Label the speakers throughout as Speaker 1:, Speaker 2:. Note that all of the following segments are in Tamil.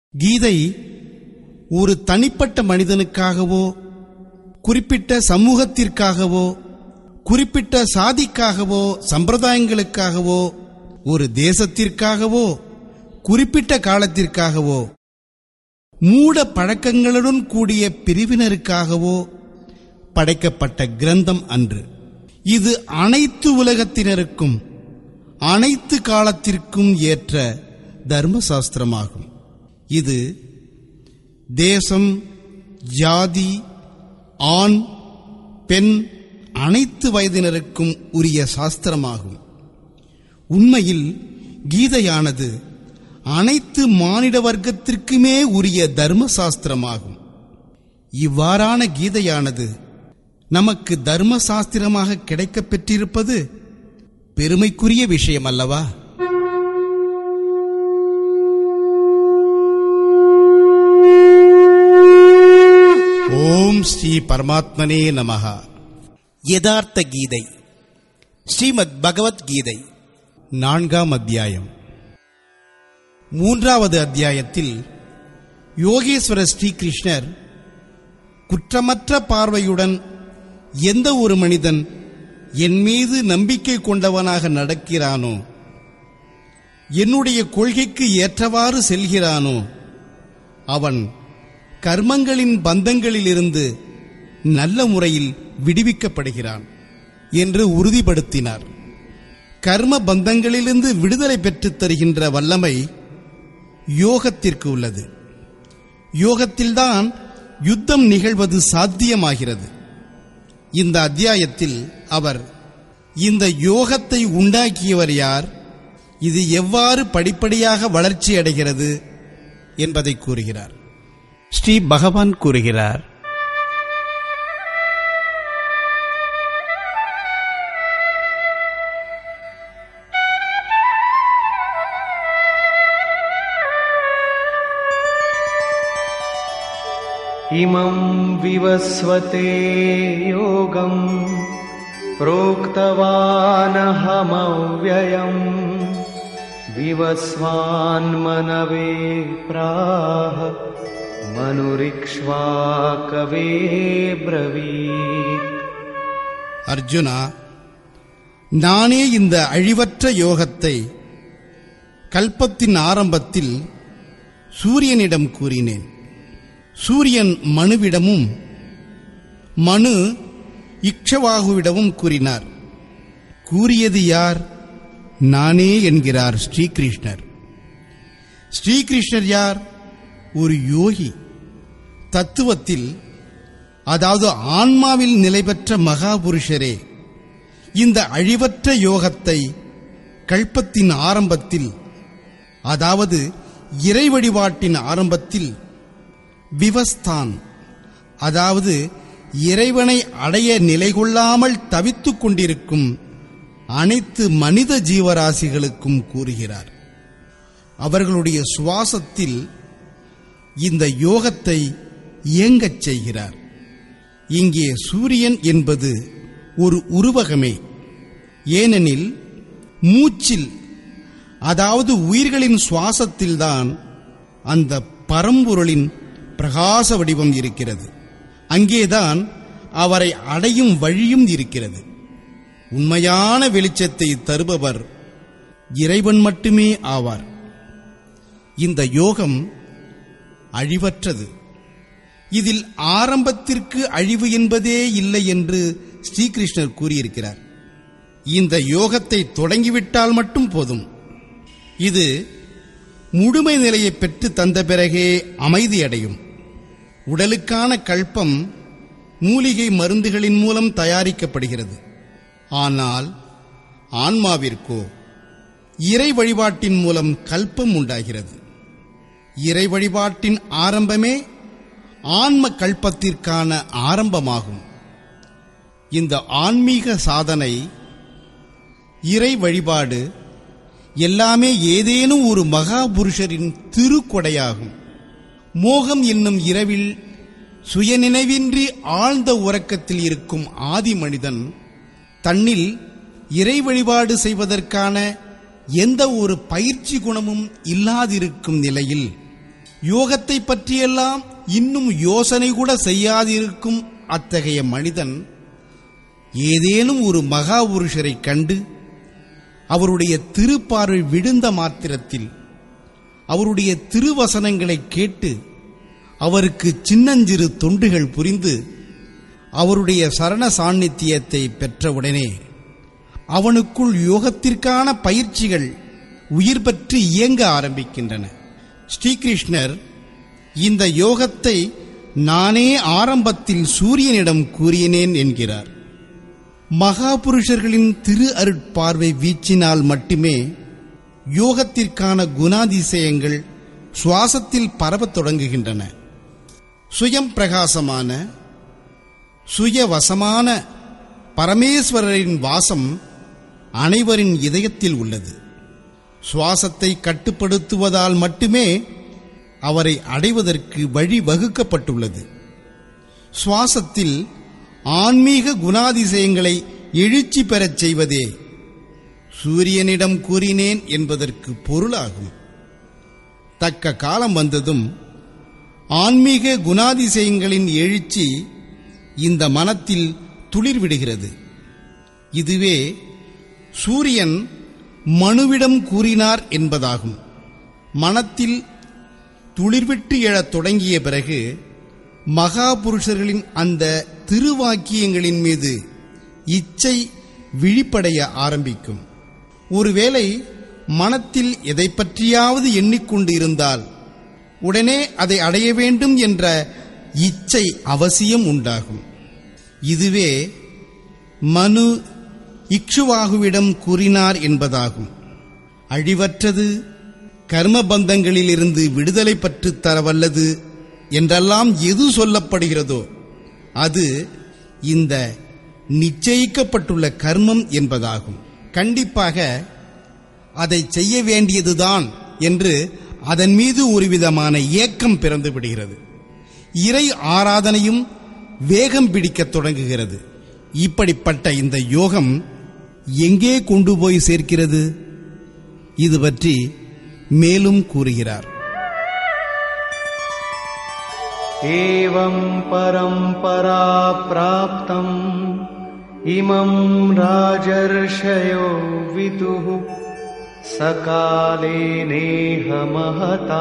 Speaker 1: கீதை ஒரு தனிப்பட்ட மனிதனுக்காகவோ குறிப்பிட்ட சமூகத்திற்காகவோ குறிப்பிட்ட சாதிக்காகவோ சம்பிரதாயங்களுக்காகவோ ஒரு தேசத்திற்காகவோ குறிப்பிட்ட காலத்திற்காகவோ மூட பழக்கங்களுடன் கூடிய பிரிவினருக்காகவோ படைக்கப்பட்ட கிரந்தம் அன்று இது அனைத்து உலகத்தினருக்கும் அனைத்து காலத்திற்கும் ஏற்ற தர்மசாஸ்திரமாகும் இது தேசம் ஜாதி ஆண் பெண் அனைத்து வயதினருக்கும் உரிய சாஸ்திரமாகும் உண்மையில் கீதையானது அனைத்து மானிட வர்க்கத்திற்குமே உரிய தர்ம சாஸ்திரமாகும் இவ்வாறான கீதையானது நமக்கு தர்ம சாஸ்திரமாக கிடைக்கப் பெற்றிருப்பது பெருமைக்குரிய விஷயம் அல்லவா ஓம் ஸ்ரீ பரமாத்மனே நமஹா யதார்த்த கீதை ஸ்ரீமத் பகவத்கீதை நான்காம் அத்தியாயம் மூன்றாவது அத்தியாயத்தில் யோகேஸ்வர ஸ்ரீகிருஷ்ணர் குற்றமற்ற பார்வையுடன் எந்த ஒரு மனிதன் என் மீது நம்பிக்கை கொண்டவனாக நடக்கிறானோ என்னுடைய கொள்கைக்கு ஏற்றவாறு செல்கிறானோ அவன் கர்மங்களின் பந்தங்களிலிருந்து நல்ல முறையில் விடுவிக்கப்படுகிறான் என்று உறுதிப்படுத்தினார் கர்ம பந்தங்களிலிருந்து விடுதலை பெற்றுத் தருகின்ற வல்லமை யோகத்திற்கு உள்ளது யோகத்தில்தான் யுத்தம் நிகழ்வது சாத்தியமாகிறது இந்த அத்தியாயத்தில் அவர் இந்த யோகத்தை உண்டாக்கியவர் யார் இது எவ்வாறு படிப்படியாக வளர்ச்சி அடைகிறது என்பதை கூறுகிறார் ஸ்ரீ பகவான் கூறுகிறார்
Speaker 2: इमं विवस्वते योगम् प्रोक्तवानहमव्ययम् विवस्वान्मनवे प्राह मनुरिक्ष्वाकवे ब्रवीत्
Speaker 1: அர்ஜுனா நானே இந்த அழிவற்ற யோகத்தை கல்பத்தின் ஆரம்பத்தில் சூரியனிடம் கூறினேன் சூரியன் மனுவிடமும் மனு இக்ஷவாகுவிடமும் கூறினார் கூறியது யார் நானே என்கிறார் ஸ்ரீகிருஷ்ணர் ஸ்ரீகிருஷ்ணர் யார் ஒரு யோகி தத்துவத்தில் அதாவது ஆன்மாவில் நிலை பெற்ற மகாபுருஷரே இந்த அழிவற்ற யோகத்தை கல்பத்தின் ஆரம்பத்தில் அதாவது இறை வழிபாட்டின் ஆரம்பத்தில் விவஸ்தான் அதாவது இறைவனை அடைய நிலை கொள்ளாமல் தவித்துக் கொண்டிருக்கும் அனைத்து மனித ஜீவராசிகளுக்கும் கூறுகிறார் அவர்களுடைய சுவாசத்தில் இந்த யோகத்தை இயங்கச் செய்கிறார் இங்கே சூரியன் என்பது ஒரு உருவகமே ஏனெனில் மூச்சில் அதாவது உயிர்களின் சுவாசத்தில்தான் அந்த பரம்பொருளின் பிரகாச வடிவம் இருக்கிறது அங்கேதான் அவரை அடையும் வழியும் இருக்கிறது உண்மையான வெளிச்சத்தை தருபவர் இறைவன் மட்டுமே ஆவார் இந்த யோகம் அழிவற்றது இதில் ஆரம்பத்திற்கு அழிவு என்பதே இல்லை என்று ஸ்ரீகிருஷ்ணர் கூறியிருக்கிறார் இந்த யோகத்தை தொடங்கிவிட்டால் மட்டும் போதும் இது முழுமை நிலையை பெற்று தந்த பிறகே அமைதியடையும் உடலுக்கான கல்பம் மூலிகை மருந்துகளின் மூலம் தயாரிக்கப்படுகிறது ஆனால் ஆன்மாவிற்கோ இறை வழிபாட்டின் மூலம் கல்பம் உண்டாகிறது இறை வழிபாட்டின் ஆரம்பமே ஆன்ம கல்பத்திற்கான ஆரம்பமாகும் இந்த ஆன்மீக சாதனை இறை வழிபாடு எல்லாமே ஏதேனும் ஒரு மகாபுருஷரின் திருக்கொடையாகும் மோகம் என்னும் இரவில் சுயநினைவின்றி ஆழ்ந்த உறக்கத்தில் இருக்கும் ஆதி மனிதன் தன்னில் இறை வழிபாடு செய்வதற்கான எந்த ஒரு பயிற்சி குணமும் இல்லாதிருக்கும் நிலையில் யோகத்தை பற்றியெல்லாம் இன்னும் யோசனை கூட செய்யாதிருக்கும் அத்தகைய மனிதன் ஏதேனும் ஒரு மகாபுருஷரை கண்டு அவருடைய திருப்பார்வை விழுந்த மாத்திரத்தில் அவருடைய திருவசனங்களை கேட்டு அவருக்கு சின்னஞ்சிறு தொண்டுகள் புரிந்து அவருடைய சரண சாநித்தியத்தை பெற்றவுடனே அவனுக்குள் யோகத்திற்கான பயிற்சிகள் உயிர் பெற்று இயங்க ஆரம்பிக்கின்றன ஸ்ரீகிருஷ்ணர் இந்த யோகத்தை நானே ஆரம்பத்தில் சூரியனிடம் கூறினேன் என்கிறார் மகாபுருஷர்களின் திரு அருட்பார்வை வீச்சினால் மட்டுமே யோகத்திற்கான குணாதிசயங்கள் சுவாசத்தில் பரவத் தொடங்குகின்றன சுயம் பிரகாசமான சுயவசமான பரமேஸ்வரரின் வாசம் அனைவரின் இதயத்தில் உள்ளது சுவாசத்தை கட்டுப்படுத்துவதால் மட்டுமே அவரை அடைவதற்கு வழி வகுக்கப்பட்டுள்ளது சுவாசத்தில் ஆன்மீக குணாதிசயங்களை எழுச்சி பெறச் செய்வதே சூரியனிடம் கூறினேன் என்பதற்கு பொருளாகும் தக்க காலம் வந்ததும் ஆன்மீக குணாதிசயங்களின் எழுச்சி இந்த மனத்தில் துளிர்விடுகிறது இதுவே சூரியன் மனுவிடம் கூறினார் என்பதாகும் மனத்தில் துளிர்விட்டு எழத் தொடங்கிய பிறகு மகாபுருஷர்களின் அந்த திருவாக்கியங்களின் மீது இச்சை விழிப்படைய ஆரம்பிக்கும் ஒருவேளை மனத்தில் எதை பற்றியாவது எண்ணிக்கொண்டு இருந்தால் உடனே அதை அடைய வேண்டும் என்ற இச்சை அவசியம் உண்டாகும் இதுவே மனு இக்ஷுவாகுவிடம் கூறினார் என்பதாகும் அழிவற்றது கர்மபந்தங்களிலிருந்து விடுதலை பற்றுத் தரவல்லது என்றெல்லாம் எது சொல்லப்படுகிறதோ அது இந்த நிச்சயிக்கப்பட்டுள்ள கர்மம் என்பதாகும் கண்டிப்பாக அதை செய்ய வேண்டியதுதான் என்று அதன் மீது ஒரு விதமான ஏக்கம் பிறந்து விடுகிறது இறை ஆராதனையும் வேகம் பிடிக்கத் தொடங்குகிறது இப்படிப்பட்ட இந்த யோகம் எங்கே கொண்டு போய் சேர்க்கிறது இது பற்றி மேலும் கூறுகிறார்
Speaker 2: एवं परम्परा प्राप्तम् इमं राजर्षयो विदुः सकाले नेह महता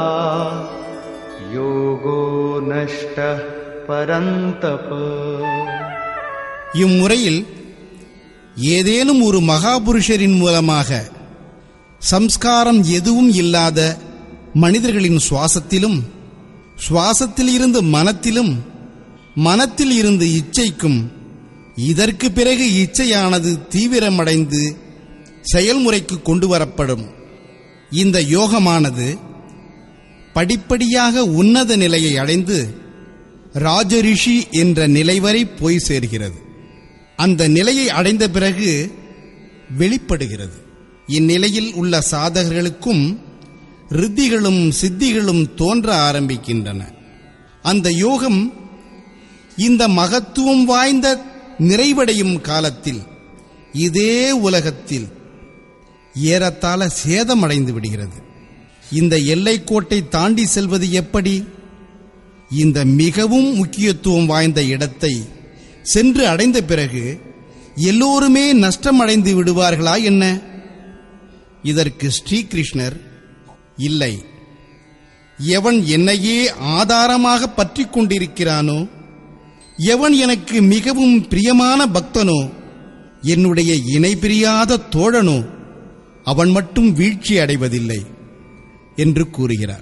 Speaker 2: योगो नष्टः परन्तप
Speaker 1: இம்முறையில் ஏதேனும் ஒரு மகாபுருஷரின் மூலமாக சம்ஸ்காரம் எதுவும் இல்லாத மனிதர்களின் சுவாசத்திலும் சுவாசத்தில் இருந்து மனத்திலும் மனத்தில் இருந்து இச்சைக்கும் இதற்கு பிறகு இச்சையானது தீவிரமடைந்து செயல்முறைக்கு கொண்டு வரப்படும் இந்த யோகமானது படிப்படியாக உன்னத நிலையை அடைந்து ராஜரிஷி என்ற நிலை வரை போய் சேர்கிறது அந்த நிலையை அடைந்த பிறகு வெளிப்படுகிறது இந்நிலையில் உள்ள சாதகர்களுக்கும் ரித்திகளும் சித்திகளும் தோன்ற ஆரம்பிக்கின்றன அந்த யோகம் இந்த மகத்துவம் வாய்ந்த நிறைவடையும் காலத்தில் இதே உலகத்தில் ஏறத்தாழ சேதமடைந்து விடுகிறது இந்த எல்லைக்கோட்டை தாண்டி செல்வது எப்படி இந்த மிகவும் முக்கியத்துவம் வாய்ந்த இடத்தை சென்று அடைந்த பிறகு எல்லோருமே நஷ்டமடைந்து விடுவார்களா என்ன இதற்கு ஸ்ரீகிருஷ்ணர் இல்லை எவன் என்னையே ஆதாரமாக பற்றிக் கொண்டிருக்கிறானோ எவன் எனக்கு மிகவும் பிரியமான பக்தனோ என்னுடைய இணை பிரியாத தோழனோ அவன் மட்டும் வீழ்ச்சி அடைவதில்லை என்று கூறுகிறார்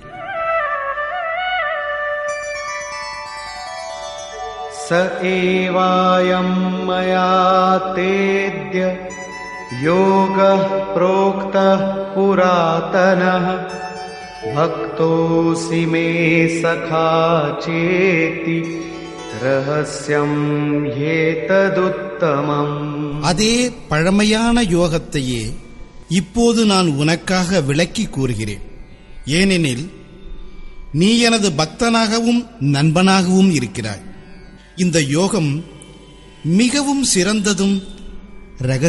Speaker 2: स एवायं मया तेद्य योगः प्रोक्तः पुरातनः भक्तोऽसि मे सखा चेति रहस्यं ह्येतदुत्तमम्
Speaker 1: அதே பழமையான யோகத்தையே இப்போது நான் உனக்காக விளக்கி கூறுகிறேன் ஏனெனில் நீ எனது பக்தனாகவும் நண்பனாகவும் இருக்கிறாய் இந்த யோகம் மிகவும் சிறந்ததும்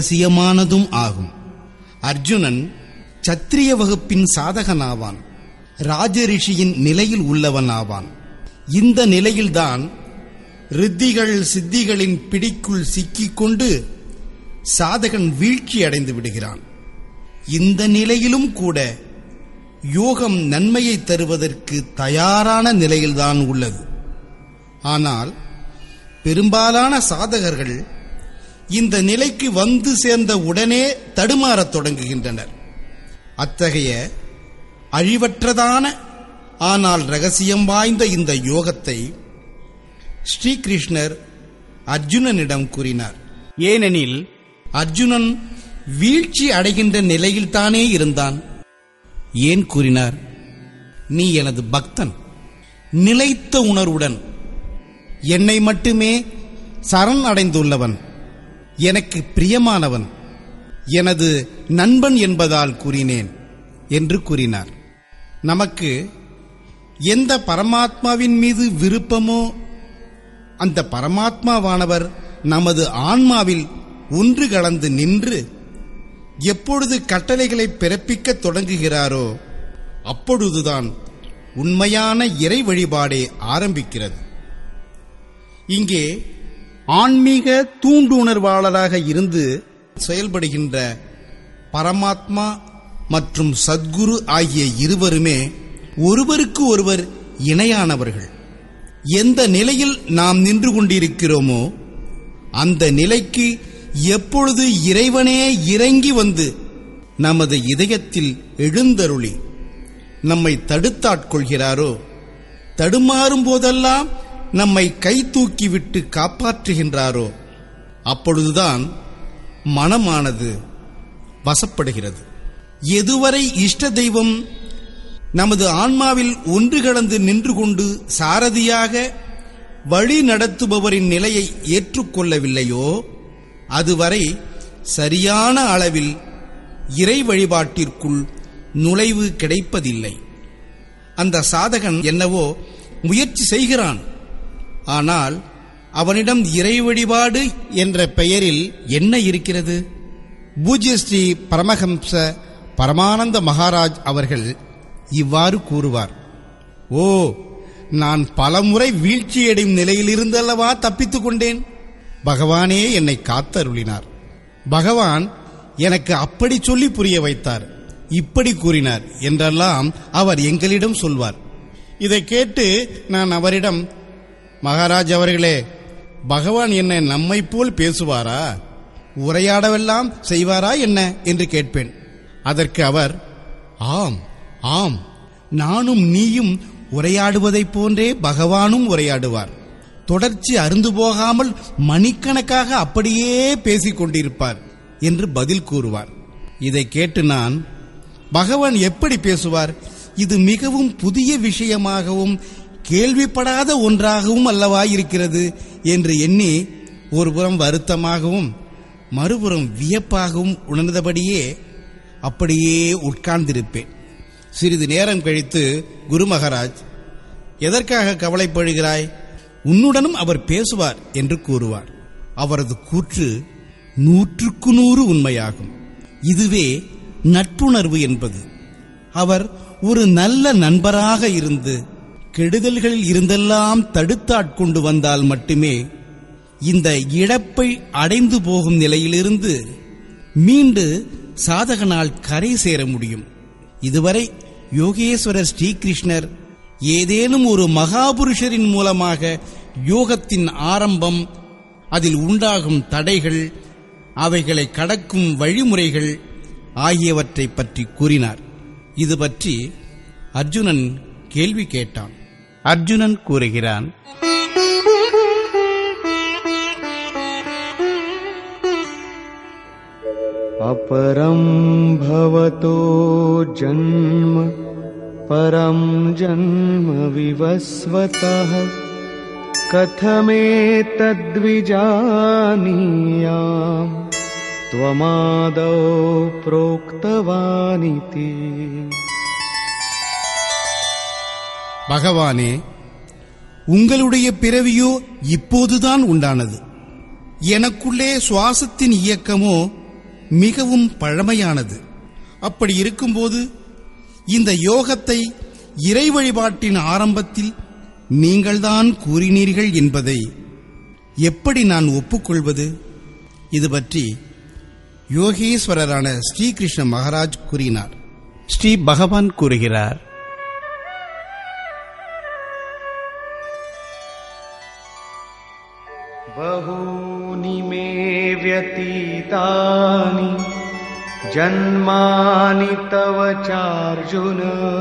Speaker 1: ரகசியமானதும் ஆகும் அர்ஜுனன் சத்திரிய வகுப்பின் சாதகனாவான் ராஜரிஷியின் நிலையில் உள்ளவன் ஆவான் இந்த நிலையில்தான் ரித்திகள் சித்திகளின் பிடிக்குள் சிக்கிக்கொண்டு சாதகன் வீழ்ச்சி அடைந்து விடுகிறான் இந்த நிலையிலும் கூட யோகம் நன்மையை தருவதற்கு தயாரான நிலையில்தான் உள்ளது ஆனால் பெரும்பாலான சாதகர்கள் இந்த நிலைக்கு வந்து சேர்ந்த உடனே தடுமாறத் தொடங்குகின்றனர் அத்தகைய அழிவற்றதான ஆனால் ரகசியம் வாய்ந்த இந்த யோகத்தை ஸ்ரீகிருஷ்ணர் அர்ஜுனனிடம் கூறினார் ஏனெனில் அர்ஜுனன் வீழ்ச்சி அடைகின்ற நிலையில்தானே இருந்தான் ஏன் கூறினார் நீ எனது பக்தன் நிலைத்த உணர்வுடன் என்னை மட்டுமே சரண் அடைந்துள்ளவன் எனக்கு பிரியமானவன் எனது நண்பன் என்பதால் கூறினேன் என்று கூறினார் நமக்கு எந்த பரமாத்மாவின் மீது விருப்பமோ அந்த பரமாத்மாவானவர் நமது ஆன்மாவில் ஒன்று கலந்து நின்று எப்பொழுது கட்டளைகளை பிறப்பிக்கத் தொடங்குகிறாரோ அப்பொழுதுதான் உண்மையான இறை வழிபாடே ஆரம்பிக்கிறது இங்கே ஆன்மீக தூண்டுணர்வாளராக இருந்து செயல்படுகின்ற பரமாத்மா மற்றும் சத்குரு ஆகிய இருவருமே ஒருவருக்கு ஒருவர் இணையானவர்கள் எந்த நிலையில் நாம் நின்று கொண்டிருக்கிறோமோ அந்த நிலைக்கு எப்பொழுது இறைவனே இறங்கி வந்து நமது இதயத்தில் எழுந்தருளி நம்மை தடுத்தாட்கொள்கிறாரோ தடுமாறும் போதெல்லாம் நம்மை கை தூக்கிவிட்டு காப்பாற்றுகின்றாரோ அப்பொழுதுதான் மனமானது வசப்படுகிறது எதுவரை இஷ்ட தெய்வம் நமது ஆன்மாவில் ஒன்று கலந்து நின்று கொண்டு சாரதியாக வழி நடத்துபவரின் நிலையை ஏற்றுக்கொள்ளவில்லையோ அதுவரை சரியான அளவில் இறை வழிபாட்டிற்குள் நுழைவு கிடைப்பதில்லை அந்த சாதகன் என்னவோ முயற்சி செய்கிறான் ஆனால் அவனிடம் இறை வழிபாடு என்ற பெயரில் என்ன இருக்கிறது பூஜ்ய ஸ்ரீ பரமஹம்ச பரமானந்த மகாராஜ் அவர்கள் இவ்வாறு கூறுவார் ஓ நான் பலமுறை வீழ்ச்சியடையும் நிலையிலிருந்தல்லவா தப்பித்துக் கொண்டேன் பகவானே என்னை காத்தருளினார் பகவான் எனக்கு அப்படி சொல்லி புரிய வைத்தார் இப்படி கூறினார் என்றெல்லாம் அவர் எங்களிடம் சொல்வார் இதை கேட்டு நான் அவரிடம் மகாராஜ் அவர்களே பகவான் என்ன நம்மை போல் பேசுவாரா உரையாடவெல்லாம் செய்வாரா என்ன என்று கேட்பேன் அதற்கு அவர் ஆம் ஆம் நானும் நீயும் உரையாடுவதைப் போன்றே பகவானும் உரையாடுவார் தொடர்ச்சி அருந்து போகாமல் மணிக்கணக்காக அப்படியே பேசிக் கொண்டிருப்பார் என்று பதில் கூறுவார் இதை கேட்டு நான் பகவான் எப்படி பேசுவார் இது மிகவும் புதிய விஷயமாகவும் கேள்விப்படாத ஒன்றாகவும் அல்லவா இருக்கிறது என்று எண்ணி ஒருபுறம் வருத்தமாகவும் மறுபுறம் வியப்பாகவும் உணர்ந்தபடியே அப்படியே உட்கார்ந்திருப்பேன் சிறிது நேரம் கழித்து குரு மகாராஜ் எதற்காக கவலைப்படுகிறாய் உன்னுடனும் அவர் பேசுவார் என்று கூறுவார் அவரது கூற்று நூற்றுக்கு நூறு உண்மையாகும் இதுவே நட்புணர்வு என்பது அவர் ஒரு நல்ல நண்பராக இருந்து கெடுதல்களில் இருந்தெல்லாம் தடுத்தாட்கொண்டு வந்தால் மட்டுமே இந்த இழப்பை அடைந்து போகும் நிலையிலிருந்து மீண்டு சாதகனால் கரை சேர முடியும் இதுவரை யோகேஸ்வரர் ஸ்ரீகிருஷ்ணர் ஏதேனும் ஒரு மகாபுருஷரின் மூலமாக யோகத்தின் ஆரம்பம் அதில் உண்டாகும் தடைகள் அவைகளை கடக்கும் வழிமுறைகள் ஆகியவற்றை பற்றி கூறினார் இது பற்றி அர்ஜுனன் கேள்வி கேட்டான் அர்ஜுனன் கூறுகிறான்
Speaker 2: अपरं भवतो जन्म परं जन्म विवस्वतः कथमेतद्विजानीयाम् त्वमादौ प्रोक्तवानिति
Speaker 1: பகவானே உங்களுடைய பிறவியோ இப்போதுதான் உண்டானது எனக்குள்ளே சுவாசத்தின் இயக்கமோ மிகவும் பழமையானது அப்படி இருக்கும்போது இந்த யோகத்தை இறை வழிபாட்டின் ஆரம்பத்தில் நீங்கள்தான் கூறினீர்கள் என்பதை எப்படி நான் ஒப்புக்கொள்வது இது பற்றி யோகேஸ்வரரான ஸ்ரீகிருஷ்ண மகாராஜ் கூறினார் ஸ்ரீ பகவான் கூறுகிறார்
Speaker 2: बहूनि मे व्यतीतानि जन्मानि तव चार्जुन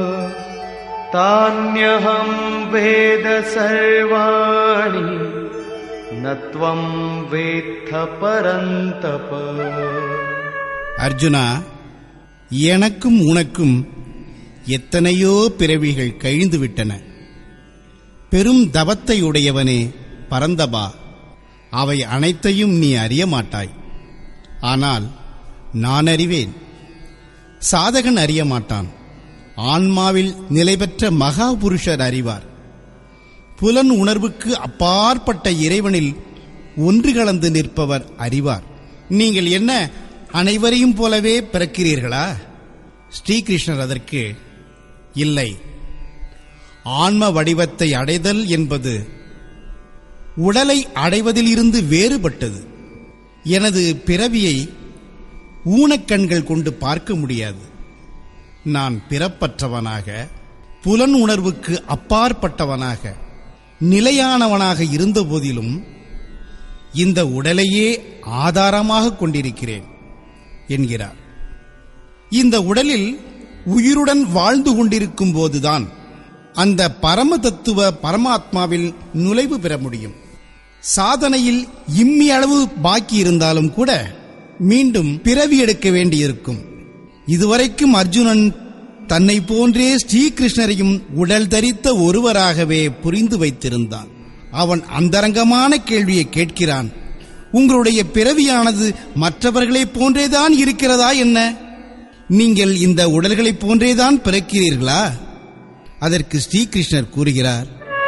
Speaker 2: तान्यहं वेद सर्वाणि न त्वं वेत्थ परन्तप
Speaker 1: அர்ஜுனா எனக்கும் உனக்கும் எத்தனையோ பிறவிகள் கழிந்து விட்டன பெரும் தவத்தை உடையவனே பரந்தபா அவை அனைத்தையும் நீ அறிய மாட்டாய் ஆனால் நான் அறிவேன் சாதகன் அறிய மாட்டான் ஆன்மாவில் நிலை பெற்ற மகாபுருஷர் அறிவார் புலன் உணர்வுக்கு அப்பாற்பட்ட இறைவனில் ஒன்று கலந்து நிற்பவர் அறிவார் நீங்கள் என்ன அனைவரையும் போலவே பிறக்கிறீர்களா ஸ்ரீகிருஷ்ணர் அதற்கு இல்லை ஆன்ம வடிவத்தை அடைதல் என்பது உடலை அடைவதிலிருந்து வேறுபட்டது எனது பிறவியை ஊனக்கண்கள் கொண்டு பார்க்க முடியாது நான் பிறப்பற்றவனாக புலன் உணர்வுக்கு அப்பாற்பட்டவனாக நிலையானவனாக இருந்தபோதிலும் இந்த உடலையே ஆதாரமாக கொண்டிருக்கிறேன் என்கிறார் இந்த உடலில் உயிருடன் வாழ்ந்து கொண்டிருக்கும் போதுதான் அந்த பரம தத்துவ பரமாத்மாவில் நுழைவு பெற முடியும் சாதனையில் இம்மி அளவு பாக்கி இருந்தாலும் கூட மீண்டும் பிறவி எடுக்க வேண்டியிருக்கும் இதுவரைக்கும் அர்ஜுனன் தன்னை போன்றே ஸ்ரீகிருஷ்ணரையும் உடல் தரித்த ஒருவராகவே புரிந்து வைத்திருந்தான் அவன் அந்தரங்கமான கேள்வியை கேட்கிறான் உங்களுடைய பிறவியானது மற்றவர்களைப் போன்றேதான் இருக்கிறதா என்ன நீங்கள் இந்த உடல்களைப் போன்றேதான் பிறக்கிறீர்களா அதற்கு ஸ்ரீகிருஷ்ணர் கூறுகிறார்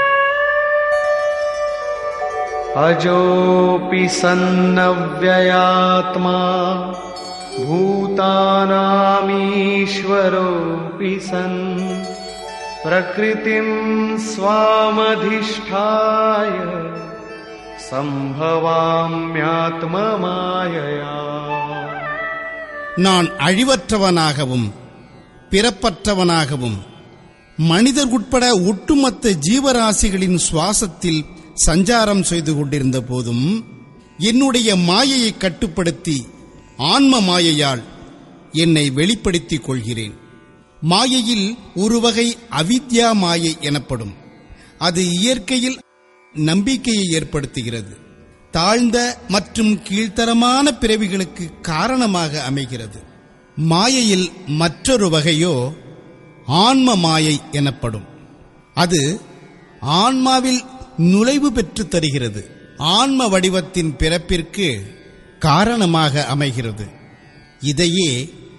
Speaker 2: अजोऽपि सन्नव्ययात्मा भूतानामीश्वरोऽपि सन् प्रकृतिं स्वामधिष्ठाय सम्भवाम्यात्ममायया
Speaker 1: நான் அழிவற்றவனாகவும் பிறப்பற்றவனாகவும் மனிதர் உட்பட ஒட்டுமொத்த ஜீவராசிகளின் சுவாசத்தில் சஞ்சாரம் செய்து கொண்டிருந்த போதும் என்னுடைய மாயையை கட்டுப்படுத்தி ஆன்ம மாயையால் என்னை வெளிப்படுத்திக் கொள்கிறேன் மாயையில் ஒரு வகை அவித்யா மாயை எனப்படும் அது இயற்கையில் நம்பிக்கையை ஏற்படுத்துகிறது தாழ்ந்த மற்றும் கீழ்த்தரமான பிறவிகளுக்கு காரணமாக அமைகிறது மாயையில் மற்றொரு வகையோ ஆன்ம மாயை எனப்படும் அது ஆன்மாவில் நுழைவு பெற்று தருகிறது ஆன்ம வடிவத்தின் பிறப்பிற்கு காரணமாக அமைகிறது இதையே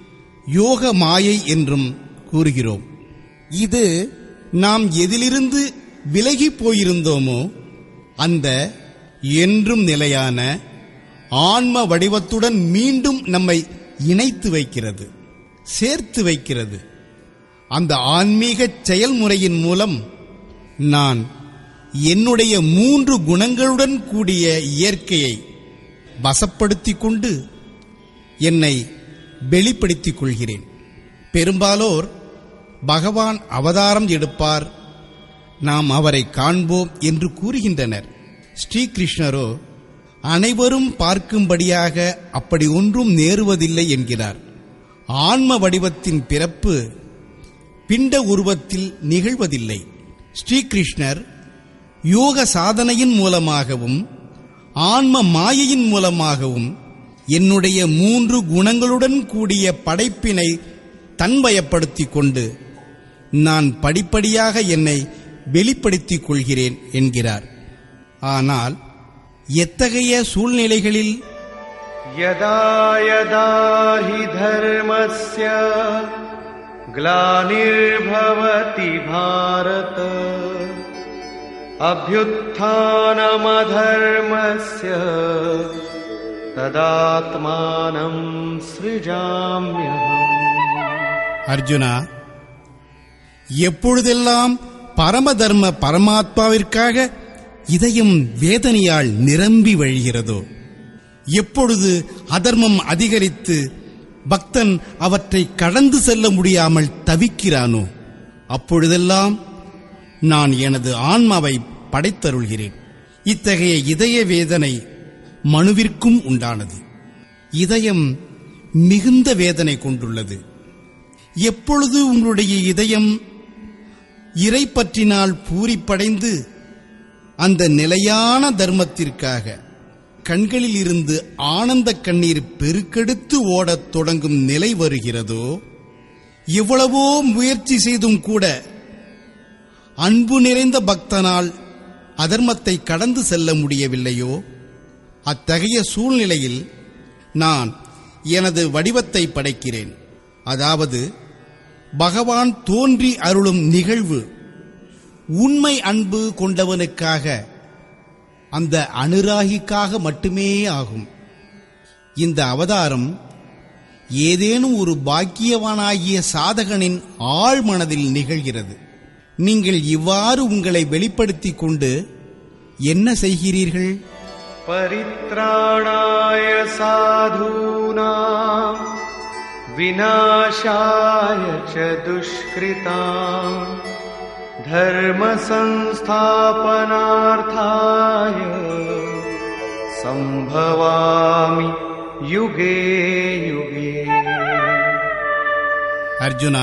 Speaker 1: யோக மாயை என்றும் கூறுகிறோம் இது நாம் எதிலிருந்து விலகி போயிருந்தோமோ அந்த என்றும் நிலையான ஆன்ம வடிவத்துடன் மீண்டும் நம்மை இணைத்து வைக்கிறது சேர்த்து வைக்கிறது அந்த ஆன்மீக செயல்முறையின் மூலம் நான் என்னுடைய மூன்று குணங்களுடன் கூடிய இயற்கையை வசப்படுத்திக் கொண்டு என்னை வெளிப்படுத்திக் கொள்கிறேன் பெரும்பாலோர் பகவான் அவதாரம் எடுப்பார் நாம் அவரை காண்போம் என்று கூறுகின்றனர் ஸ்ரீகிருஷ்ணரோ அனைவரும் பார்க்கும்படியாக அப்படி ஒன்றும் நேருவதில்லை என்கிறார் ஆன்ம வடிவத்தின் பிறப்பு பிண்ட உருவத்தில் நிகழ்வதில்லை ஸ்ரீகிருஷ்ணர் யோக சாதனையின் மூலமாகவும் ஆன்ம மாயையின் மூலமாகவும் என்னுடைய மூன்று குணங்களுடன் கூடிய படைப்பினை தன்வயப்படுத்திக் கொண்டு நான் படிப்படியாக என்னை வெளிப்படுத்திக் கொள்கிறேன் என்கிறார் ஆனால் எத்தகைய சூழ்நிலைகளில்
Speaker 2: यदा यदा हि धर्मस्य ग्लानिर्भवति भारत अभ्युत्थानमधर्मस्य तदात्मानं सृजाम्यहम्
Speaker 1: அர்ஜுனா எப்பொழுதெல்லாம் பரமதர்ம பரமாத்மாவிற்காக இதயம் வேதனையால் நிரம்பி வழிகிறதோ எப்பொழுது அதர்மம் அதிகரித்து பக்தன் அவற்றை கடந்து செல்ல முடியாமல் தவிக்கிறானோ அப்பொழுதெல்லாம் நான் எனது ஆன்மாவை படைத்தருள்கிறேன் இத்தகைய இதய வேதனை மனுவிற்கும் உண்டானது இதயம் மிகுந்த வேதனை கொண்டுள்ளது எப்பொழுது உங்களுடைய இதயம் இறை பற்றினால் பூரிப்படைந்து அந்த நிலையான தர்மத்திற்காக கண்களில் இருந்து ஆனந்த கண்ணீர் பெருக்கெடுத்து ஓடத் தொடங்கும் நிலை வருகிறதோ எவ்வளவோ முயற்சி செய்தும் கூட அன்பு நிறைந்த பக்தனால் அதர்மத்தை கடந்து செல்ல முடியவில்லையோ அத்தகைய சூழ்நிலையில் நான் எனது வடிவத்தை படைக்கிறேன் அதாவது பகவான் தோன்றி அருளும் நிகழ்வு உண்மை அன்பு கொண்டவனுக்காக அந்த அனுராகிக்காக மட்டுமே ஆகும் இந்த அவதாரம் ஏதேனும் ஒரு பாக்கியவானாகிய சாதகனின் ஆழ்மனதில் நிகழ்கிறது நீங்கள் இவ்வாறு உங்களை வெளிப்படுத்திக் கொண்டு என்ன செய்கிறீர்கள்
Speaker 2: परित्राणाय साधूनां विनाशाय च दुष्कृताम् धर्मसंस्थापनार्थाय सम्भवामि युगे युगे
Speaker 1: அர்ஜுனா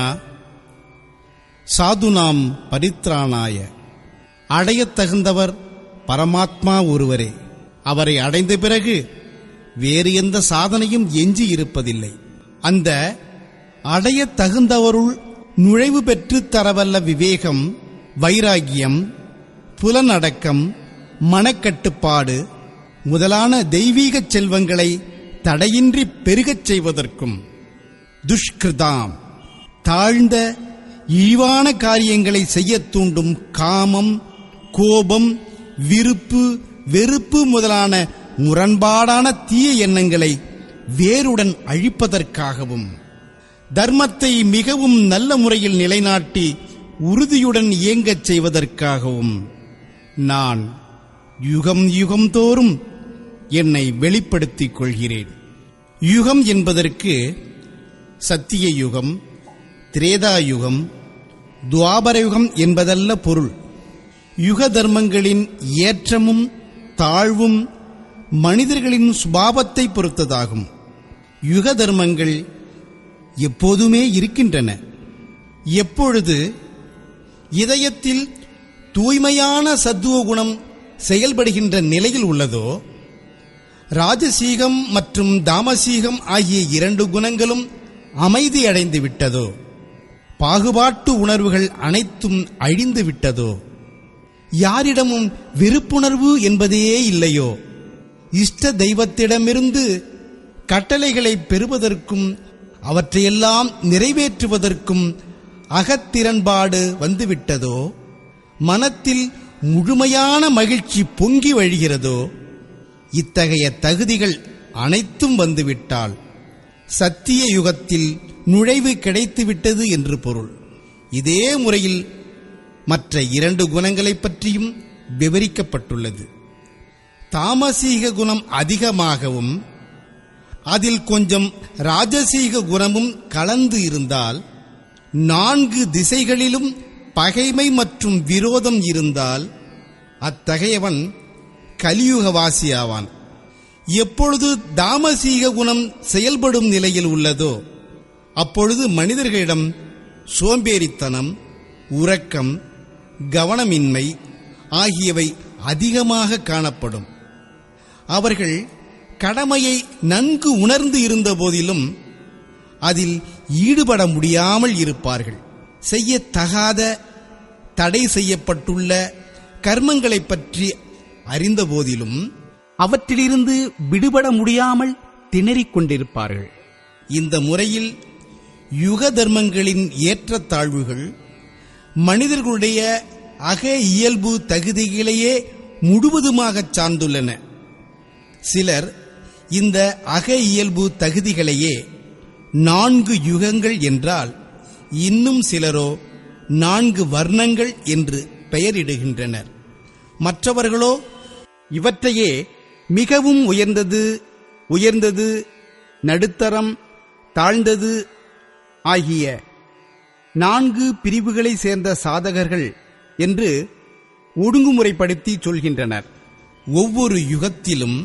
Speaker 1: சாதுனாம் பரித்ராணாய அடையத் தகுந்தவர் பரமாத்மா ஒருவரே அவரை அடைந்த பிறகு வேறு எந்த சாதனையும் எஞ்சி இருப்பதில்லை அந்த அடையத் தகுந்தவருள் நுழைவு பெற்று தரவல்ல விவேகம் வைராகியம் புலனடக்கம் மனக்கட்டுப்பாடு முதலான தெய்வீகச் செல்வங்களை தடையின்றி பெருகச் செய்வதற்கும் துஷ்கிருதாம் தாழ்ந்த இழிவான காரியங்களை செய்யத் தூண்டும் காமம் கோபம் விருப்பு வெறுப்பு முதலான முரண்பாடான தீய எண்ணங்களை வேருடன் அழிப்பதற்காகவும் தர்மத்தை மிகவும் நல்ல முறையில் நிலைநாட்டி உறுதியுடன் இயங்கச் செய்வதற்காகவும் நான் யுகம் யுகம் தோறும் என்னை வெளிப்படுத்திக் கொள்கிறேன் யுகம் என்பதற்கு சத்திய யுகம் திரேதா யுகம் துவாபர யுகம் என்பதல்ல பொருள் யுக தர்மங்களின் ஏற்றமும் தாழ்வும் மனிதர்களின் சுபாவத்தை பொறுத்ததாகும் யுக தர்மங்கள் எப்போதுமே இருக்கின்றன எப்பொழுது இதயத்தில் தூய்மையான சத்துவ குணம் செயல்படுகின்ற நிலையில் உள்ளதோ ராஜசீகம் மற்றும் தாமசீகம் ஆகிய இரண்டு குணங்களும் அமைதி அடைந்து விட்டதோ பாகுபாட்டு உணர்வுகள் அனைத்தும் அழிந்து விட்டதோ யாரிடமும் வெறுப்புணர்வு என்பதே இல்லையோ இஷ்ட தெய்வத்திடமிருந்து கட்டளைகளை பெறுவதற்கும் அவற்றையெல்லாம் நிறைவேற்றுவதற்கும் அகத்திறன்பாடு வந்துவிட்டதோ மனத்தில் முழுமையான மகிழ்ச்சி பொங்கி வழிகிறதோ இத்தகைய தகுதிகள் அனைத்தும் வந்துவிட்டால் சத்திய யுகத்தில் நுழைவு கிடைத்துவிட்டது என்று பொருள் இதே முறையில் மற்ற இரண்டு குணங்களைப் பற்றியும் விவரிக்கப்பட்டுள்ளது தாமசீக குணம் அதிகமாகவும் அதில் கொஞ்சம் ராஜசீக குணமும் கலந்து இருந்தால் நான்கு திசைகளிலும் பகைமை மற்றும் விரோதம் இருந்தால் அத்தகையவன் கலியுகவாசியாவான் எப்பொழுது தாமசீக குணம் செயல்படும் நிலையில் உள்ளதோ அப்பொழுது மனிதர்களிடம் சோம்பேறித்தனம் உறக்கம் கவனமின்மை ஆகியவை அதிகமாக காணப்படும் அவர்கள் கடமையை நன்கு உணர்ந்து இருந்த போதிலும் அதில் ஈடுபட முடியாமல் இருப்பார்கள் செய்யத்தகாத தடை செய்யப்பட்டுள்ள கர்மங்களைப் பற்றி அறிந்த போதிலும்
Speaker 3: அவற்றிலிருந்து விடுபட முடியாமல் திணறிக் கொண்டிருப்பார்கள்
Speaker 1: இந்த முறையில் யுக தர்மங்களின் ஏற்றத்தாழ்வுகள் மனிதர்களுடைய அக இயல்பு தகுதிகளையே முழுவதுமாகச் சார்ந்துள்ளன சிலர் இந்த அக இயல்பு தகுதிகளையே நான்கு யுகங்கள் என்றால் இன்னும் சிலரோ நான்கு வர்ணங்கள் என்று பெயரிடுகின்றனர் மற்றவர்களோ
Speaker 3: இவற்றையே மிகவும் உயர்ந்தது உயர்ந்தது நடுத்தரம் தாழ்ந்தது ஆகிய நான்கு பிரிவுகளை சேர்ந்த சாதகர்கள் என்று ஒடுங்குமுறைப்படுத்தி சொல்கின்றனர்
Speaker 1: ஒவ்வொரு யுகத்திலும்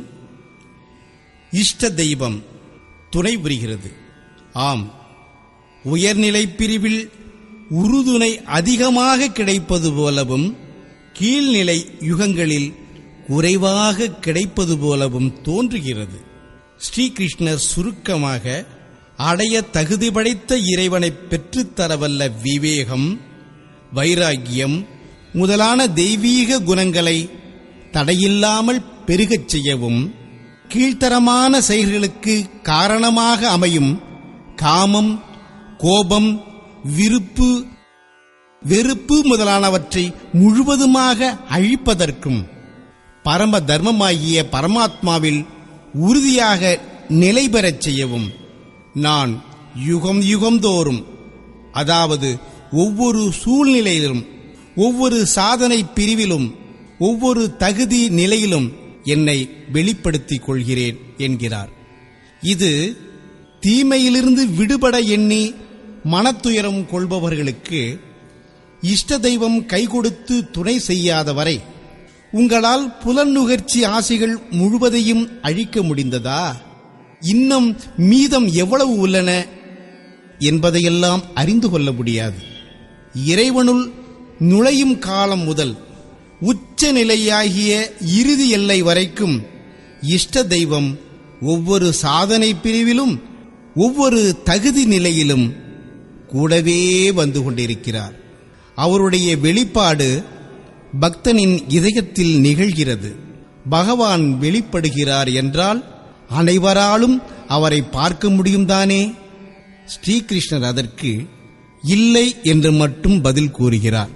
Speaker 1: இஷ்ட தெய்வம் துணை புரிகிறது ஆம் உயர்நிலை பிரிவில் உறுதுணை அதிகமாக கிடைப்பது போலவும் கீழ்நிலை யுகங்களில் குறைவாக கிடைப்பது போலவும் தோன்றுகிறது ஸ்ரீகிருஷ்ணர் சுருக்கமாக அடைய தகுதி படைத்த இறைவனை பெற்றுத்தரவல்ல விவேகம் வைராக்கியம் முதலான தெய்வீக குணங்களை தடையில்லாமல் பெருகச் செய்யவும் கீழ்த்தரமான செயல்களுக்கு காரணமாக அமையும் காமம் கோபம் விருப்பு வெறுப்பு முதலானவற்றை முழுவதுமாக அழிப்பதற்கும் பரம தர்மமாகிய பரமாத்மாவில் உறுதியாக நிலை பெறச் செய்யவும் நான் யுகம் யுகம்தோறும் அதாவது ஒவ்வொரு சூழ்நிலையிலும் ஒவ்வொரு சாதனை பிரிவிலும் ஒவ்வொரு தகுதி நிலையிலும் என்னை வெளிப்படுத்திக் கொள்கிறேன் என்கிறார் இது தீமையிலிருந்து விடுபட எண்ணி மனத்துயரம் கொள்பவர்களுக்கு இஷ்ட தெய்வம் கை கொடுத்து துணை செய்யாத வரை உங்களால் புலனுகர்ச்சி ஆசைகள் முழுவதையும் அழிக்க முடிந்ததா இன்னும் மீதம் எவ்வளவு உள்ளன என்பதையெல்லாம் அறிந்து கொள்ள முடியாது இறைவனுள் நுழையும் காலம் முதல் உச்ச நிலையாகிய இறுதி எல்லை வரைக்கும் இஷ்ட தெய்வம் ஒவ்வொரு சாதனை பிரிவிலும் ஒவ்வொரு தகுதி நிலையிலும் கூடவே வந்து கொண்டிருக்கிறார் அவருடைய வெளிப்பாடு பக்தனின் இதயத்தில் நிகழ்கிறது பகவான் வெளிப்படுகிறார் என்றால் அனைவராலும் அவரை பார்க்க முடியும் தானே ஸ்ரீகிருஷ்ணர் அதற்கு இல்லை என்று மட்டும் பதில் கூறுகிறார்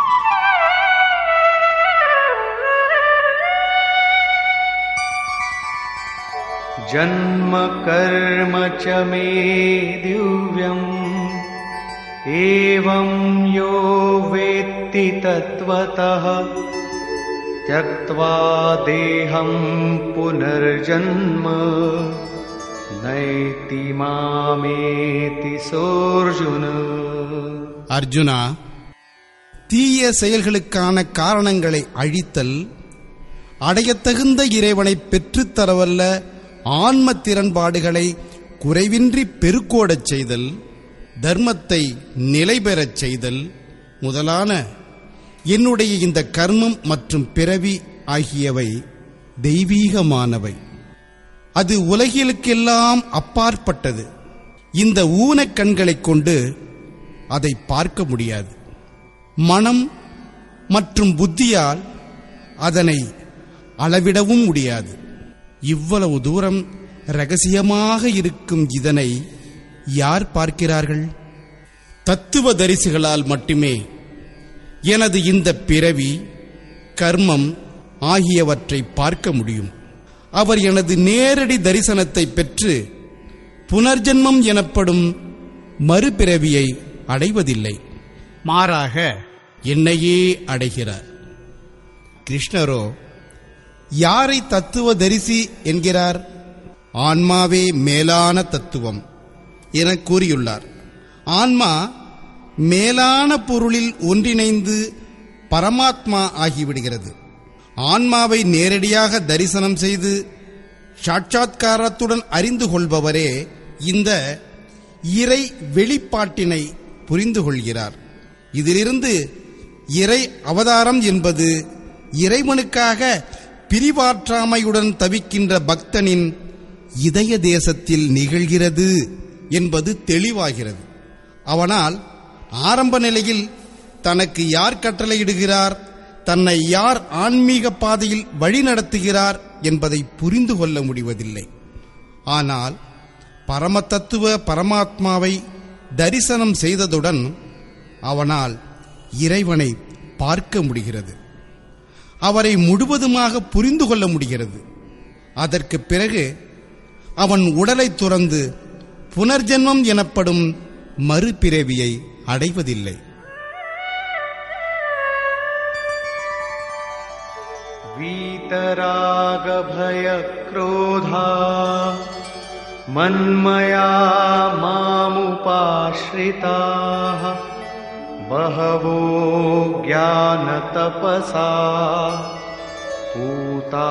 Speaker 2: जन्म कर्म च मे दिव्यम् एवं यो वेत्ति तत्त्वतः त्यक्त्वा देहं पुनर्जन्म नैति मामेति सोऽर्जुन
Speaker 1: அர்ஜுனா தீய செயல்களுக்கான காரணங்களை அழித்தல் அடையத்தகுந்த இறைவனை பெற்றுத்தரவல்ல ஆன்ம திறன்பாடுகளை குறைவின்றி பெருக்கோடச் செய்தல் தர்மத்தை நிலைபெறச் செய்தல் முதலான என்னுடைய இந்த கர்மம் மற்றும் பிறவி ஆகியவை தெய்வீகமானவை அது உலகிலுக்கெல்லாம் அப்பாற்பட்டது இந்த ஊனக் கண்களைக் கொண்டு அதை பார்க்க முடியாது மனம் மற்றும் புத்தியால் அதனை அளவிடவும் முடியாது இவ்வளவு தூரம் ரகசியமாக இருக்கும் இதனை யார் பார்க்கிறார்கள் தத்துவ தரிசிகளால் மட்டுமே எனது இந்த பிறவி கர்மம் ஆகியவற்றை பார்க்க முடியும் அவர் எனது நேரடி தரிசனத்தை பெற்று புனர்ஜென்மம் எனப்படும் மறுபிறவியை அடைவதில்லை
Speaker 3: மாறாக
Speaker 1: என்னையே அடைகிறார் கிருஷ்ணரோ யாரை தத்துவ தரிசி என்கிறார் ஆன்மாவே மேலான தத்துவம் என கூறியுள்ளார் ஆன்மா மேலான பொருளில் ஒன்றிணைந்து பரமாத்மா ஆகிவிடுகிறது ஆன்மாவை நேரடியாக தரிசனம் செய்து சாட்சாத்காரத்துடன் அறிந்து கொள்பவரே இந்த இறை வெளிப்பாட்டினை புரிந்து கொள்கிறார் இதிலிருந்து இறை அவதாரம் என்பது இறைவனுக்காக பிரிவாற்றாமையுடன் தவிக்கின்ற பக்தனின் இதய தேசத்தில் நிகழ்கிறது என்பது தெளிவாகிறது அவனால் ஆரம்ப நிலையில் தனக்கு யார் கட்டளையிடுகிறார் தன்னை யார் ஆன்மீக பாதையில் வழிநடத்துகிறார் என்பதை புரிந்து கொள்ள முடிவதில்லை ஆனால் பரமதத்துவ பரமாத்மாவை தரிசனம் செய்ததுடன் அவனால் இறைவனை பார்க்க முடிகிறது அவரை முழுவதுமாக புரிந்து கொள்ள முடிகிறது அதற்கு பிறகு அவன் உடலை துறந்து புனர்ஜென்மம் எனப்படும் மறுபிறவியை அடைவதில்லை
Speaker 2: वीतरागभयक्रोधा मन्मया मामुपाश्रिताः बहवो ज्ञानतपसा पूता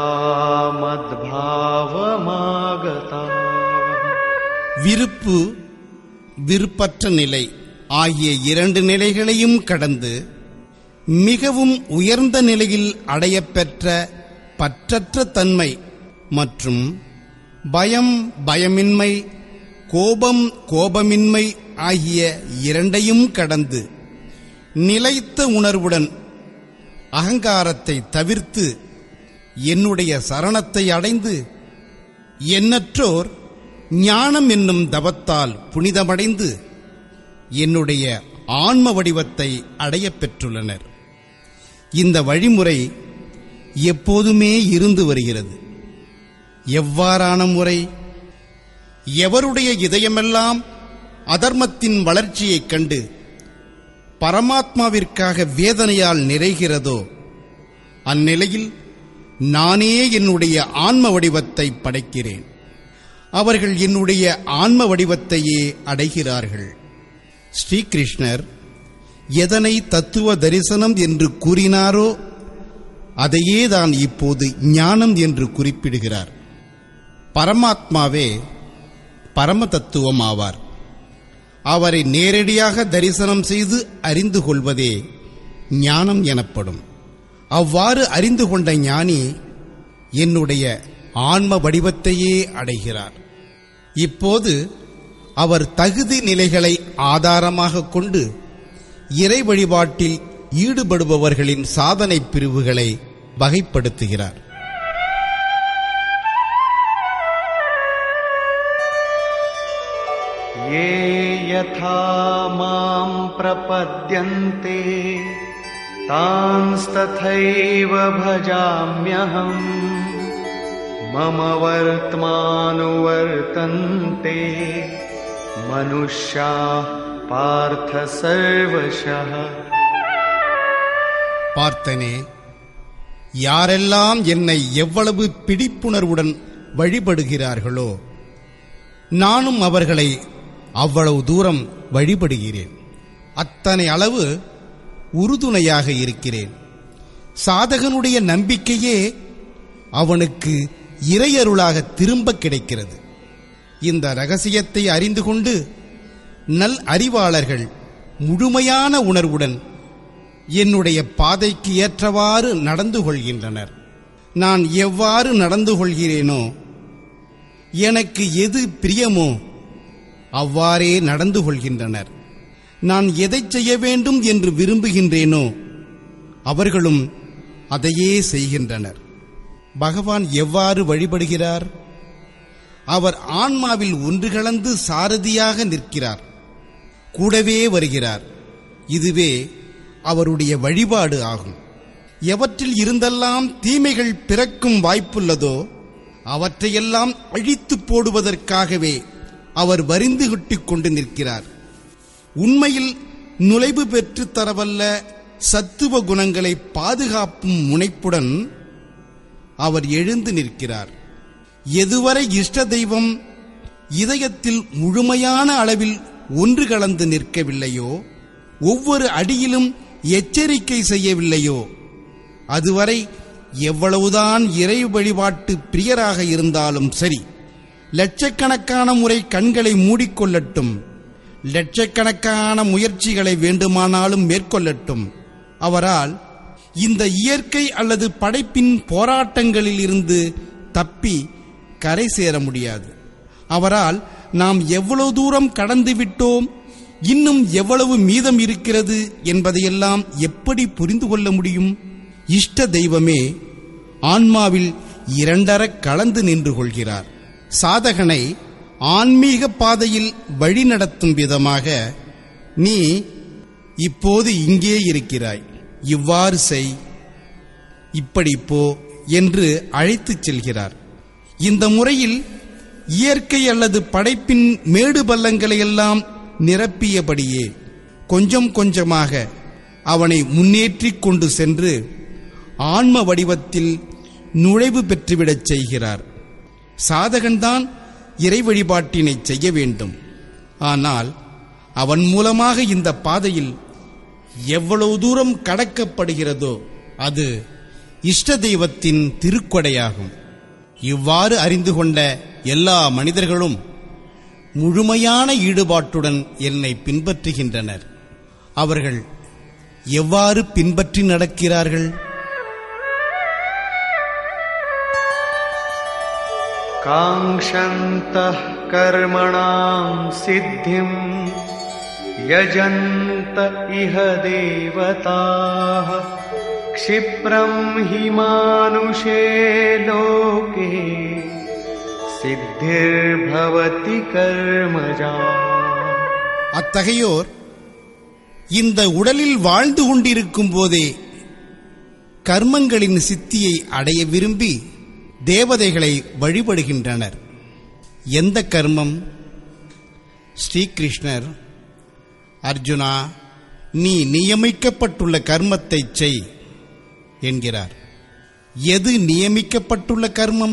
Speaker 2: मद्भावमागता
Speaker 1: விருப்பு விருப்பற்ற நிலை ஆகிய இரண்டு நிலைகளையும் கடந்து மிகவும் உயர்ந்த நிலையில் அடையப்பெற்ற பற்றற்ற தன்மை மற்றும் பயம் பயமின்மை கோபம் கோபமின்மை ஆகிய இரண்டையும் கடந்து நிலைத்த உணர்வுடன் அகங்காரத்தை தவிர்த்து என்னுடைய சரணத்தை அடைந்து எண்ணற்றோர் ஞானம் என்னும் தவத்தால் புனிதமடைந்து என்னுடைய ஆன்ம வடிவத்தை அடையப் பெற்றுள்ளனர் இந்த வழிமுறை எப்போதுமே இருந்து வருகிறது எவ்வாறான முறை எவருடைய இதயமெல்லாம் அதர்மத்தின் வளர்ச்சியைக் கண்டு பரமாத்மாவிற்காக வேதனையால் நிறைகிறதோ அந்நிலையில் நானே என்னுடைய ஆன்ம வடிவத்தை படைக்கிறேன் அவர்கள் என்னுடைய ஆன்ம வடிவத்தையே அடைகிறார்கள் ஸ்ரீகிருஷ்ணர் எதனை தத்துவ தரிசனம் என்று கூறினாரோ அதையே தான் இப்போது ஞானம் என்று குறிப்பிடுகிறார் பரமாத்மாவே பரம தத்துவம் ஆவார் அவரை நேரடியாக தரிசனம் செய்து அறிந்து கொள்வதே ஞானம் எனப்படும் அவ்வாறு அறிந்து கொண்ட ஞானி என்னுடைய ஆன்ம வடிவத்தையே அடைகிறார் இப்போது அவர் தகுதி நிலைகளை ஆதாரமாக கொண்டு இறை வழிபாட்டில் ஈடுபடுபவர்களின் சாதனை பிரிவுகளை வகைப்படுத்துகிறார்
Speaker 2: ये यथा माम् प्रपद्यन्ते तांस्तथैव भजाम्यहम् मम वर्त्मानुवर्तन्ते मनुष्याः पार्थ सर्वशः
Speaker 1: பார்த்தனே யாரெல்லாம் என்னை எவ்வளவு பிடிப்புணர்வுடன் வழிபடுகிறார்களோ நானும் அவர்களை அவ்வளவு தூரம் வழிபடுகிறேன் அத்தனை அளவு உறுதுணையாக இருக்கிறேன் சாதகனுடைய நம்பிக்கையே அவனுக்கு இறையருளாக திரும்ப கிடைக்கிறது இந்த ரகசியத்தை அறிந்து கொண்டு நல் அறிவாளர்கள் முழுமையான உணர்வுடன் என்னுடைய பாதைக்கு ஏற்றவாறு நடந்து கொள்கின்றனர் நான் எவ்வாறு நடந்து கொள்கிறேனோ எனக்கு எது பிரியமோ அவ்வாறே நடந்து கொள்கின்றனர் நான் எதைச் செய்ய வேண்டும் என்று விரும்புகின்றேனோ அவர்களும் அதையே செய்கின்றனர் பகவான் எவ்வாறு வழிபடுகிறார் அவர் ஆன்மாவில் ஒன்று கலந்து சாரதியாக நிற்கிறார் கூடவே வருகிறார் இதுவே அவருடைய வழிபாடு ஆகும் எவற்றில் இருந்தெல்லாம் தீமைகள் பிறக்கும் வாய்ப்புள்ளதோ அவற்றையெல்லாம் அழித்து போடுவதற்காகவே அவர் வரிந்து கட்டிக் கொண்டு நிற்கிறார் உண்மையில் நுழைவு பெற்று தரவல்ல சத்துவ குணங்களை பாதுகாப்பும் முனைப்புடன் அவர் எழுந்து நிற்கிறார் எதுவரை இஷ்ட தெய்வம் இதயத்தில் முழுமையான அளவில் ஒன்று கலந்து நிற்கவில்லையோ ஒவ்வொரு அடியிலும் எச்சரிக்கை செய்யவில்லையோ அதுவரை எவ்வளவுதான் இறை வழிபாட்டு பிரியராக இருந்தாலும் சரி லட்சக்கணக்கான முறை கண்களை மூடிக்கொள்ளட்டும் லட்சக்கணக்கான முயற்சிகளை வேண்டுமானாலும் மேற்கொள்ளட்டும் அவரால் இந்த இயற்கை அல்லது படைப்பின் போராட்டங்களில் இருந்து தப்பி கரை சேர முடியாது அவரால் நாம் எவ்வளவு தூரம் கடந்து விட்டோம் இன்னும் எவ்வளவு மீதம் இருக்கிறது என்பதையெல்லாம் எப்படி புரிந்து கொள்ள முடியும் இஷ்ட தெய்வமே ஆன்மாவில் இரண்டரக் கலந்து நின்று கொள்கிறார் சாதகனை ஆன்மீக பாதையில் வழிநடத்தும் விதமாக நீ இப்போது இங்கே இருக்கிறாய் இவ்வாறு செய் இப்படி போ என்று அழைத்துச் செல்கிறார் இந்த முறையில் இயற்கை அல்லது படைப்பின் மேடு பள்ளங்களை எல்லாம் நிரப்பியபடியே கொஞ்சம் கொஞ்சமாக அவனை முன்னேற்றிக் கொண்டு சென்று ஆன்ம வடிவத்தில்
Speaker 3: நுழைவு பெற்றுவிடச் செய்கிறார் சாதகன்தான் இறை வழிபாட்டினை செய்ய வேண்டும் ஆனால் அவன் மூலமாக இந்த பாதையில் எவ்வளவு தூரம் கடக்கப்படுகிறதோ அது இஷ்ட தெய்வத்தின் திருக்கொடையாகும் இவ்வாறு அறிந்து கொண்ட எல்லா மனிதர்களும் முழுமையான ஈடுபாட்டுடன் என்னை பின்பற்றுகின்றனர் அவர்கள் எவ்வாறு பின்பற்றி நடக்கிறார்கள்
Speaker 2: काङ्क्षन्तः कर्मणाम् सिद्धिम् यजन्त इह देवताः क्षिप्रम् हि मानुषे लोके सिद्धिर्भवति कर्मजा
Speaker 3: அத்தகையோர் இந்த உடலில் வாழ்ந்து கொண்டிருக்கும் போதே கர்மங்களின் சித்தியை அடைய விரும்பி தேவதைகளை வழிபடுகின்றனர் எந்த கர்மம் ஸ்ரீகிருஷ்ணர் அர்ஜுனா நீ நியமிக்கப்பட்டுள்ள கர்மத்தை செய் என்கிறார் எது நியமிக்கப்பட்டுள்ள கர்மம்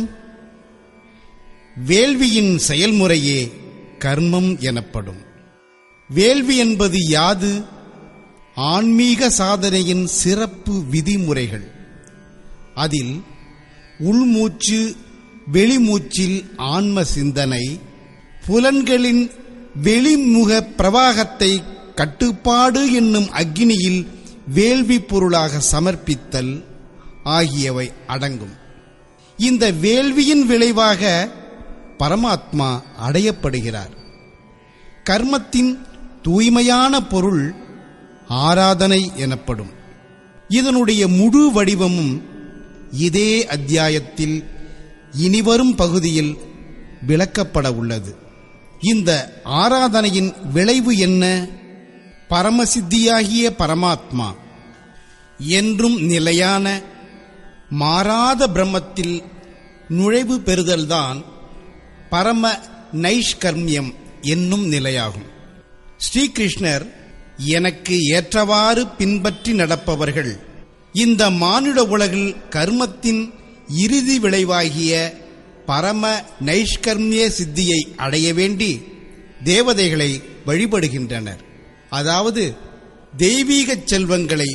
Speaker 3: வேள்வியின் செயல்முறையே கர்மம் எனப்படும் வேள்வி என்பது யாது ஆன்மீக சாதனையின் சிறப்பு விதிமுறைகள் அதில் உள்மூச்சு வெளிமூச்சில் ஆன்ம சிந்தனை புலன்களின் வெளிமுக பிரவாகத்தை கட்டுப்பாடு என்னும் அக்னியில் வேள்வி பொருளாக சமர்ப்பித்தல் ஆகியவை அடங்கும் இந்த வேள்வியின் விளைவாக பரமாத்மா அடையப்படுகிறார் கர்மத்தின் தூய்மையான பொருள் ஆராதனை எனப்படும் இதனுடைய முழு வடிவமும் இதே அத்தியாயத்தில் இனிவரும் பகுதியில் விளக்கப்பட உள்ளது இந்த ஆராதனையின் விளைவு என்ன பரமசித்தியாகிய பரமாத்மா என்றும் நிலையான மாறாத பிரம்மத்தில் நுழைவு பெறுதல்தான் பரம நைஷ்கர்மியம் என்னும் நிலையாகும் ஸ்ரீகிருஷ்ணர் எனக்கு ஏற்றவாறு பின்பற்றி நடப்பவர்கள் இந்த மானுட உலகில் கர்மத்தின் இறுதி விளைவாகிய பரம நைஷ்கர்மிய சித்தியை அடைய வேண்டி தேவதைகளை வழிபடுகின்றனர் அதாவது தெய்வீகச் செல்வங்களை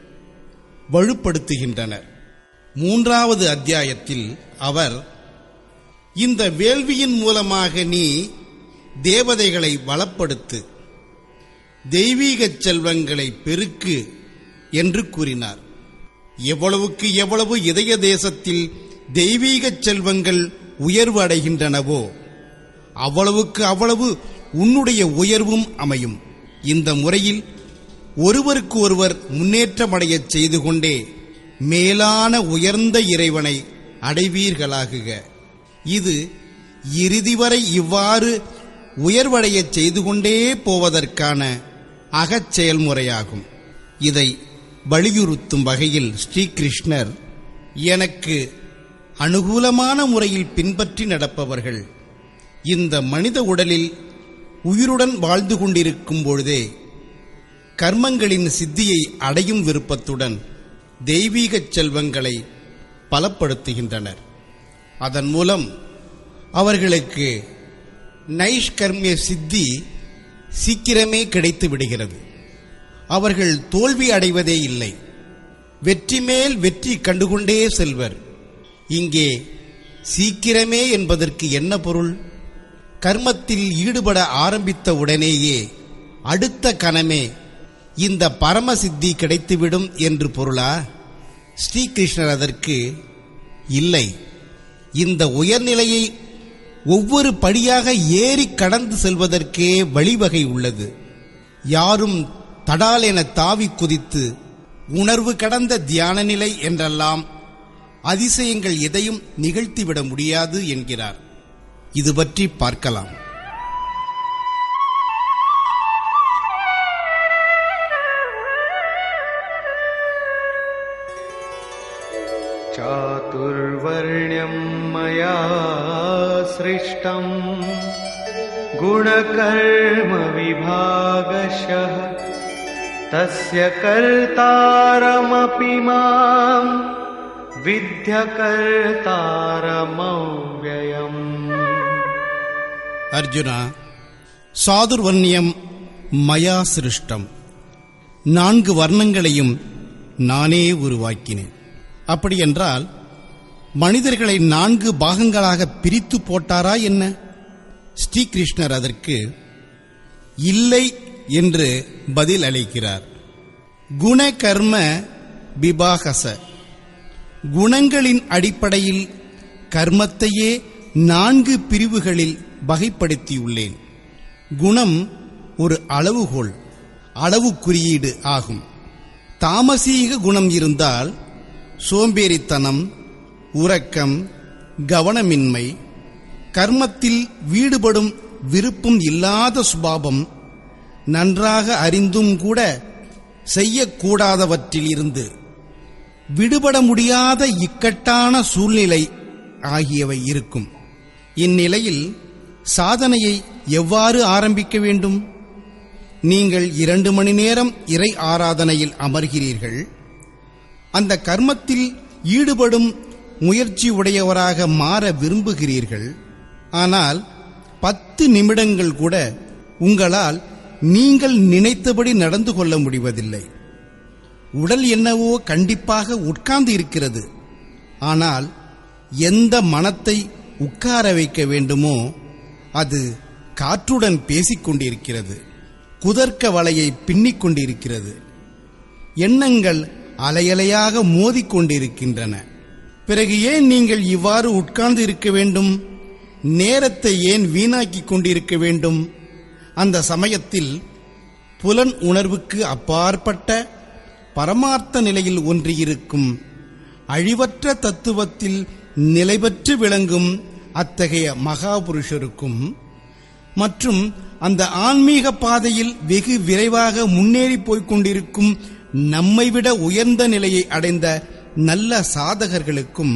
Speaker 3: வலுப்படுத்துகின்றனர் மூன்றாவது அத்தியாயத்தில் அவர் இந்த வேள்வியின் மூலமாக நீ தேவதைகளை வளப்படுத்து தெய்வீகச் செல்வங்களை பெருக்கு என்று கூறினார் எவ்வளவுக்கு எவ்வளவு இதய தேசத்தில் தெய்வீகச் செல்வங்கள் உயர்வு அடைகின்றனவோ அவ்வளவுக்கு அவ்வளவு உன்னுடைய உயர்வும் அமையும் இந்த முறையில் ஒருவருக்கு ஒருவர் முன்னேற்றமடையச் செய்து கொண்டே மேலான உயர்ந்த இறைவனை அடைவீர்களாகுக இது இறுதி வரை இவ்வாறு உயர்வடையச் செய்து கொண்டே போவதற்கான அகச் செயல்முறையாகும் இதை வலியுறுத்தும் வகையில் ஸ்ரீகிருஷ்ணர் எனக்கு அனுகூலமான முறையில் பின்பற்றி நடப்பவர்கள் இந்த மனித உடலில் உயிருடன் வாழ்ந்து கொண்டிருக்கும் பொழுதே கர்மங்களின் சித்தியை அடையும் விருப்பத்துடன் தெய்வீகச் செல்வங்களை பலப்படுத்துகின்றனர் அதன் மூலம் அவர்களுக்கு நைஷ்கர்மிய சித்தி சீக்கிரமே கிடைத்து விடுகிறது அவர்கள் தோல்வி அடைவதே இல்லை வெற்றி மேல் வெற்றி கண்டுகொண்டே செல்வர் இங்கே சீக்கிரமே என்பதற்கு என்ன பொருள் கர்மத்தில் ஈடுபட ஆரம்பித்த உடனேயே அடுத்த கணமே இந்த பரமசித்தி கிடைத்துவிடும் என்று பொருளா ஸ்ரீகிருஷ்ணர் அதற்கு இல்லை இந்த உயர்நிலையை ஒவ்வொரு படியாக ஏறி கடந்து செல்வதற்கே வழிவகை உள்ளது யாரும் தடால் என தாவி குதித்து உணர்வு கடந்த தியான நிலை என்றெல்லாம் அதிசயங்கள் எதையும் நிகழ்த்திவிட முடியாது என்கிறார் இது பற்றி பார்க்கலாம்
Speaker 2: चातुर्वर्ण्यं मया सृष्टम् गुणकर्मविभागशः तस्य कर्तारमपि माम् विध्यकर्तारमव्ययम्
Speaker 1: அர்ஜுனா சாதுர்வர்ணியம் மயா சிருஷ்டம் நான்கு வர்ணங்களையும் நானே உருவாக்கினேன் அப்படியென்றால் மனிதர்களை நான்கு பாகங்களாக பிரித்து போட்டாரா என்ன ஸ்ரீகிருஷ்ணர் அதற்கு இல்லை என்று பதில் அளிக்கிறார் குண கர்ம விபாகச குணங்களின் அடிப்படையில் கர்மத்தையே நான்கு பிரிவுகளில் வகைப்படுத்தியுள்ளேன் குணம் ஒரு அளவுகோல் அளவு குறியீடு ஆகும் தாமசீக குணம் இருந்தால் சோம்பேறித்தனம் உறக்கம் கவனமின்மை கர்மத்தில் வீடுபடும் விருப்பம் இல்லாத சுபாவம் நன்றாக அறிந்தும் கூட செய்யக்கூடாதவற்றில் இருந்து விடுபட முடியாத இக்கட்டான சூழ்நிலை ஆகியவை இருக்கும் இந்நிலையில் சாதனையை எவ்வாறு ஆரம்பிக்க வேண்டும் நீங்கள் இரண்டு மணி நேரம் இறை ஆராதனையில் அமர்கிறீர்கள் அந்த கர்மத்தில் ஈடுபடும் முயற்சி உடையவராக மாற விரும்புகிறீர்கள் ஆனால் பத்து நிமிடங்கள் கூட உங்களால் நீங்கள் நினைத்தபடி நடந்து கொள்ள முடிவதில்லை உடல் என்னவோ கண்டிப்பாக உட்கார்ந்து இருக்கிறது ஆனால் எந்த மனத்தை உட்கார வைக்க வேண்டுமோ அது காற்றுடன் பேசிக் கொண்டிருக்கிறது குதர்க்க வலையை பின்னிக் கொண்டிருக்கிறது எண்ணங்கள் அலையலையாக மோதிக்கொண்டிருக்கின்றன பிறகு ஏன் நீங்கள் இவ்வாறு உட்கார்ந்து இருக்க வேண்டும் நேரத்தை ஏன் வீணாக்கிக் கொண்டிருக்க வேண்டும் அந்த சமயத்தில் புலன் உணர்வுக்கு அப்பாற்பட்ட பரமார்த்த நிலையில் ஒன்றியிருக்கும் அழிவற்ற தத்துவத்தில் நிலைபெற்று விளங்கும் அத்தகைய மகாபுருஷருக்கும் மற்றும் அந்த ஆன்மீக பாதையில் வெகு விரைவாக முன்னேறி போய்க் கொண்டிருக்கும் நம்மை விட உயர்ந்த நிலையை அடைந்த நல்ல சாதகர்களுக்கும்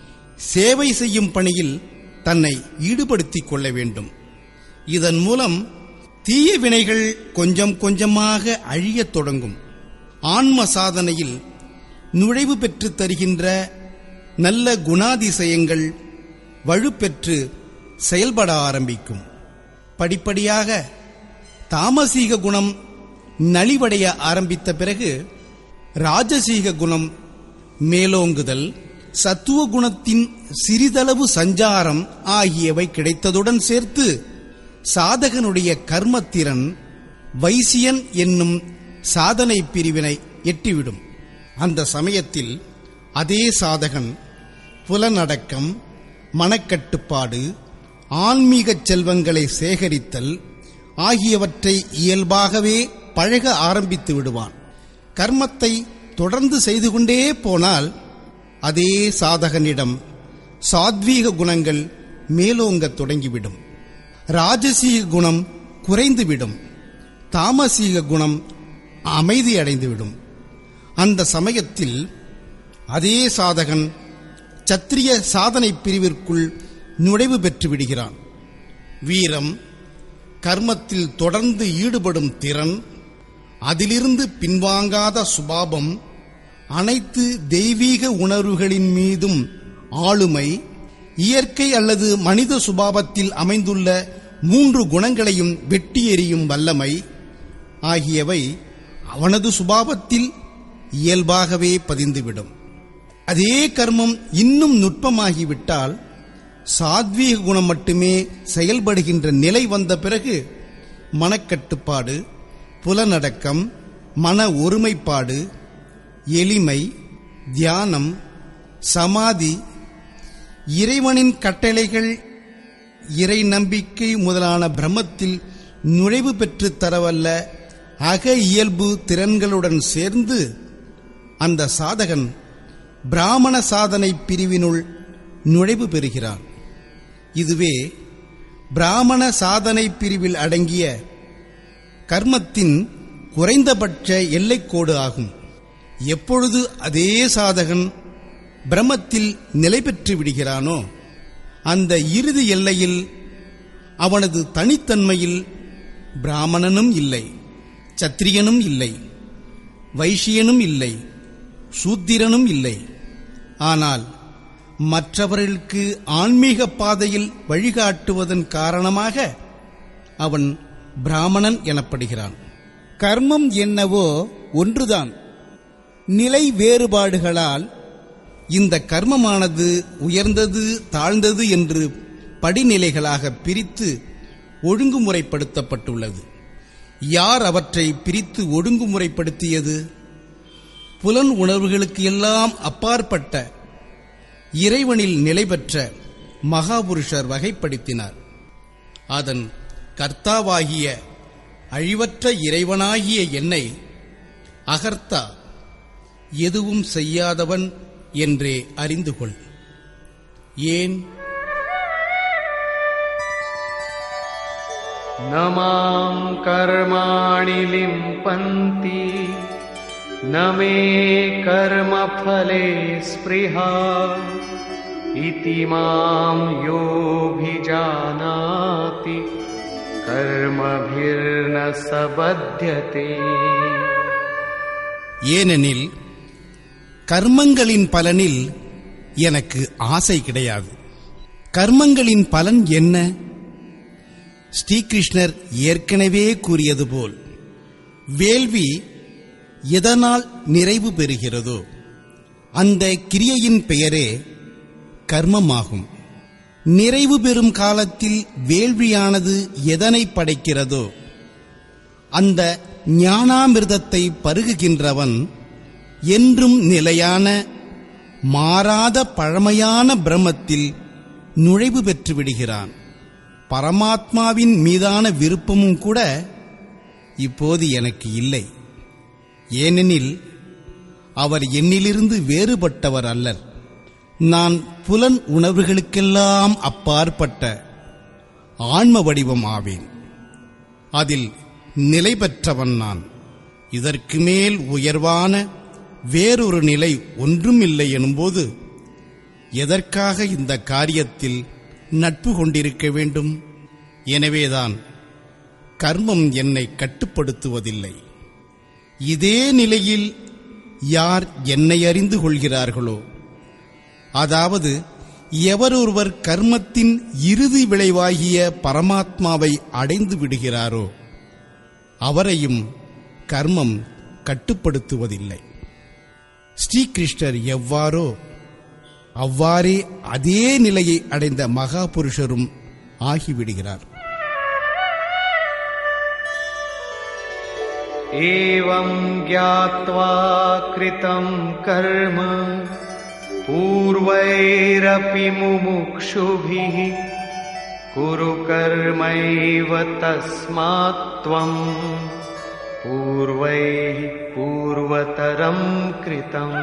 Speaker 1: சேவை செய்யும் பணியில் தன்னை ஈடுபடுத்திக் கொள்ள வேண்டும் இதன் மூலம் தீய வினைகள் கொஞ்சம் கொஞ்சமாக அழியத் தொடங்கும் ஆன்ம சாதனையில் நுழைவு பெற்று தருகின்ற நல்ல குணாதிசயங்கள் வலுப்பெற்று செயல்பட ஆரம்பிக்கும் படிப்படியாக தாமசீக குணம் நலிவடைய ஆரம்பித்த பிறகு ராஜசீக குணம் மேலோங்குதல் சத்துவ குணத்தின் சிறிதளவு சஞ்சாரம் ஆகியவை கிடைத்ததுடன் சேர்த்து சாதகனுடைய கர்மத்திறன் வைசியன் என்னும் சாதனை பிரிவினை எட்டிவிடும் அந்த சமயத்தில் அதே சாதகன் புலனடக்கம் மனக்கட்டுப்பாடு ஆன்மீகச் செல்வங்களை சேகரித்தல் ஆகியவற்றை இயல்பாகவே பழக ஆரம்பித்து விடுவான் கர்மத்தை தொடர்ந்து செய்து கொண்டே போனால் அதே சாதகனிடம் சாத்வீக குணங்கள் மேலோங்கத் தொடங்கிவிடும் ராஜசீக குணம் குறைந்துவிடும் தாமசீக குணம் அமைதியடைந்துவிடும் அந்த சமயத்தில் அதே சாதகன் சத்திரிய சாதனை பிரிவிற்குள் நுழைவு பெற்று விடுகிறான் வீரம் கர்மத்தில் தொடர்ந்து ஈடுபடும் திறன் அதிலிருந்து பின்வாங்காத சுபாவம் அனைத்து தெய்வீக உணர்வுகளின் மீதும் ஆளுமை இயற்கை அல்லது மனித சுபாவத்தில் அமைந்துள்ள மூன்று குணங்களையும் வெட்டி எறியும் வல்லமை ஆகியவை அவனது சுபாவத்தில் இயல்பாகவே பதிந்துவிடும் அதே கர்மம் இன்னும் நுட்பமாகிவிட்டால் சாத்வீக குணம் மட்டுமே செயல்படுகின்ற நிலை வந்த பிறகு மனக்கட்டுப்பாடு புலனடக்கம் மன ஒருமைப்பாடு எளிமை தியானம் சமாதி இறைவனின் கட்டளைகள் இறை நம்பிக்கை முதலான பிரம்மத்தில் நுழைவு பெற்று தரவல்ல அக இயல்பு திறன்களுடன் சேர்ந்து அந்த சாதகன் பிராமண சாதனை பிரிவினுள் நுழைவு பெறுகிறான் இதுவே பிராமண சாதனை பிரிவில் அடங்கிய கர்மத்தின் குறைந்தபட்ச எல்லைக்கோடு ஆகும் எப்பொழுது அதே சாதகன் பிரம்மத்தில் நிலை பெற்று விடுகிறானோ அந்த இறுதி எல்லையில் அவனது தனித்தன்மையில் பிராமணனும் இல்லை சத்திரியனும் இல்லை வைசியனும் இல்லை சூத்திரனும் இல்லை ஆனால் மற்றவர்களுக்கு ஆன்மீக பாதையில் வழிகாட்டுவதன் காரணமாக அவன் பிராமணன் எனப்படுகிறான்
Speaker 4: கர்மம் என்னவோ ஒன்றுதான் நிலை வேறுபாடுகளால்
Speaker 1: இந்த கர்மமானது உயர்ந்தது தாழ்ந்தது என்று படிநிலைகளாக பிரித்து ஒழுங்குமுறைப்படுத்தப்பட்டுள்ளது யார் அவற்றை பிரித்து ஒழுங்குமுறைப்படுத்தியது புலன் உணர்வுகளுக்கு எல்லாம் அப்பாற்பட்ட இறைவனில் நிலை பெற்ற மகாபுருஷர் வகைப்படுத்தினார் அதன் கர்த்தாவாகிய அழிவற்ற இறைவனாகிய என்னை அகர்த்தா எதுவும் செய்யாதவன் என்றே அறிந்து கொள் ஏன்
Speaker 2: न माम् कर्माणि लिम्पन्ति न मे कर्मफले स्पृहा इति माम् योऽभिजानाति कर्मभिर्न स बध्यते
Speaker 1: ஏனெனில் கர்மங்களின் பலனில் எனக்கு ஆசை கிடையாது கர்மங்களின் பலன் என்ன ஸ்ரீகிருஷ்ணர் ஏற்கனவே கூறியது போல் வேள்வி எதனால் நிறைவு பெறுகிறதோ அந்த கிரியையின் பெயரே கர்மமாகும் நிறைவு பெறும் காலத்தில் வேள்வியானது எதனை படைக்கிறதோ அந்த ஞானாமிர்தத்தை பருகுகின்றவன் என்றும் நிலையான மாறாத பழமையான பிரம்மத்தில் நுழைவு பெற்று விடுகிறான் பரமாத்மாவின் மீதான விருப்பமும் கூட இப்போது எனக்கு இல்லை ஏனெனில் அவர் என்னிலிருந்து வேறுபட்டவர் அல்லர் நான் புலன் உணர்வுகளுக்கெல்லாம் அப்பாற்பட்ட ஆன்ம வடிவம் ஆவேன் அதில் நிலை பெற்றவன் நான் இதற்கு மேல் உயர்வான வேறொரு நிலை ஒன்றும் இல்லை எனும்போது எதற்காக இந்த காரியத்தில் நட்பு கொண்டிருக்க வேண்டும் எனவேதான் கர்மம் என்னை கட்டுப்படுத்துவதில்லை இதே நிலையில் யார் என்னை அறிந்து கொள்கிறார்களோ அதாவது எவரொருவர் கர்மத்தின் இறுதி விளைவாகிய பரமாத்மாவை அடைந்து விடுகிறாரோ அவரையும் கர்மம் கட்டுப்படுத்துவதில்லை ஸ்ரீகிருஷ்ணர் எவ்வாறோ அவ்வாறே அதே நிலையை அடைந்த மகாபுருஷரும் ஆகிவிடுகிறார்
Speaker 2: एवम् ज्ञात्वा कृतम् कर्म पूर्वैरपि मुमुक्षुभिः कुरु कर्मैव तस्मात् त्वम् पूर्वैः पूर्वतरम् कृतम्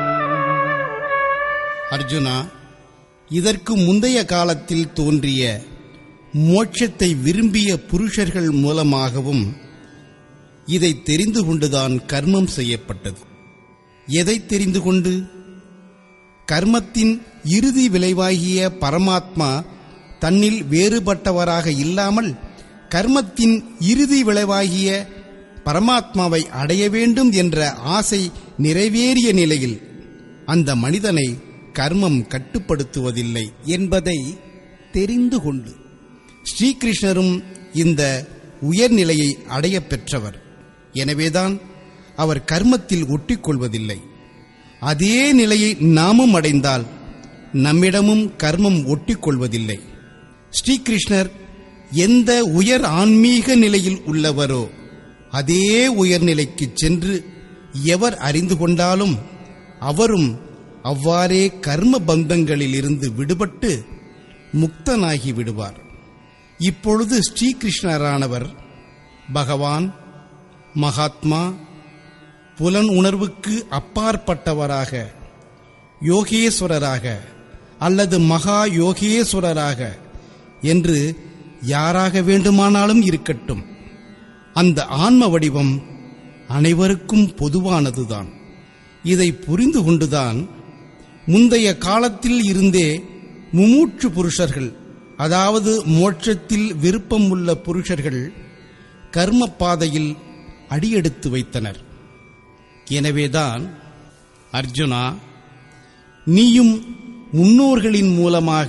Speaker 1: அர்ஜுனா இதற்கு முந்தைய காலத்தில் தோன்றிய மோட்சத்தை விரும்பிய புருஷர்கள் மூலமாகவும் இதை தெரிந்து கொண்டுதான் கர்மம் செய்யப்பட்டது எதை தெரிந்து கொண்டு கர்மத்தின் இறுதி விளைவாகிய பரமாத்மா தன்னில் வேறுபட்டவராக இல்லாமல் கர்மத்தின் இறுதி விளைவாகிய பரமாத்மாவை அடைய வேண்டும் என்ற ஆசை நிறைவேறிய நிலையில் அந்த மனிதனை கர்மம் கட்டுப்படுத்துவதில்லை என்பதை தெரிந்து கொண்டு ஸ்ரீகிருஷ்ணரும் இந்த உயர்நிலையை அடையப் பெற்றவர் எனவேதான் அவர் கர்மத்தில் ஒட்டிக்கொள்வதில்லை அதே நிலையை நாமும் அடைந்தால் நம்மிடமும் கர்மம் ஒட்டிக்கொள்வதில்லை ஸ்ரீகிருஷ்ணர் எந்த உயர் ஆன்மீக நிலையில் உள்ளவரோ அதே உயர்நிலைக்கு சென்று எவர் அறிந்து கொண்டாலும் அவரும் அவ்வாறே கர்ம பந்தங்களில் இருந்து விடுபட்டு முக்தனாகி விடுவார் இப்பொழுது ஸ்ரீகிருஷ்ணரானவர் பகவான் மகாத்மா புலன் உணர்வுக்கு அப்பாற்பட்டவராக யோகேஸ்வரராக அல்லது மகா யோகேஸ்வரராக என்று யாராக வேண்டுமானாலும் இருக்கட்டும் அந்த ஆன்ம வடிவம் அனைவருக்கும் பொதுவானதுதான் இதை புரிந்து கொண்டுதான் முந்தைய காலத்தில் இருந்தே முமூற்று புருஷர்கள் அதாவது மோட்சத்தில் விருப்பம் உள்ள புருஷர்கள் கர்ம பாதையில் அடியெடுத்து வைத்தனர் எனவேதான் அர்ஜுனா நீயும் முன்னோர்களின் மூலமாக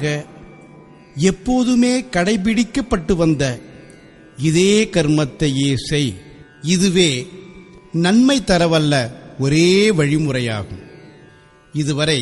Speaker 1: எப்போதுமே கடைபிடிக்கப்பட்டு வந்த இதே கர்மத்தையே செய் இதுவே நன்மை தரவல்ல ஒரே வழிமுறையாகும் இதுவரை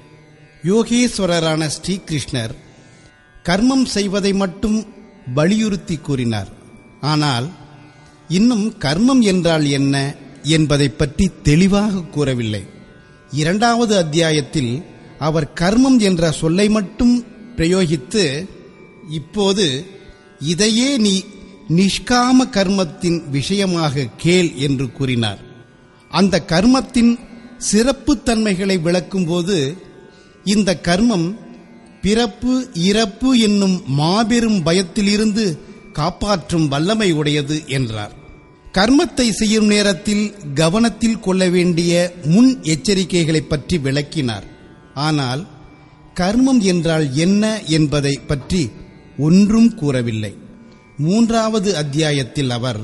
Speaker 1: யோகேஸ்வரரான ஸ்ரீகிருஷ்ணர் கர்மம் செய்வதை மட்டும் வலியுறுத்தி கூறினார் ஆனால் இன்னும் கர்மம் என்றால் என்ன என்பதை பற்றி தெளிவாக கூறவில்லை இரண்டாவது அத்தியாயத்தில் அவர் கர்மம் என்ற சொல்லை மட்டும் பிரயோகித்து இப்போது இதையே நீ நிஷ்காம கர்மத்தின் விஷயமாக கேள் என்று கூறினார் அந்த கர்மத்தின் சிறப்புத்தன்மைகளை விளக்கும்போது இந்த கர்மம் பிறப்பு இறப்பு என்னும் மாபெரும் பயத்திலிருந்து காப்பாற்றும் வல்லமை உடையது என்றார் கர்மத்தை செய்யும் நேரத்தில் கவனத்தில் கொள்ள வேண்டிய முன் எச்சரிக்கைகளை பற்றி விளக்கினார் ஆனால் கர்மம் என்றால் என்ன என்பதை பற்றி ஒன்றும் கூறவில்லை மூன்றாவது அத்தியாயத்தில் அவர்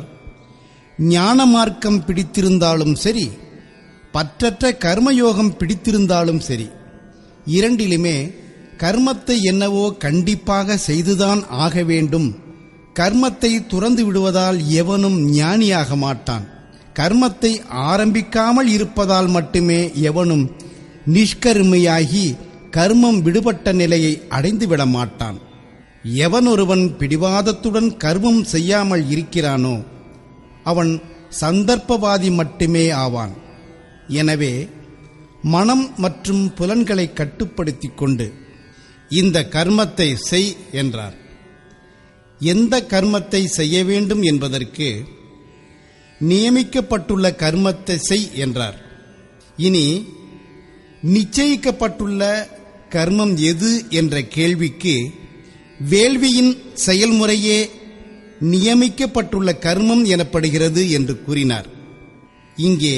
Speaker 1: ஞான மார்க்கம் பிடித்திருந்தாலும் சரி பற்றற்ற கர்மயோகம் பிடித்திருந்தாலும் சரி இரண்டிலுமே கர்மத்தை என்னவோ கண்டிப்பாக செய்துதான் ஆக வேண்டும் கர்மத்தை துறந்து விடுவதால் எவனும் ஞானியாக மாட்டான் கர்மத்தை ஆரம்பிக்காமல் இருப்பதால் மட்டுமே எவனும் நிஷ்கர்மையாகி கர்மம் விடுபட்ட நிலையை அடைந்துவிட மாட்டான் எவனொருவன் பிடிவாதத்துடன் கர்மம் செய்யாமல் இருக்கிறானோ அவன் சந்தர்ப்பவாதி மட்டுமே ஆவான் எனவே மனம் மற்றும் புலன்களை கட்டுப்படுத்திக் கொண்டு இந்த கர்மத்தை செய் என்றார் எந்த கர்மத்தை செய்ய வேண்டும் என்பதற்கு நியமிக்கப்பட்டுள்ள கர்மத்தை செய் என்றார் இனி நிச்சயிக்கப்பட்டுள்ள கர்மம் எது என்ற கேள்விக்கு வேள்வியின் செயல்முறையே நியமிக்கப்பட்டுள்ள கர்மம் எனப்படுகிறது என்று கூறினார் இங்கே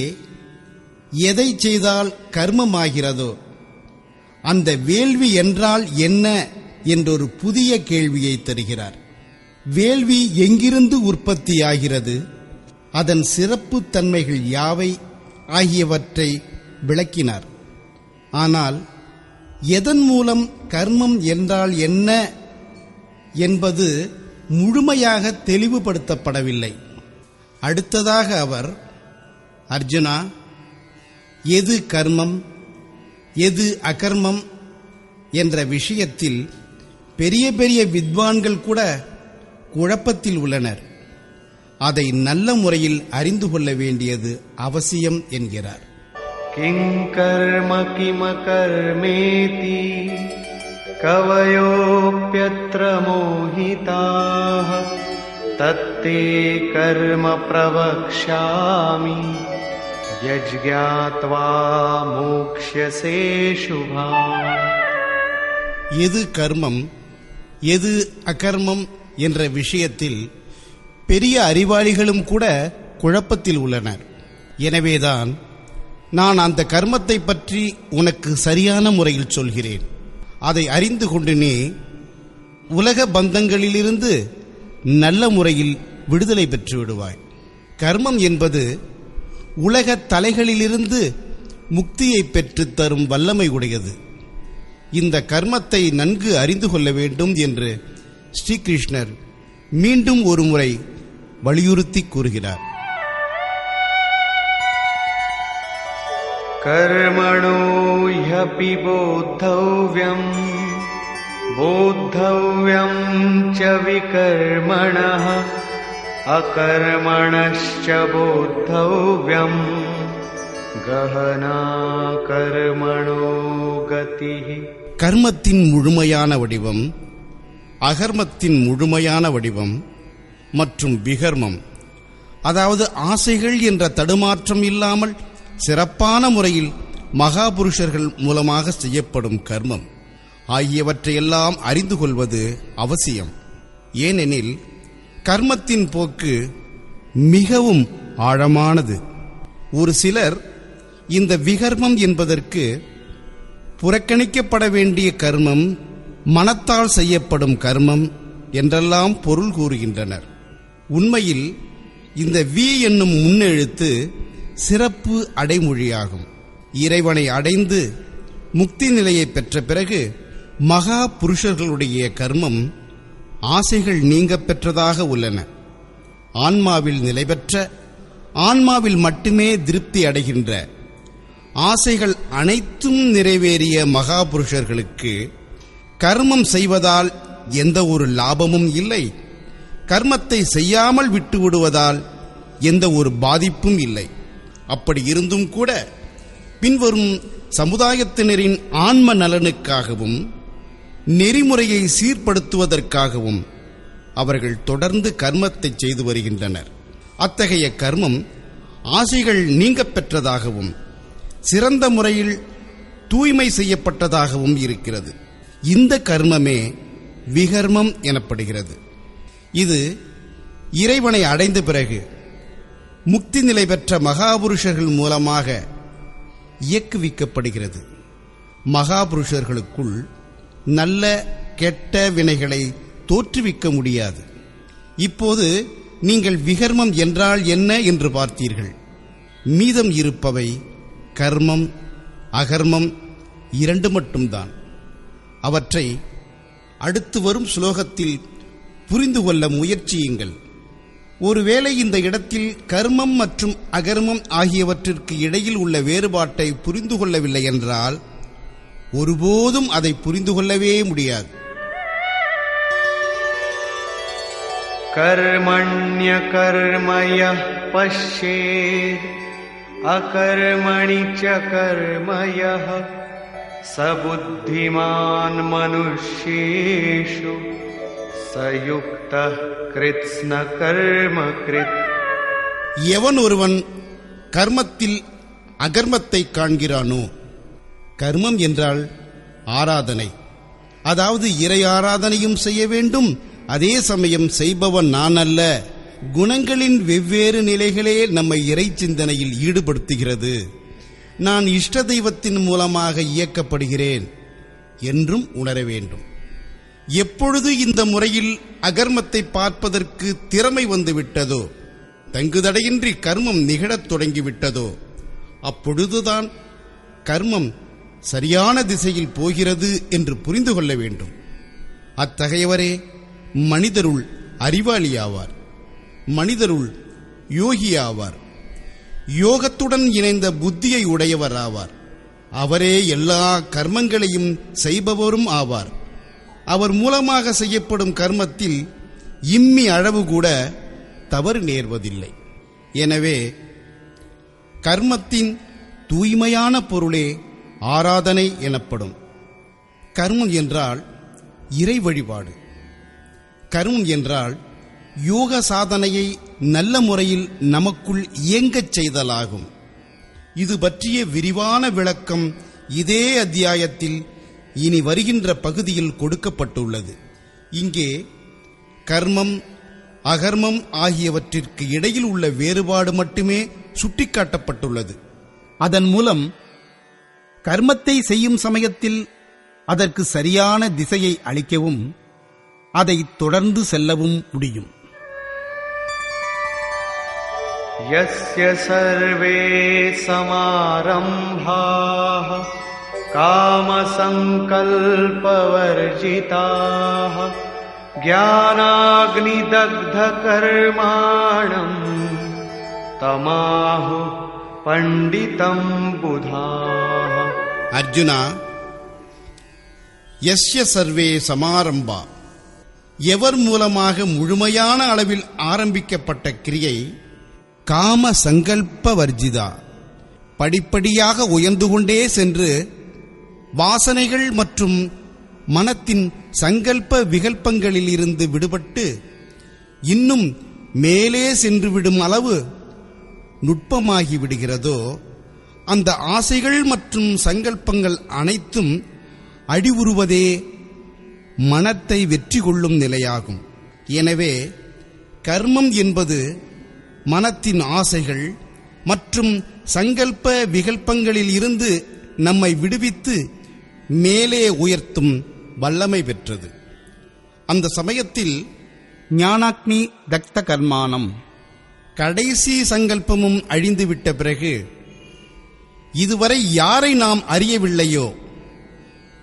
Speaker 1: எதை செய்தால் கர்மமாகிறதோ அந்த வேள்வி என்றால் என்ன என்றொரு புதிய கேள்வியை தருகிறார் வேள்வி எங்கிருந்து உற்பத்தியாகிறது அதன் சிறப்பு தன்மைகள் யாவை ஆகியவற்றை விளக்கினார் ஆனால் எதன் மூலம் கர்மம் என்றால் என்ன என்பது முழுமையாக தெளிவுபடுத்தப்படவில்லை அடுத்ததாக அவர் அர்ஜுனா எது கர்மம் எது அகர்மம் என்ற விஷயத்தில் பெரிய பெரிய வித்வான்கள் கூட குழப்பத்தில் உள்ளனர் அதை நல்ல முறையில் அறிந்து கொள்ள வேண்டியது அவசியம் என்கிறார்
Speaker 2: किं कर्म किमकर्मेति कवयोऽप्यत्र मोहिताः तत्ते कर्म प्रवक्ष्यामि यज्ञात्वा मोक्ष्यसे शुभा
Speaker 1: எது கர்மம் எது அகர்மம் என்ற விஷயத்தில் பெரிய அறிவாளிகளும் கூட குழப்பத்தில் உள்ளனர் எனவேதான் நான் அந்த கர்மத்தை பற்றி உனக்கு சரியான முறையில் சொல்கிறேன் அதை அறிந்து கொண்டு நீ உலக பந்தங்களிலிருந்து நல்ல முறையில் விடுதலை பெற்று விடுவாய் கர்மம் என்பது உலக தலைகளிலிருந்து முக்தியை பெற்றுத் தரும் வல்லமை உடையது இந்த கர்மத்தை நன்கு அறிந்து கொள்ள வேண்டும் என்று ஸ்ரீகிருஷ்ணர் மீண்டும் ஒரு முறை வலியுறுத்தி கூறுகிறார்
Speaker 2: कर्मणो ह्यपि बोद्धव्यम् बोद्धव्यम् च विकर्मणः अकर्मणश्च बोद्धव्यम् गहना कर्मणो गतिः
Speaker 1: கர்மத்தின் முழுமையான வடிவம் அகர்மத்தின் முழுமையான வடிவம் மற்றும் விகர்மம் அதாவது ஆசைகள் என்ற தடுமாற்றம் இல்லாமல் சிறப்பான முறையில் மகாபுருஷர்கள் மூலமாக செய்யப்படும் கர்மம் ஆகியவற்றையெல்லாம் அறிந்து கொள்வது அவசியம் ஏனெனில் கர்மத்தின் போக்கு மிகவும் ஆழமானது ஒரு சிலர் இந்த விகர்மம் என்பதற்கு புறக்கணிக்கப்பட வேண்டிய கர்மம் மனத்தால் செய்யப்படும் கர்மம் என்றெல்லாம் பொருள் கூறுகின்றனர் உண்மையில் இந்த வி என்னும் முன்னெழுத்து சிறப்பு அடைமொழியாகும் இறைவனை அடைந்து முக்தி நிலையை பெற்ற பிறகு மகா புருஷர்களுடைய கர்மம் ஆசைகள் நீங்க பெற்றதாக உள்ளன ஆன்மாவில் நிலை பெற்ற ஆன்மாவில் மட்டுமே திருப்தி அடைகின்ற ஆசைகள் அனைத்தும் நிறைவேறிய மகா புருஷர்களுக்கு கர்மம் செய்வதால் எந்த ஒரு லாபமும் இல்லை கர்மத்தை செய்யாமல் விட்டு விடுவதால் எந்த ஒரு பாதிப்பும் இல்லை அப்படி இருந்தும் கூட பின்வரும் சமுதாயத்தினரின் ஆன்ம நலனுக்காகவும் நெறிமுறையை சீர்படுத்துவதற்காகவும் அவர்கள் தொடர்ந்து கர்மத்தை செய்து வருகின்றனர் அத்தகைய கர்மம் ஆசைகள் நீங்கப் பெற்றதாகவும் சிறந்த முறையில் தூய்மை செய்யப்பட்டதாகவும் இருக்கிறது இந்த கர்மமே விகர்மம் எனப்படுகிறது இது இறைவனை அடைந்த பிறகு முக்தி நிலை பெற்ற மகாபுருஷர்கள் மூலமாக இயக்குவிக்கப்படுகிறது மகாபுருஷர்களுக்குள் நல்ல கெட்ட வினைகளை தோற்றுவிக்க முடியாது இப்போது நீங்கள் விகர்மம் என்றால் என்ன என்று பார்த்தீர்கள் மீதம் இருப்பவை கர்மம் அகர்மம் இரண்டு மட்டும்தான் அவற்றை அடுத்து வரும் ஸ்லோகத்தில் புரிந்து கொள்ள முயற்சியுங்கள் ஒருவேளை இந்த இடத்தில் கர்மம் மற்றும் அகர்மம் ஆகியவற்றிற்கு இடையில் உள்ள வேறுபாட்டை புரிந்து கொள்ளவில்லை என்றால் ஒருபோதும் அதை புரிந்து கொள்ளவே முடியாது
Speaker 2: कर्मण्यकर्म यः पश्येत् अकर्मणि च कर्म यः स बुद्धिमान् मनुष्येषु स युक्तः कृत्स्नकर्मकृत्
Speaker 1: எவன் ஒருவன் கர்மத்தில் அகர்மத்தை காண்கிறானோ கர்மம் என்றால் ஆராதனை அதாவது இறை ஆராதனையும் செய்ய வேண்டும் அதே சமயம் செய்பவன் நான் அல்ல குணங்களின் வெவ்வேறு நிலைகளே நம்மை இறை சிந்தனையில் ஈடுபடுத்துகிறது நான் இஷ்ட தெய்வத்தின் மூலமாக இயக்கப்படுகிறேன் என்றும் உணர வேண்டும் எப்பொழுது இந்த முறையில் அகர்மத்தை பார்ப்பதற்கு திறமை வந்து விட்டதோ தங்குதடையின்றி கர்மம் நிகழத் தொடங்கிவிட்டதோ அப்பொழுதுதான் கர்மம் சரியான திசையில் போகிறது என்று புரிந்து கொள்ள வேண்டும் அத்தகையவரே மனிதருள் அறிவாளி ஆவார் மனிதருள் யோகி ஆவார் யோகத்துடன் இணைந்த புத்தியை உடையவர் ஆவார் அவரே எல்லா கர்மங்களையும் செய்பவரும் ஆவார் அவர் மூலமாக செய்யப்படும் கர்மத்தில் இம்மி அளவு கூட தவறு நேர்வதில்லை எனவே கர்மத்தின் தூய்மையான பொருளே ஆராதனை எனப்படும் கர்மம் என்றால் இறை வழிபாடு கர்மம் என்றால் யோக சாதனையை நல்ல முறையில் நமக்குள் இயங்கச் செய்தலாகும் இது பற்றிய விரிவான விளக்கம் இதே அத்தியாயத்தில் இனி வருகின்ற பகுதியில் கொடுக்கப்பட்டுள்ளது இங்கே கர்மம் அகர்மம் ஆகியவற்றிற்கு இடையில் உள்ள வேறுபாடு மட்டுமே சுட்டிக்காட்டப்பட்டுள்ளது
Speaker 4: அதன் மூலம் கர்மத்தை செய்யும் சமயத்தில் அதற்கு சரியான திசையை அளிக்கவும் அதை தொடர்ந்து செல்லவும் முடியும்
Speaker 2: यस्य सर्वे समारम्भाः कामसङ्कल्पवर्जिताः ज्ञानाग्निदग्धकर्माणम् तमाहु पण्डितम् बुधाः
Speaker 1: அர்ஜுனா எஸ்ய சர்வே சமாரம்பா எவர் மூலமாக முழுமையான அளவில் ஆரம்பிக்கப்பட்ட கிரியை காம சங்கல்ப வர்ஜிதா படிப்படியாக உயர்ந்து கொண்டே சென்று வாசனைகள் மற்றும் மனத்தின் சங்கல்ப விகல்பங்களில் இருந்து விடுபட்டு இன்னும் மேலே சென்று விடும் அளவு நுட்பமாகி விடுகிறதோ அந்த ஆசைகள் மற்றும் சங்கல்பங்கள் அனைத்தும் அடிவுறுவதே மனத்தை வெற்றி கொள்ளும் நிலையாகும் எனவே கர்மம் என்பது மனத்தின் ஆசைகள் மற்றும் சங்கல்ப விகல்பங்களில் இருந்து நம்மை விடுவித்து மேலே உயர்த்தும் வல்லமை பெற்றது அந்த சமயத்தில்
Speaker 4: ஞானாக்னி தக்த கர்மானம்
Speaker 1: கடைசி சங்கல்பமும் அழிந்துவிட்ட பிறகு இதுவரை யாரை நாம் அறியவில்லையோ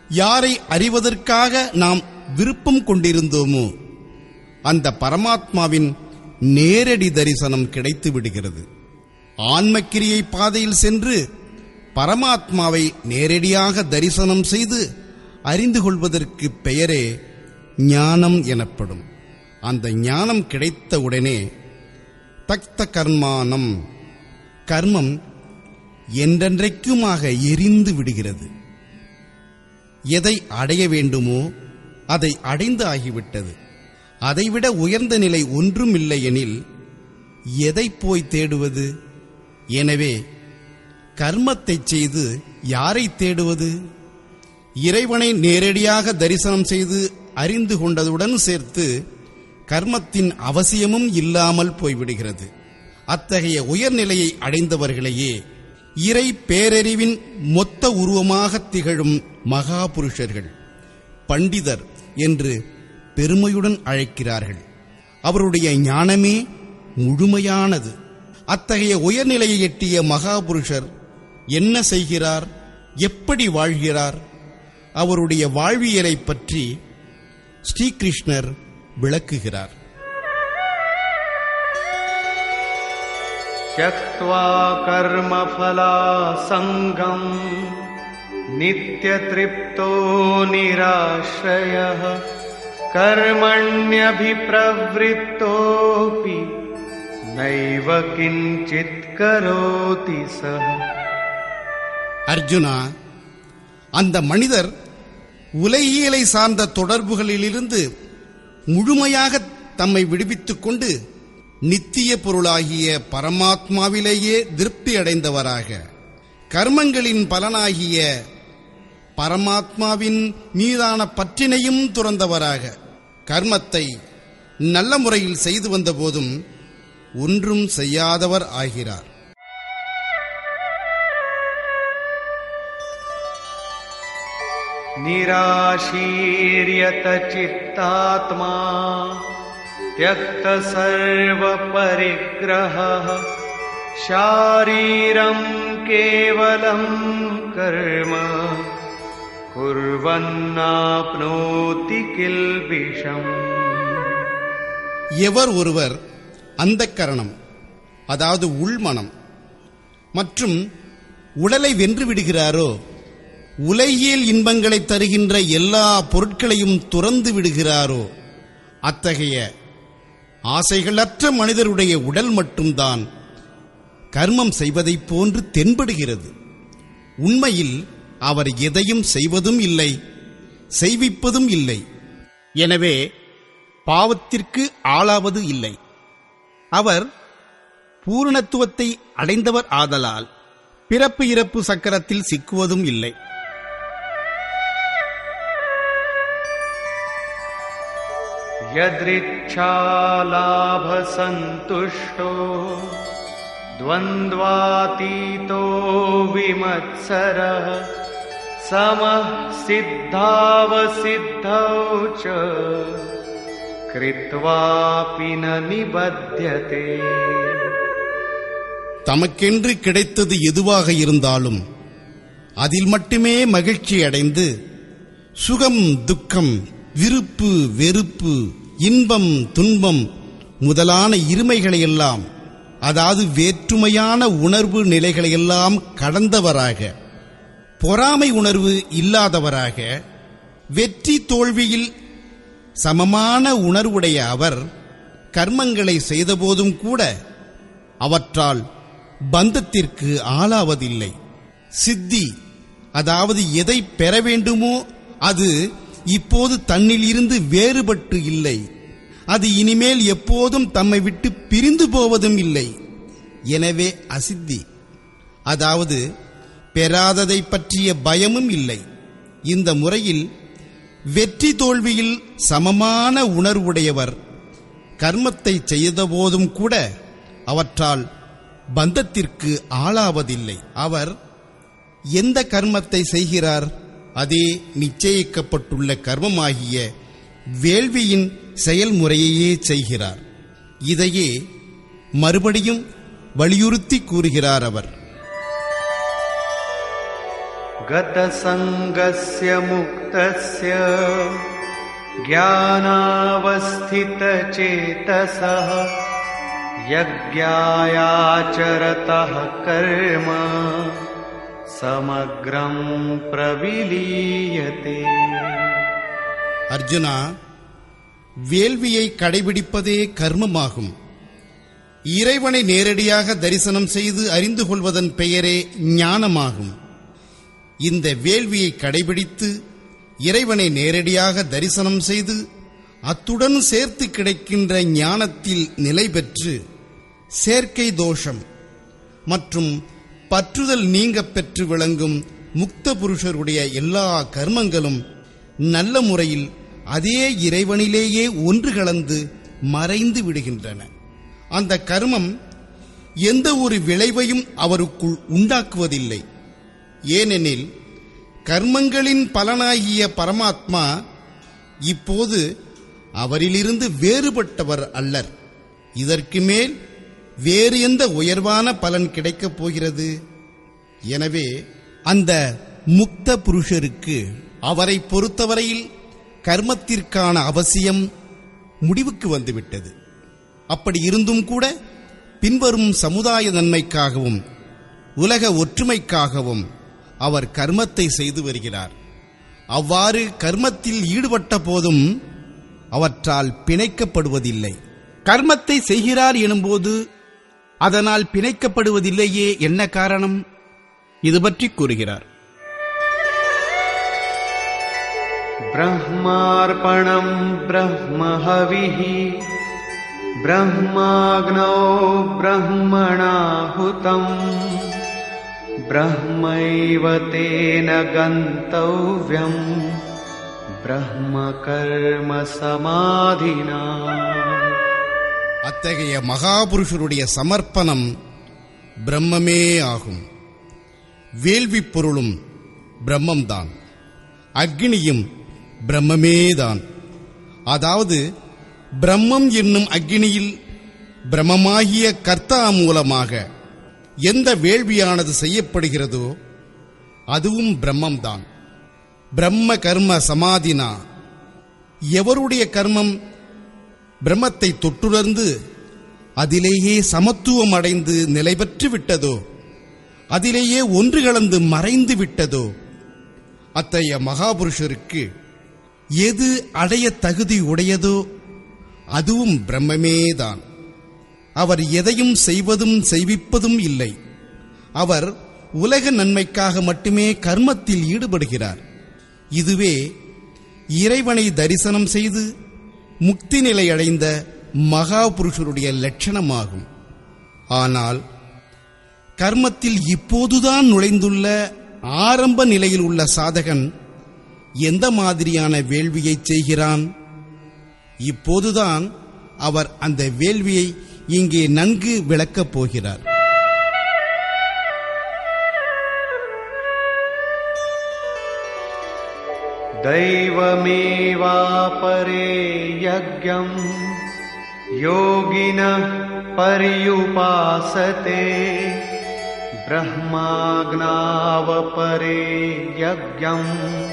Speaker 3: யாரை அறிவதற்காக நாம் விருப்பம் கொண்டிருந்தோமோ அந்த பரமாத்மாவின் நேரடி தரிசனம் கிடைத்து விடுகிறது ஆன்மக்கிரியை பாதையில் சென்று பரமாத்மாவை நேரடியாக தரிசனம் செய்து அறிந்து கொள்வதற்கு பெயரே ஞானம் எனப்படும் அந்த ஞானம் கிடைத்த உடனே தக்த கர்மானம் கர்மம் என்றென்றைக்குமாக எரிந்து விடுகிறது எதை அடைய வேண்டுமோ அதை அடைந்து ஆகிவிட்டது அதைவிட உயர்ந்த நிலை ஒன்றும் இல்லை எனில் எதை போய் தேடுவது எனவே கர்மத்தைச் செய்து யாரை தேடுவது இறைவனை நேரடியாக தரிசனம் செய்து அறிந்து கொண்டதுடன் சேர்த்து கர்மத்தின் அவசியமும் இல்லாமல் போய்விடுகிறது அத்தகைய உயர்நிலையை அடைந்தவர்களையே இறை பேரறிவின் மொத்த உருவமாக திகழும் மகாபுருஷர்கள் பண்டிதர் என்று பெருமையுடன் அழைக்கிறார்கள் அவருடைய ஞானமே முழுமையானது அத்தகைய உயர்நிலையை எட்டிய மகாபுருஷர் என்ன செய்கிறார் எப்படி வாழ்கிறார் அவருடைய வாழ்வியலை பற்றி ஸ்ரீகிருஷ்ணர் விளக்குகிறார்
Speaker 2: त्यक्त्वा कर्मफलासङ्गम् नित्यतृप्तो निराश्रयः कर्मण्यभिप्रवृत्तोऽपि नैव किञ्चित् करोति सः
Speaker 3: அர்ஜுனா அந்த மனிதர் உலகியலை சார்ந்த தொடர்புகளிலிருந்து முழுமையாக தம்மை விடுவித்துக் கொண்டு நித்திய பொருளாகிய பரமாத்மாவிலேயே திருப்தி அடைந்தவராக கர்மங்களின் பலனாகிய பரமாத்மாவின் மீதான பற்றினையும் துறந்தவராக கர்மத்தை நல்ல முறையில் செய்து வந்த போதும் ஒன்றும் செய்யாதவர் ஆகிறார்
Speaker 2: निराशीर्यत चित्तात्मा त्यक्तसर्वपरिग्रहः शारीरम् केवलम् कर्म कुर्वन्नाप्नोति किल्बिषम्
Speaker 3: எவர் ஒருவர் அந்த கரணம் அதாவது உள்மனம் மற்றும் உடலை வென்று விடுகிறாரோ உலகியல் இன்பங்களை தருகின்ற எல்லா பொருட்களையும் துறந்து விடுகிறாரோ அத்தகைய ஆசைகளற்ற மனிதருடைய உடல் மட்டும்தான் கர்மம் செய்வதைப் போன்று தென்படுகிறது உண்மையில் அவர் எதையும் செய்வதும் இல்லை செய்விப்பதும் இல்லை எனவே பாவத்திற்கு ஆளாவது இல்லை அவர் பூரணத்துவத்தை அடைந்தவர் ஆதலால் பிறப்பு இறப்பு சக்கரத்தில் சிக்குவதும் இல்லை
Speaker 2: यदृच्छालाभसन्तुष्टो द्वन्द्वातीतो विमत्सरः समः सिद्धावसिद्धौ च कृत्वापि न निबध्यते
Speaker 3: தமக்கென்று கிடைத்தது எதுவாக இருந்தாலும் அதில் மட்டுமே மகிழ்ச்சி அடைந்து சுகம் துக்கம் விருப்பு வெறுப்பு இன்பம் துன்பம் முதலான இருமைகளையெல்லாம் அதாவது வேற்றுமையான உணர்வு நிலைகளையெல்லாம் கடந்தவராக பொறாமை உணர்வு இல்லாதவராக வெற்றி தோல்வியில் சமமான உணர்வுடைய அவர் கர்மங்களை செய்தபோதும் கூட அவற்றால் பந்தத்திற்கு ஆளாவதில்லை சித்தி அதாவது எதை பெற வேண்டுமோ அது இப்போது தன்னில் இருந்து வேறுபட்டு இல்லை அது இனிமேல் எப்போதும் தம்மை விட்டு பிரிந்து போவதும் இல்லை எனவே அசித்தி அதாவது பெறாததை பற்றிய பயமும் இல்லை இந்த முறையில் வெற்றி தோல்வியில் சமமான உணர்வுடையவர் கர்மத்தை செய்தபோதும் கூட அவற்றால் பந்தத்திற்கு ஆளாவதில்லை அவர் எந்த கர்மத்தை செய்கிறார் அதே நிச்சயிக்கப்பட்டுள்ள கர்மமாகிய வேள்வியின் செயல்முறையையே செய்கிறார் இதையே மறுபடியும் வலியுறுத்தி கூறுகிறார் அவர்
Speaker 2: गतसङ्गस्य मुक्तस्य ज्ञानावस्थितचेतसः यज्ञायाचरतः कर्म समग्रं प्रविलीयते
Speaker 3: அர்ஜுனா வேள்வியை கடைபிடிப்பதே கர்மமாகும் இறைவனை நேரடியாக தரிசனம் செய்து அறிந்து கொள்வதன் பெயரே ஞானமாகும் இந்த வேள்வியை கடைபிடித்து இறைவனை நேரடியாக தரிசனம் செய்து அத்துடன் சேர்த்து கிடைக்கின்ற ஞானத்தில் நிலை பெற்று சேர்க்கை தோஷம் மற்றும் பற்றுதல் நீங்கப் பெற்று விளங்கும் முக்த புருஷருடைய எல்லா கர்மங்களும் நல்ல முறையில் அதே இறைவனிலேயே ஒன்று கலந்து மறைந்து விடுகின்றன அந்த கர்மம் எந்த ஒரு விளைவையும் அவருக்குள் உண்டாக்குவதில்லை ஏனெனில் கர்மங்களின் பலனாகிய பரமாத்மா இப்போது அவரிலிருந்து வேறுபட்டவர் அல்லர் இதற்கு மேல் வேறு எந்த உயர்வான பலன் கிடைக்கப் போகிறது எனவே அந்த முக்த புருஷருக்கு அவரை பொறுத்தவரையில் கர்மத்திற்கான அவசியம் முடிவுக்கு வந்துவிட்டது அப்படி இருந்தும் கூட பின்வரும் சமுதாய நன்மைக்காகவும் உலக ஒற்றுமைக்காகவும் அவர் கர்மத்தை செய்து வருகிறார் அவ்வாறு கர்மத்தில் ஈடுபட்ட போதும் அவற்றால் பிணைக்கப்படுவதில்லை
Speaker 4: கர்மத்தை செய்கிறார் எனும்போது அதனால் பிணைக்கப்படுவதில்லையே என்ன காரணம் இது பற்றி கூறுகிறார்
Speaker 2: ब्रह्मार्पणम् ब्रह्महविः ब्रह्माग्नौ ब्रह्मणाहुतम् ब्रह्मैव तेन गन्तव्यम् ब्रह्मकर्म समाधिना
Speaker 3: அத்தகைய மகாபுருஷருடைய சமர்ப்பணம் பிரம்மமே ஆகும் வேள்விப் பொருளும் பிரம்மம்தான் அக்னியும் பிரம்மமேதான் அதாவது பிரம்மம் என்னும் அக்னியில் பிரம்மமாகிய கர்த்தா மூலமாக எந்த வேள்வியானது செய்யப்படுகிறதோ அதுவும் பிரம்மம்தான் பிரம்ம கர்ம சமாதினா எவருடைய கர்மம் பிரம்மத்தை தொட்டுணர்ந்து அதிலேயே சமத்துவம் அடைந்து நிலை பெற்று விட்டதோ அதிலேயே ஒன்று கலந்து மறைந்து விட்டதோ அத்தகைய மகாபுருஷருக்கு எது அடைய தகுதி உடையதோ அதுவும் பிரம்மமேதான் அவர் எதையும் செய்வதும் செய்விப்பதும் இல்லை அவர் உலக நன்மைக்காக மட்டுமே கர்மத்தில் ஈடுபடுகிறார் இதுவே இறைவனை தரிசனம் செய்து முக்தி நிலை அடைந்த மகாபுருஷருடைய லட்சணமாகும் ஆனால் கர்மத்தில் இப்போதுதான் நுழைந்துள்ள ஆரம்ப நிலையில் உள்ள சாதகன் எந்த மாதிரியான வேள்வியை செய்கிறான் இப்போதுதான் அவர் அந்த வேள்வியை இங்கே நன்கு விளக்கப் போகிறார்
Speaker 2: दैवमेवापरे यज्ञम् योगिनः पर्युपासते ब्रह्माग्नावपरे यज्ञम्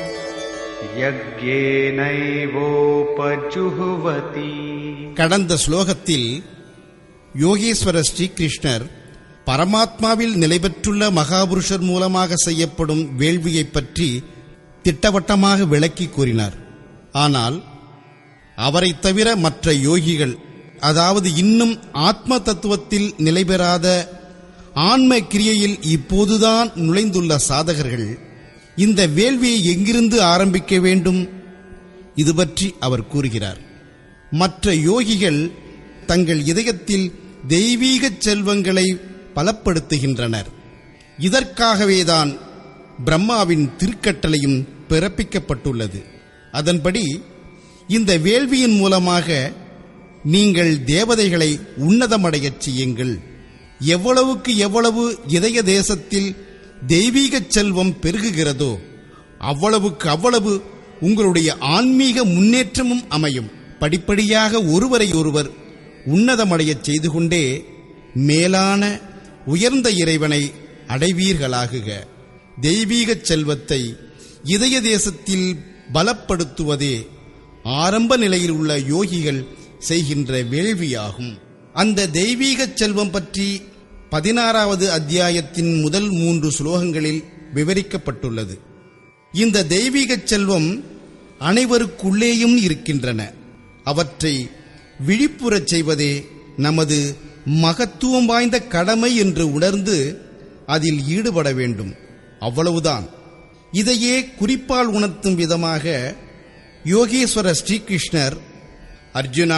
Speaker 2: यज्ञेनैवोपजुह्वति
Speaker 3: கடந்த ஸ்லோகத்தில் யோகேஸ்வர ஸ்ரீகிருஷ்ணர் பரமாத்மாவில் நிலை பெற்றுள்ள மகாபுருஷர் மூலமாக செய்யப்படும் வேள்வியைப் பற்றி திட்டவட்டமாக விளக்கி கூறினார் ஆனால் அவரைத் தவிர மற்ற யோகிகள் அதாவது இன்னும் ஆத்ம தத்துவத்தில் நிலை பெறாத ஆன்ம கிரியையில் இப்போதுதான் நுழைந்துள்ள சாதகர்கள் இந்த வேள்வியை எங்கிருந்து ஆரம்பிக்க வேண்டும் இது பற்றி அவர் கூறுகிறார் மற்ற யோகிகள் தங்கள் இதயத்தில் தெய்வீகச் செல்வங்களை பலப்படுத்துகின்றனர் இதற்காகவேதான் பிரம்மாவின் திருக்கட்டளையும் பிறப்பிக்கப்பட்டுள்ளது அதன்படி இந்த வேள்வியின் மூலமாக நீங்கள் தேவதைகளை உன்னதமடையச் செய்யுங்கள் எவ்வளவுக்கு எவ்வளவு இதய தேசத்தில் தெய்வீகச் செல்வம் பெருகுகிறதோ அவ்வளவுக்கு அவ்வளவு உங்களுடைய ஆன்மீக முன்னேற்றமும் அமையும் படிப்படியாக ஒருவரை ஒருவர் உன்னதமடையச் செய்து கொண்டே மேலான உயர்ந்த இறைவனை அடைவீர்களாகுக
Speaker 1: தெய்வீகச் செல்வத்தை இதய தேசத்தில் பலப்படுத்துவதே ஆரம்ப நிலையில் உள்ள யோகிகள் செய்கின்ற வேள்வியாகும் அந்த தெய்வீகச் செல்வம் பற்றி பதினாறாவது அத்தியாயத்தின் முதல் மூன்று ஸ்லோகங்களில் விவரிக்கப்பட்டுள்ளது இந்த தெய்வீகச் செல்வம் அனைவருக்குள்ளேயும் இருக்கின்றன அவற்றை விழிப்புறச் செய்வதே நமது மகத்துவம் வாய்ந்த கடமை என்று உணர்ந்து அதில் ஈடுபட வேண்டும் அவ்வளவுதான் இதையே குறிப்பால் உணர்த்தும் விதமாக யோகேஸ்வர ஸ்ரீகிருஷ்ணர் அர்ஜுனா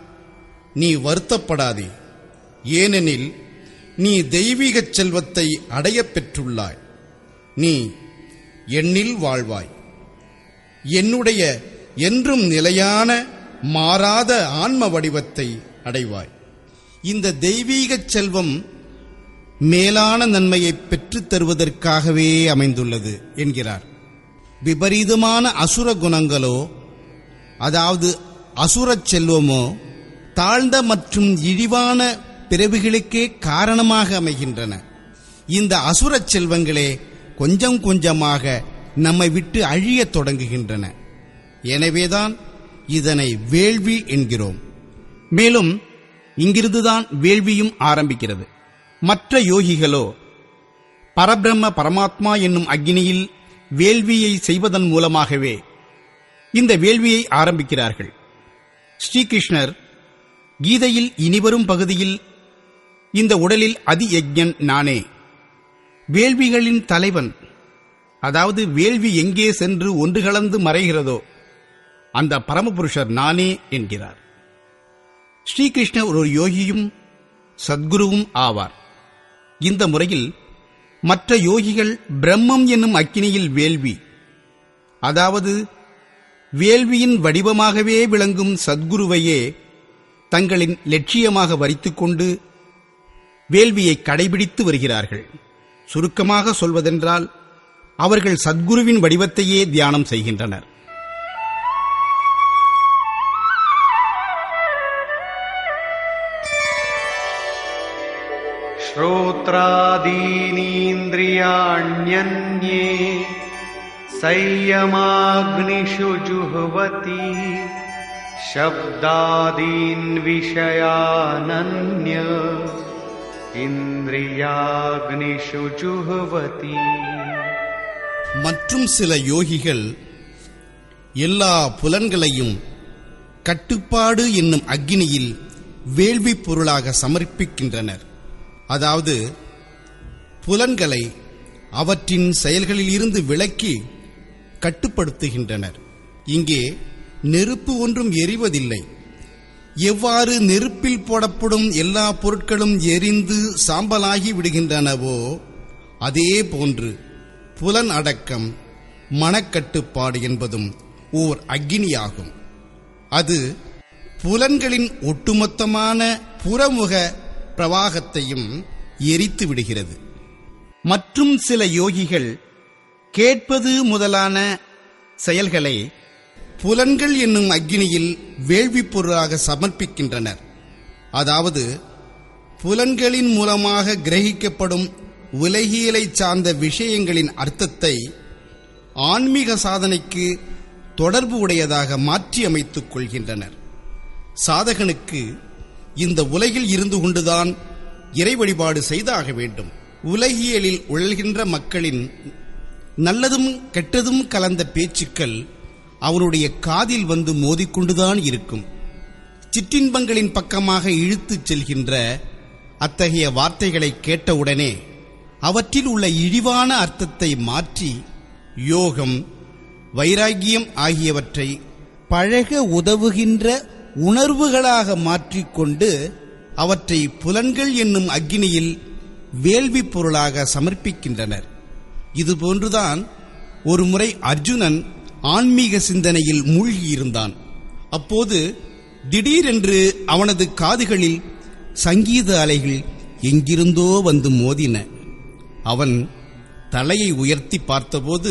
Speaker 1: நீ வருத்தப்படாதே ஏனெனில் நீ தெய்வீகச் செல்வத்தை அடையப் பெற்றுள்ளாய் நீ எண்ணில் வாழ்வாய் என்னுடைய என்றும் நிலையான மாறாத ஆன்ம வடிவத்தை அடைவாய் இந்த தெய்வீகச் செல்வம் மேலான நன்மையை பெற்றுத் தருவதற்காகவே அமைந்துள்ளது என்கிறார் விபரீதமான அசுர குணங்களோ அதாவது அசுரச் செல்வமோ தாழ்ந்த மற்றும் இழிவான பிறவிகளுக்கே காரணமாக அமைகின்றன இந்த அசுரச் செல்வங்களே கொஞ்சம் கொஞ்சமாக நம்மை விட்டு அழியத் தொடங்குகின்றன எனவேதான் இதனை வேள்வி என்கிறோம்
Speaker 4: மேலும் இங்கிருந்துதான் வேள்வியும் ஆரம்பிக்கிறது மற்ற யோகிகளோ பரபிரம்ம பரமாத்மா என்னும் அக்னியில் வேள்வியை செய்வதன் மூலமாகவே இந்த வேள்வியை ஆரம்பிக்கிறார்கள் ஸ்ரீகிருஷ்ணர் கீதையில் இனிவரும் பகுதியில் இந்த உடலில் அதி யஜ்ஞன் நானே வேள்விகளின் தலைவன் அதாவது வேள்வி எங்கே சென்று ஒன்று கலந்து மறைகிறதோ அந்த பரமபுருஷர் நானே என்கிறார் ஸ்ரீகிருஷ்ணர் ஒரு யோகியும் சத்குருவும் ஆவார் இந்த முறையில் மற்ற யோகிகள் பிரம்மம் என்னும் அக்கினியில் வேள்வி அதாவது வேள்வியின் வடிவமாகவே விளங்கும் சத்குருவையே தங்களின் லட்சியமாக வரித்துக்கொண்டு வேள்வியை கடைபிடித்து வருகிறார்கள் சுருக்கமாக சொல்வதென்றால் அவர்கள் சத்குருவின் வடிவத்தையே தியானம் செய்கின்றனர்
Speaker 2: श्रोत्रादीनीन्द्रियाण्यन्ये संयमाग्निषु जुह्वति शब्दादीन् विषयानन्य इन्द्रियाग्निषु जुह्वति
Speaker 1: மற்றும் சில யோகிகள் எல்லா புலன்களையும் கட்டுப்பாடு என்னும் அக்னியில் வேள்வி பொருளாக சமர்ப்பிக்கின்றனர் அதாவது புலன்களை அவற்றின் செயல்களில் இருந்து விலக்கி கட்டுப்படுத்துகின்றனர் இங்கே நெருப்பு ஒன்றும் எரிவதில்லை எவ்வாறு நெருப்பில் போடப்படும் எல்லா பொருட்களும் எரிந்து சாம்பலாகி விடுகின்றனவோ அதே போன்று புலன் அடக்கம் மனக்கட்டுப்பாடு என்பதும் ஓர் அக்னியாகும் அது புலன்களின் ஒட்டுமொத்தமான புறமுக பிரவாகத்தையும் எரித்து விடுகிறது
Speaker 4: மற்றும் சில யோகிகள் கேட்பது முதலான செயல்களை
Speaker 1: புலன்கள் என்னும் அக்னியில் வேள்விப் பொருளாக சமர்ப்பிக்கின்றனர் அதாவது புலன்களின் மூலமாக கிரகிக்கப்படும் உலகியலை சார்ந்த விஷயங்களின் அர்த்தத்தை ஆன்மீக சாதனைக்கு தொடர்பு உடையதாக மாற்றி அமைத்துக் கொள்கின்றனர் சாதகனுக்கு இந்த உலகில் இருந்து கொண்டுதான் இறை வழிபாடு செய்தாக வேண்டும் உலகியலில் உழல்கின்ற மக்களின் நல்லதும் கெட்டதும் கலந்த பேச்சுக்கள் அவருடைய காதில் வந்து மோதிக்கொண்டுதான் இருக்கும் சிற்றின்பங்களின் பக்கமாக இழுத்துச் செல்கின்ற அத்தகைய வார்த்தைகளை கேட்டவுடனே அவற்றில் உள்ள இழிவான அர்த்தத்தை மாற்றி யோகம் வைராகியம் ஆகியவற்றை பழக உதவுகின்ற உணர்வுகளாக மாற்றிக்கொண்டு அவற்றை புலன்கள் என்னும் அக்னியில் வேள்வி பொருளாக சமர்ப்பிக்கின்றனர் இதுபோன்றுதான் ஒருமுறை அர்ஜுனன் ஆன்மீக சிந்தனையில் மூழ்கியிருந்தான் அப்போது திடீரென்று அவனது காதுகளில் சங்கீத அலைகள் எங்கிருந்தோ வந்து மோதின அவன் தலையை உயர்த்தி பார்த்தபோது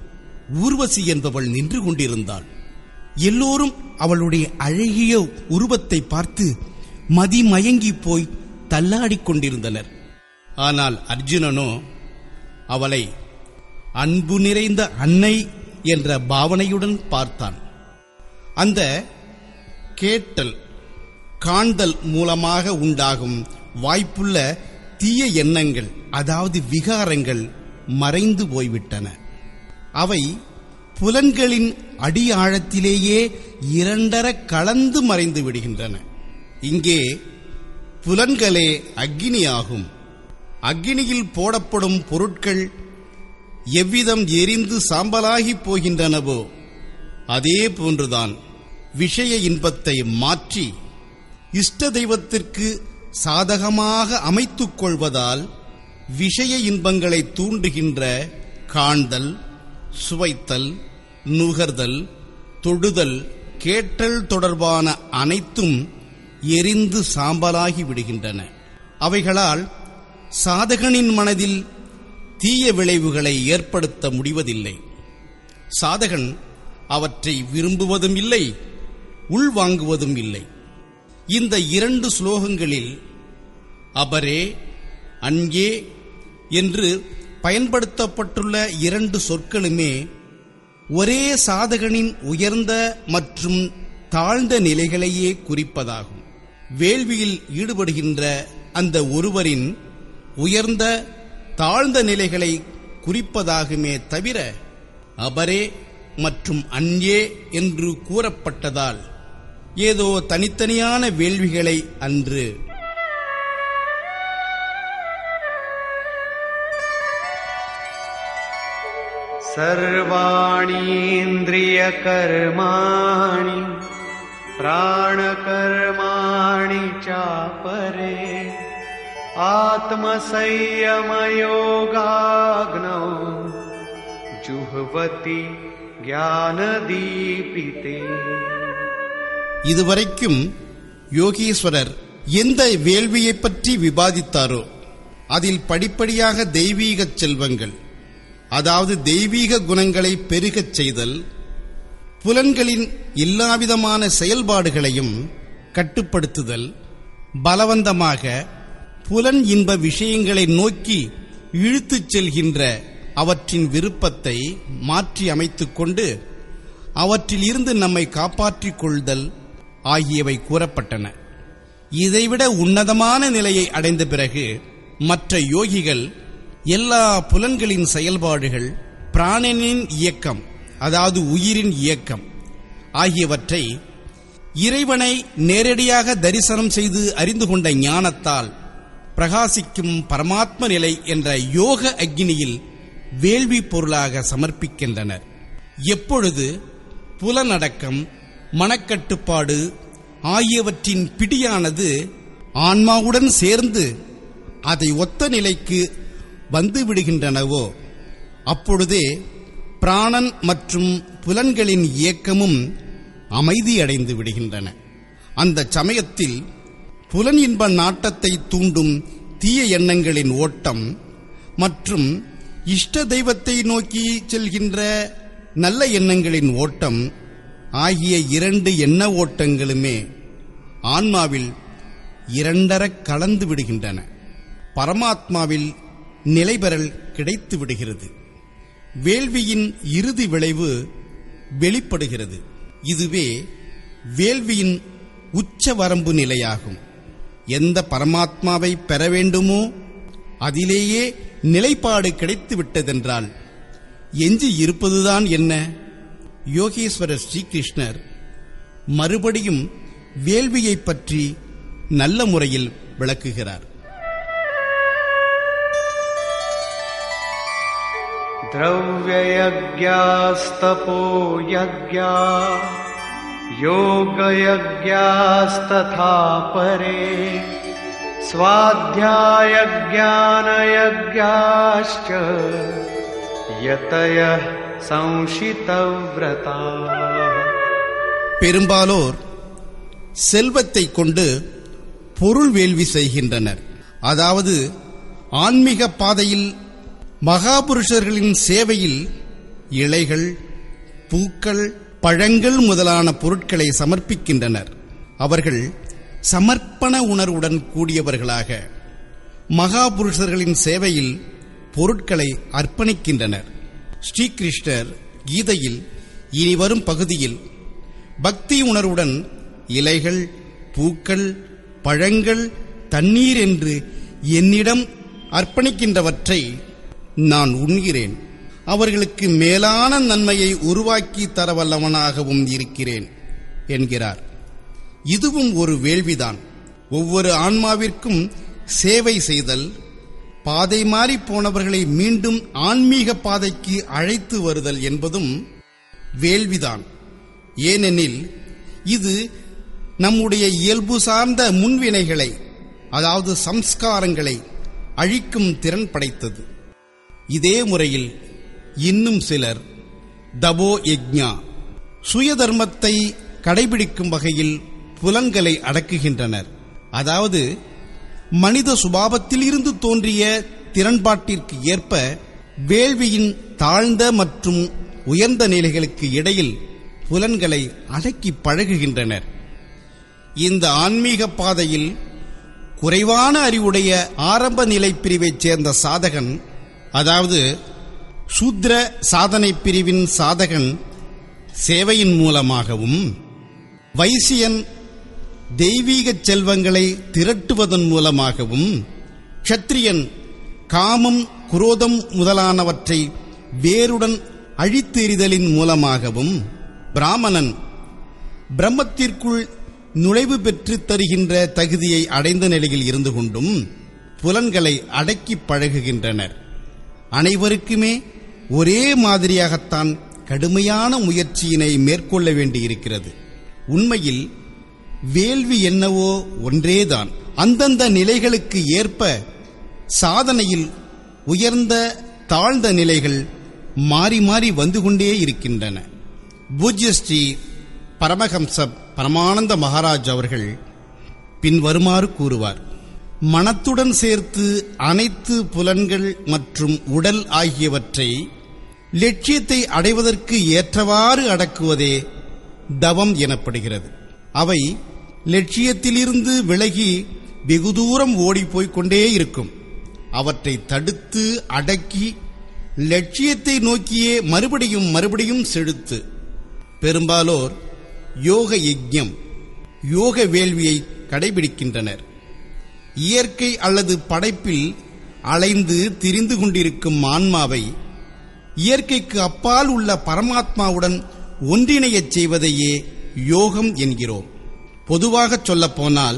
Speaker 1: ஊர்வசி என்பவள் நின்று கொண்டிருந்தாள் எல்லோரும் அவளுடைய அழகிய உருவத்தை பார்த்து மதிமயங்கி போய் தள்ளாடிக் கொண்டிருந்தனர் ஆனால் அர்ஜுனனோ அவளை
Speaker 4: அன்பு நிறைந்த அன்னை என்ற பாவனையுடன் பார்த்தான் அந்த கேட்டல் காண்தல் மூலமாக உண்டாகும் வாய்ப்புள்ள தீய எண்ணங்கள் அதாவது விகாரங்கள் மறைந்து போய்விட்டன அவை புலன்களின் அடி ஆழத்திலேயே இரண்டர கலந்து மறைந்து விடுகின்றன இங்கே புலன்களே அக்கினியாகும் அக்கினியில் போடப்படும் பொருட்கள் எவ்விதம் எரிந்து சாம்பலாகி போகின்றனவோ அதே போன்றுதான் விஷய இன்பத்தை மாற்றி இஷ்ட தெய்வத்திற்கு சாதகமாக அமைத்துக் கொள்வதால் விஷய இன்பங்களை தூண்டுகின்ற காண்தல் சுவைத்தல் நுகர்தல் தொடுதல் கேட்டல் தொடர்பான அனைத்தும் எரிந்து சாம்பலாகி விடுகின்றன அவைகளால் சாதகனின் மனதில் தீய விளைவுகளை ஏற்படுத்த முடிவதில்லை சாதகன் அவற்றை விரும்புவதும் இல்லை உள்வாங்குவதும் இல்லை இந்த இரண்டு ஸ்லோகங்களில் அபரே அன்யே என்று பயன்படுத்தப்பட்டுள்ள இரண்டு சொற்களுமே ஒரே சாதகனின் உயர்ந்த மற்றும் தாழ்ந்த நிலைகளையே குறிப்பதாகும் வேள்வியில் ஈடுபடுகின்ற அந்த ஒருவரின் உயர்ந்த தாழ்ந்த நிலைகளை குறிப்பதாகுமே தவிர அபரே மற்றும் அன்யே என்று கூறப்பட்டதால் ஏதோ தனித்தனியான வேள்விகளை அன்று
Speaker 2: सर्वाणीन्द्रियकर्माणि प्राणकर्माणि चापरे आत्मसंयमयोगाग्नौ जुह्वति ज्ञानदीपिते
Speaker 4: இதுவரைக்கும் யோகீஸ்வரர் எந்த வேள்வியைப் பற்றி விவாதித்தாரோ அதில் படிப்படியாக தெய்வீகச் செல்வங்கள் அதாவது தெய்வீக குணங்களை பெருகச் செய்தல் புலன்களின் எல்லாவிதமான செயல்பாடுகளையும் கட்டுப்படுத்துதல் பலவந்தமாக புலன் இன்ப விஷயங்களை நோக்கி இழுத்துச் செல்கின்ற அவற்றின் விருப்பத்தை மாற்றி அமைத்துக் கொண்டு அவற்றில் இருந்து நம்மை காப்பாற்றிக் கொள்தல் ஆகியவை கூறப்பட்டன இதைவிட உன்னதமான நிலையை அடைந்த பிறகு மற்ற யோகிகள் எல்லா புலன்களின் செயல்பாடுகள் பிராணனின் இயக்கம் அதாவது உயிரின் இயக்கம் ஆகியவற்றை இறைவனை நேரடியாக தரிசனம் செய்து அறிந்து கொண்ட ஞானத்தால் பிரகாசிக்கும் பரமாத்ம நிலை என்ற யோக அக்னியில் வேள்வி பொருளாக சமர்ப்பிக்கின்றனர் எப்பொழுது புலனடக்கம் மனக்கட்டுப்பாடு ஆகியவற்றின் பிடியானது ஆன்மாவுடன் சேர்ந்து அதை ஒத்த நிலைக்கு வந்து விடுகின்றனவோ அப்பொழுதே பிராணன் மற்றும் புலன்களின் இயக்கமும் அமைதியடைந்து விடுகின்றன அந்த சமயத்தில் புலன் இன்ப நாட்டத்தை தூண்டும் தீய எண்ணங்களின் ஓட்டம் மற்றும் இஷ்ட தெய்வத்தை நோக்கி செல்கின்ற நல்ல எண்ணங்களின் ஓட்டம் ஆகிய இரண்டு எண்ண ஓட்டங்களுமே ஆன்மாவில் இரண்டரக் கலந்து விடுகின்றன பரமாத்மாவில் நிலைபெறல் கிடைத்து விடுகிறது வேள்வியின் இறுதி விளைவு வெளிப்படுகிறது இதுவே வேள்வியின் உச்ச வரம்பு நிலையாகும் எந்த பரமாத்மாவை பெற வேண்டுமோ அதிலேயே நிலைப்பாடு கிடைத்து விட்டதென்றால் எஞ்சி இருப்பதுதான் என்ன யோகேஸ்வரர் ஸ்ரீகிருஷ்ணர் மறுபடியும் வேள்வியைப் பற்றி நல்ல முறையில் விளக்குகிறார்
Speaker 2: द्रव्ययज्ञास्तपो यज्ञा योगयज्ञास्तथा परे स्वाध्यायज्ञानयज्ञाश्च यतयः संशितव्रता
Speaker 4: பெரும்பாலோர் செல்வத்தை கொண்டு பொருள் வேள்வி செய்கின்றனர் அதாவது ஆன்மீக பாதையில் மகாபுருஷர்களின் சேவையில் இலைகள் பூக்கள் பழங்கள் முதலான பொருட்களை சமர்ப்பிக்கின்றனர் அவர்கள் சமர்ப்பண உணர்வுடன் கூடியவர்களாக மகாபுருஷர்களின் சேவையில் பொருட்களை அர்ப்பணிக்கின்றனர் ஸ்ரீகிருஷ்ணர் கீதையில் இனி வரும் பகுதியில் பக்தி உணர்வுடன் இலைகள் பூக்கள் பழங்கள் தண்ணீர் என்று என்னிடம் அர்ப்பணிக்கின்றவற்றை நான் உண்கிறேன் அவர்களுக்கு மேலான நன்மையை உருவாக்கி தரவல்லவனாகவும் இருக்கிறேன் என்கிறார் இதுவும் ஒரு வேள்விதான் ஒவ்வொரு ஆன்மாவிற்கும் சேவை செய்தல் பாதை மாறி போனவர்களை மீண்டும் ஆன்மீக பாதைக்கு அழைத்து வருதல் என்பதும் வேள்விதான் ஏனெனில் இது நம்முடைய இயல்பு சார்ந்த முன்வினைகளை அதாவது சம்ஸ்காரங்களை அழிக்கும் திறன் படைத்தது இதே முறையில் இன்னும் சிலர் தபோ யஜ்ஞா சுய தர்மத்தை கடைபிடிக்கும் வகையில் புலன்களை அடக்குகின்றனர் அதாவது மனித சுபாவத்தில் இருந்து தோன்றிய திறன்பாட்டிற்கு ஏற்ப வேள்வியின் தாழ்ந்த மற்றும் உயர்ந்த நிலைகளுக்கு இடையில் புலன்களை அடக்கி பழகுகின்றனர் இந்த ஆன்மீக பாதையில் குறைவான அறிவுடைய ஆரம்ப நிலை பிரிவைச் சேர்ந்த சாதகன் அதாவது சூத்ர சாதனை பிரிவின் சாதகன் சேவையின் மூலமாகவும் வைசியன் தெய்வீகச் செல்வங்களை திரட்டுவதன் மூலமாகவும் க்ஷத்ரியன் காமம் குரோதம் முதலானவற்றை வேருடன் அழித்து எறிதலின் மூலமாகவும் பிராமணன் பிரம்மத்திற்குள் நுழைவு பெற்று தருகின்ற தகுதியை அடைந்த நிலையில் இருந்து கொண்டும் புலன்களை அடக்கி பழகுகின்றனர் அனைவருக்குமே ஒரே மாதிரியாகத்தான் கடுமையான முயற்சியினை மேற்கொள்ள வேண்டியிருக்கிறது உண்மையில் வேள்வி என்னவோ ஒன்றேதான் அந்தந்த நிலைகளுக்கு ஏற்ப சாதனையில் உயர்ந்த தாழ்ந்த நிலைகள் மாறி மாறி வந்து கொண்டே இருக்கின்றன பூஜ்யஸ்ரீ பரமஹம்ச பரமானந்த மகாராஜ் அவர்கள் பின்வருமாறு கூறுவார் மனத்துடன் சேர்த்து அனைத்து புலன்கள் மற்றும் உடல் ஆகியவற்றை லட்சியத்தை அடைவதற்கு ஏற்றவாறு அடக்குவதே தவம் எனப்படுகிறது அவை லட்சியத்திலிருந்து விலகி வெகு தூரம் ஓடிப்போய்க் கொண்டே இருக்கும் அவற்றை தடுத்து அடக்கி லட்சியத்தை நோக்கியே மறுபடியும் மறுபடியும் செலுத்து பெரும்பாலோர் யோக யஜ்ஞம் யோக வேள்வியை கடைபிடிக்கின்றனர் இயற்கை அல்லது படைப்பில் அலைந்து திரிந்து கொண்டிருக்கும் ஆன்மாவை இயற்கைக்கு அப்பால் உள்ள பரமாத்மாவுடன் ஒன்றிணையச் செய்வதையே யோகம் என்கிறோம் பொதுவாகச் சொல்லப்போனால்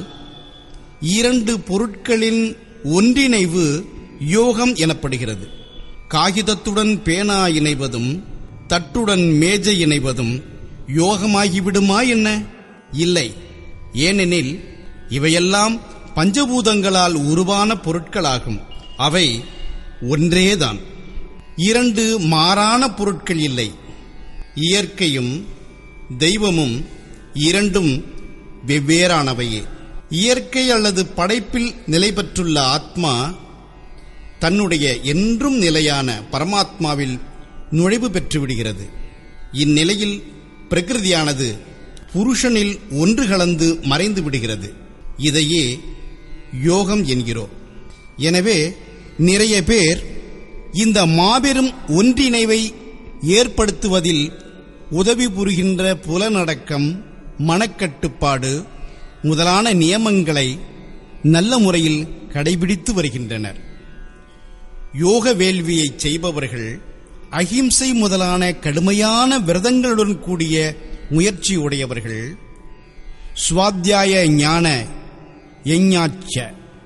Speaker 4: இரண்டு பொருட்களின் ஒன்றிணைவு யோகம் எனப்படுகிறது காகிதத்துடன் பேனா இணைவதும் தட்டுடன் மேஜை இணைவதும் யோகமாகிவிடுமா என்ன இல்லை ஏனெனில் இவையெல்லாம் பஞ்சபூதங்களால் உருவான பொருட்களாகும் அவை ஒன்றேதான் இரண்டு மாறான பொருட்கள் இல்லை இயற்கையும் தெய்வமும் இரண்டும் வெவ்வேறானவையே இயற்கை அல்லது படைப்பில் நிலை பெற்றுள்ள ஆத்மா தன்னுடைய என்றும் நிலையான பரமாத்மாவில் நுழைவு பெற்றுவிடுகிறது இந்நிலையில் பிரகிருதியானது புருஷனில் ஒன்று கலந்து மறைந்து விடுகிறது இதையே யோகம் என்கிறோம் எனவே நிறைய பேர் இந்த மாபெரும் ஒன்றிணைவை ஏற்படுத்துவதில் உதவி புரிகின்ற புலனடக்கம் மனக்கட்டுப்பாடு முதலான நியமங்களை நல்ல முறையில் கடைபிடித்து வருகின்றனர் யோக வேள்வியை செய்பவர்கள் அகிம்சை முதலான கடுமையான விரதங்களுடன் கூடிய முயற்சி உடையவர்கள் சுவாத்தியாய ஞான எஞ்ஞாச்ச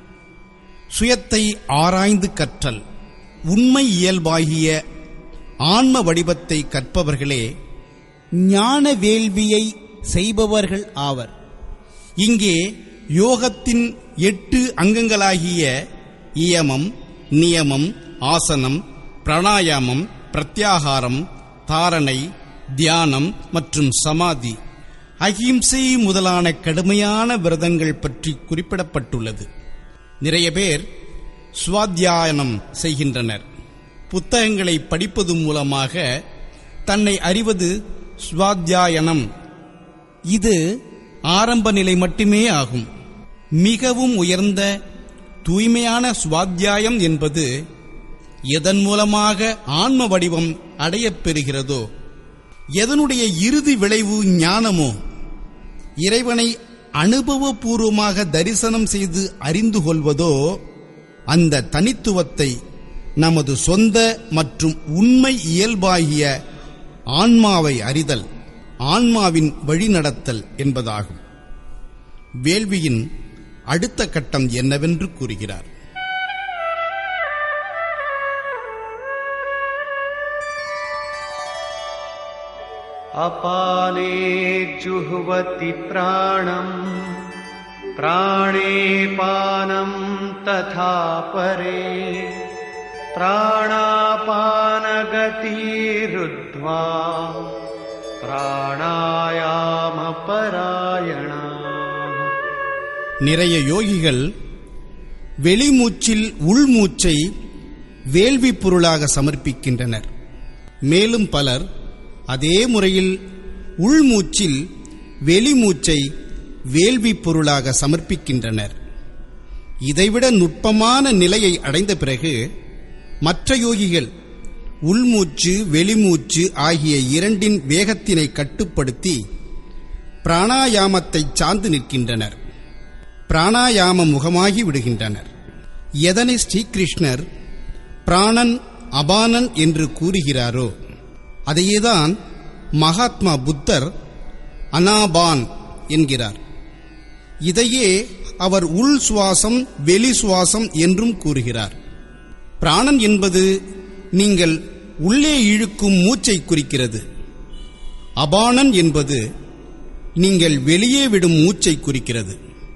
Speaker 4: சுயத்தை ஆராய்ந்து கற்றல் உண்மை இயல்பாகிய ஆன்ம வடிவத்தை கற்பவர்களே
Speaker 3: ஞான வேள்வியை செய்பவர்கள் ஆவர்
Speaker 4: இங்கே யோகத்தின் எட்டு அங்கங்களாகிய இயமம் நியமம் ஆசனம் பிராணாயாமம் பிரத்யாகாரம் தாரணை தியானம் மற்றும் சமாதி அகிம்சை முதலான கடுமையான விரதங்கள் பற்றி குறிப்பிடப்பட்டுள்ளது நிறைய பேர் சுவாத்தியாயனம் செய்கின்றனர் புத்தகங்களை படிப்பது மூலமாக தன்னை அறிவது சுவாத்தியாயனம் இது ஆரம்ப நிலை மட்டுமே ஆகும் மிகவும் உயர்ந்த தூய்மையான சுவாத்தியாயம் என்பது எதன் மூலமாக ஆன்ம வடிவம் அடையப் பெறுகிறதோ எதனுடைய இறுதி விளைவு ஞானமோ இறைவனை அனுபவபூர்வமாக தரிசனம் செய்து அறிந்து கொள்வதோ அந்த தனித்துவத்தை நமது சொந்த மற்றும் உண்மை இயல்பாகிய ஆன்மாவை அறிதல் ஆன்மாவின் வழிநடத்தல் என்பதாகும் வேள்வியின் அடுத்த கட்டம் என்னவென்று கூறுகிறார்
Speaker 2: अपाने जुह्वति प्राणम् प्राणे पानम् तथा परे प्राणापानगतिरुद्ध्वा प्राणायामपरायणा
Speaker 4: நிறைய யோகிகள் வெளிமூச்சில் உள்மூச்சை வேள்வி பொருளாக சமர்ப்பிக்கின்றனர் மேலும் பலர் அதே முறையில் உள்மூச்சில் வெளிமூச்சை வேள்வி பொருளாக சமர்ப்பிக்கின்றனர் இதைவிட நுட்பமான நிலையை அடைந்த பிறகு மற்ற யோகிகள் உள்மூச்சு வெளிமூச்சு ஆகிய இரண்டின் வேகத்தினை கட்டுப்படுத்தி பிராணாயாமத்தை சார்ந்து நிற்கின்றனர் பிராணாயாம முகமாகி விடுகின்றனர் எதனை ஸ்ரீகிருஷ்ணர் பிராணன் அபானன் என்று கூறுகிறாரோ அதையேதான் மகாத்மா புத்தர் அனாபான் என்கிறார் இதையே அவர் உள் சுவாசம் வெளி சுவாசம் என்றும் கூறுகிறார் பிராணன் என்பது நீங்கள் உள்ளே இழுக்கும் மூச்சை குறிக்கிறது அபானன் என்பது நீங்கள் வெளியே விடும் மூச்சை குறிக்கிறது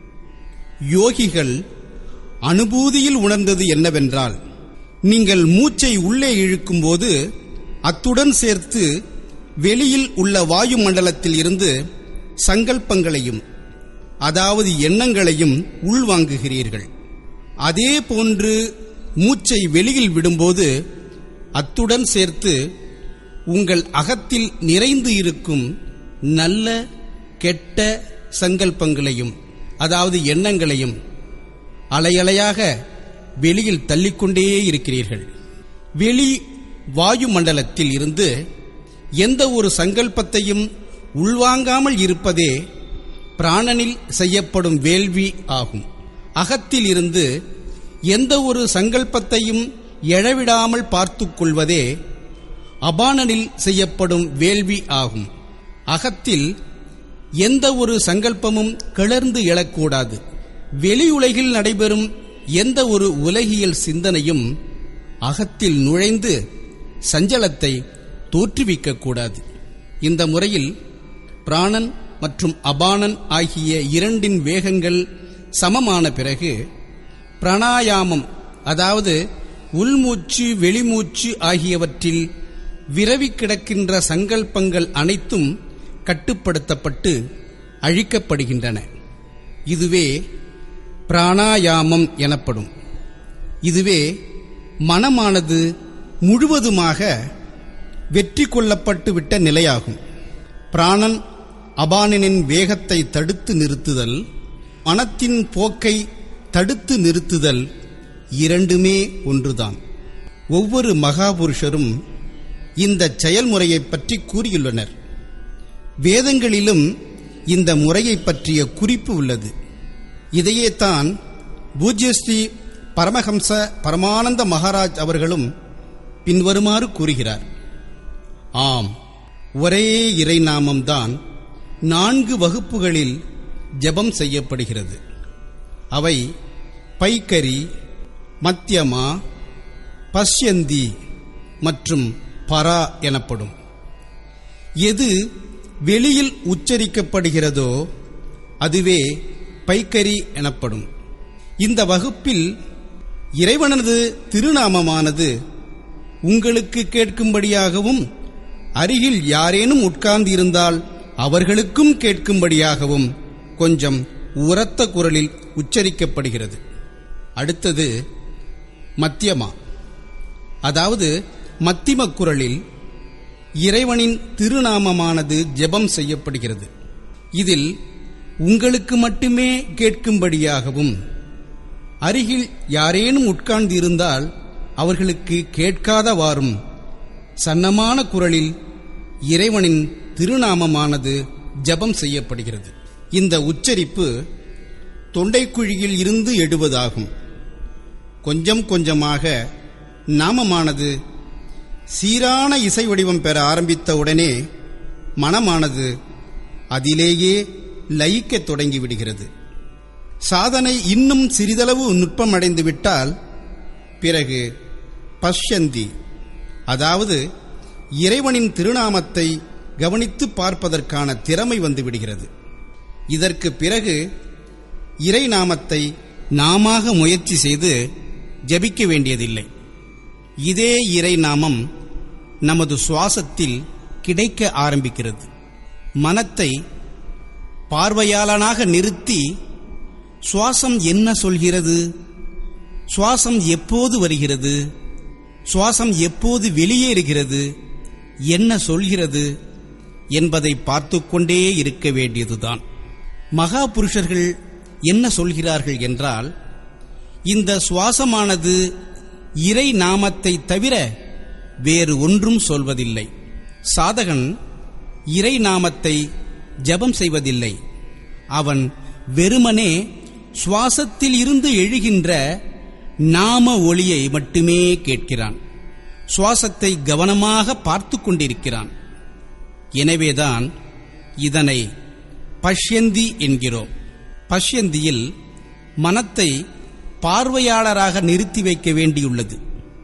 Speaker 4: யோகிகள் அனுபூதியில் உணர்ந்தது என்னவென்றால் நீங்கள் மூச்சை உள்ளே இழுக்கும்போது அத்துடன் சேர்த்து வெளியில் உள்ள வாயு மண்டலத்தில் இருந்து சங்கல்பங்களையும் அதாவது எண்ணங்களையும் உள்வாங்குகிறீர்கள் அதே போன்று மூச்சை வெளியில் விடும்போது அத்துடன் சேர்த்து உங்கள் அகத்தில் நிறைந்து இருக்கும் நல்ல கெட்ட சங்கல்பங்களையும் அதாவது எண்ணங்களையும் அலையலையாக வெளியில் தள்ளிக்கொண்டே இருக்கிறீர்கள் வெளி வாயு மண்டலத்தில் இருந்து எந்த ஒரு சங்கல்பத்தையும் உள்வாங்காமல் இருப்பதே பிராணனில் செய்யப்படும் வேள்வி ஆகும் அகத்தில் இருந்து எந்த ஒரு சங்கல்பத்தையும் எழவிடாமல் பார்த்துக் கொள்வதே அபானனில் செய்யப்படும் வேள்வி ஆகும் அகத்தில் எந்த ஒரு சங்கல்பமும் கிளர்ந்து எழக்கூடாது வெளியுலகில் நடைபெறும் எந்த ஒரு உலகியல் சிந்தனையும் அகத்தில் நுழைந்து சஞ்சலத்தை தோற்றுவிக்கக்கூடாது இந்த முறையில் பிராணன் மற்றும் அபானன் ஆகிய இரண்டின் வேகங்கள் சமமான பிறகு பிராணாயாமம் அதாவது உள்மூச்சு வெளிமூச்சு ஆகியவற்றில் விரவி கிடக்கின்ற சங்கல்பங்கள் அனைத்தும் கட்டுப்படுத்தப்பட்டு அழிக்கப்படுகின்றன இதுவே பிராணாயாமம் எனப்படும் இதுவே மனமானது முழுவதுமாக வெற்றி கொள்ளப்பட்டு விட்ட நிலையாகும் பிராணன் அபானனின் வேகத்தை தடுத்து நிறுத்துதல் மனத்தின் போக்கை தடுத்து நிறுத்துதல் இரண்டுமே ஒன்றுதான் ஒவ்வொரு மகாபுருஷரும் இந்த செயல்முறையைப் பற்றி கூறியுள்ளனர் வேதங்களிலும் இந்த முறையைப் பற்றிய குறிப்பு உள்ளது இதையே தான் பூஜ்யஸ்ரீ பரமஹம்ச பரமானந்த மகாராஜ் அவர்களும் பின்வருமாறு கூறுகிறார் ஆம் ஒரே இறை நாமம்தான் நான்கு வகுப்புகளில் ஜெபம் செய்யப்படுகிறது அவை பைக்கரி மத்தியமா பஷ்யந்தி மற்றும் பரா எனப்படும் எது வெளியில் உச்சரிக்கப்படுகிறதோ அதுவே பைக்கரி எனப்படும் இந்த வகுப்பில் இறைவனது திருநாமமானது உங்களுக்கு கேட்கும்படியாகவும் அருகில் யாரேனும் உட்கார்ந்து இருந்தால் அவர்களுக்கும் கேட்கும்படியாகவும் கொஞ்சம் உரத்த குரலில் உச்சரிக்கப்படுகிறது அடுத்தது மத்தியமா அதாவது மத்திம குரலில் இறைவனின் திருநாமமானது ஜெபம் செய்யப்படுகிறது இதில் உங்களுக்கு மட்டுமே கேட்கும்படியாகவும் அருகில் யாரேனும் உட்கார்ந்து இருந்தால் அவர்களுக்கு கேட்காதவாறும் சன்னமான குரலில் இறைவனின் திருநாமமானது ஜபம் செய்யப்படுகிறது இந்த உச்சரிப்பு தொண்டைக்குழியில் இருந்து எடுவதாகும் கொஞ்சம் கொஞ்சமாக நாமமானது சீரான இசை வடிவம் பெற ஆரம்பித்த உடனே மனமானது அதிலேயே லயிக்கத் தொடங்கிவிடுகிறது சாதனை இன்னும் சிறிதளவு நுட்பமடைந்து விட்டால் பிறகு பஷ்யந்தி அதாவது இறைவனின் திருநாமத்தை கவனித்து பார்ப்பதற்கான திறமை வந்து விடுகிறது இதற்கு பிறகு இறை நாமத்தை நாமாக முயற்சி செய்து ஜபிக்க வேண்டியதில்லை இதே இறை நாமம் நமது சுவாசத்தில் கிடைக்க ஆரம்பிக்கிறது மனத்தை பார்வையாளனாக நிறுத்தி சுவாசம் என்ன சொல்கிறது சுவாசம் எப்போது வருகிறது சுவாசம் எப்போது வெளியேறுகிறது என்ன சொல்கிறது என்பதை பார்த்து கொண்டே இருக்க வேண்டியதுதான் மகா புருஷர்கள் என்ன சொல்கிறார்கள் என்றால் இந்த சுவாசமானது இறை நாமத்தை தவிர வேறு ஒன்றும் சொல்வதில்லை சாதகன் இறை நாமத்தை ஜபம் செய்வதில்லை அவன் வெறுமனே சுவாசத்தில் இருந்து எழுகின்ற நாம ஒளியை மட்டுமே கேட்கிறான் சுவாசத்தை கவனமாக பார்த்து கொண்டிருக்கிறான் எனவேதான் இதனை பஷ்யந்தி என்கிறோம் பஷ்யந்தியில் மனத்தை பார்வையாளராக நிறுத்தி வைக்க வேண்டியுள்ளது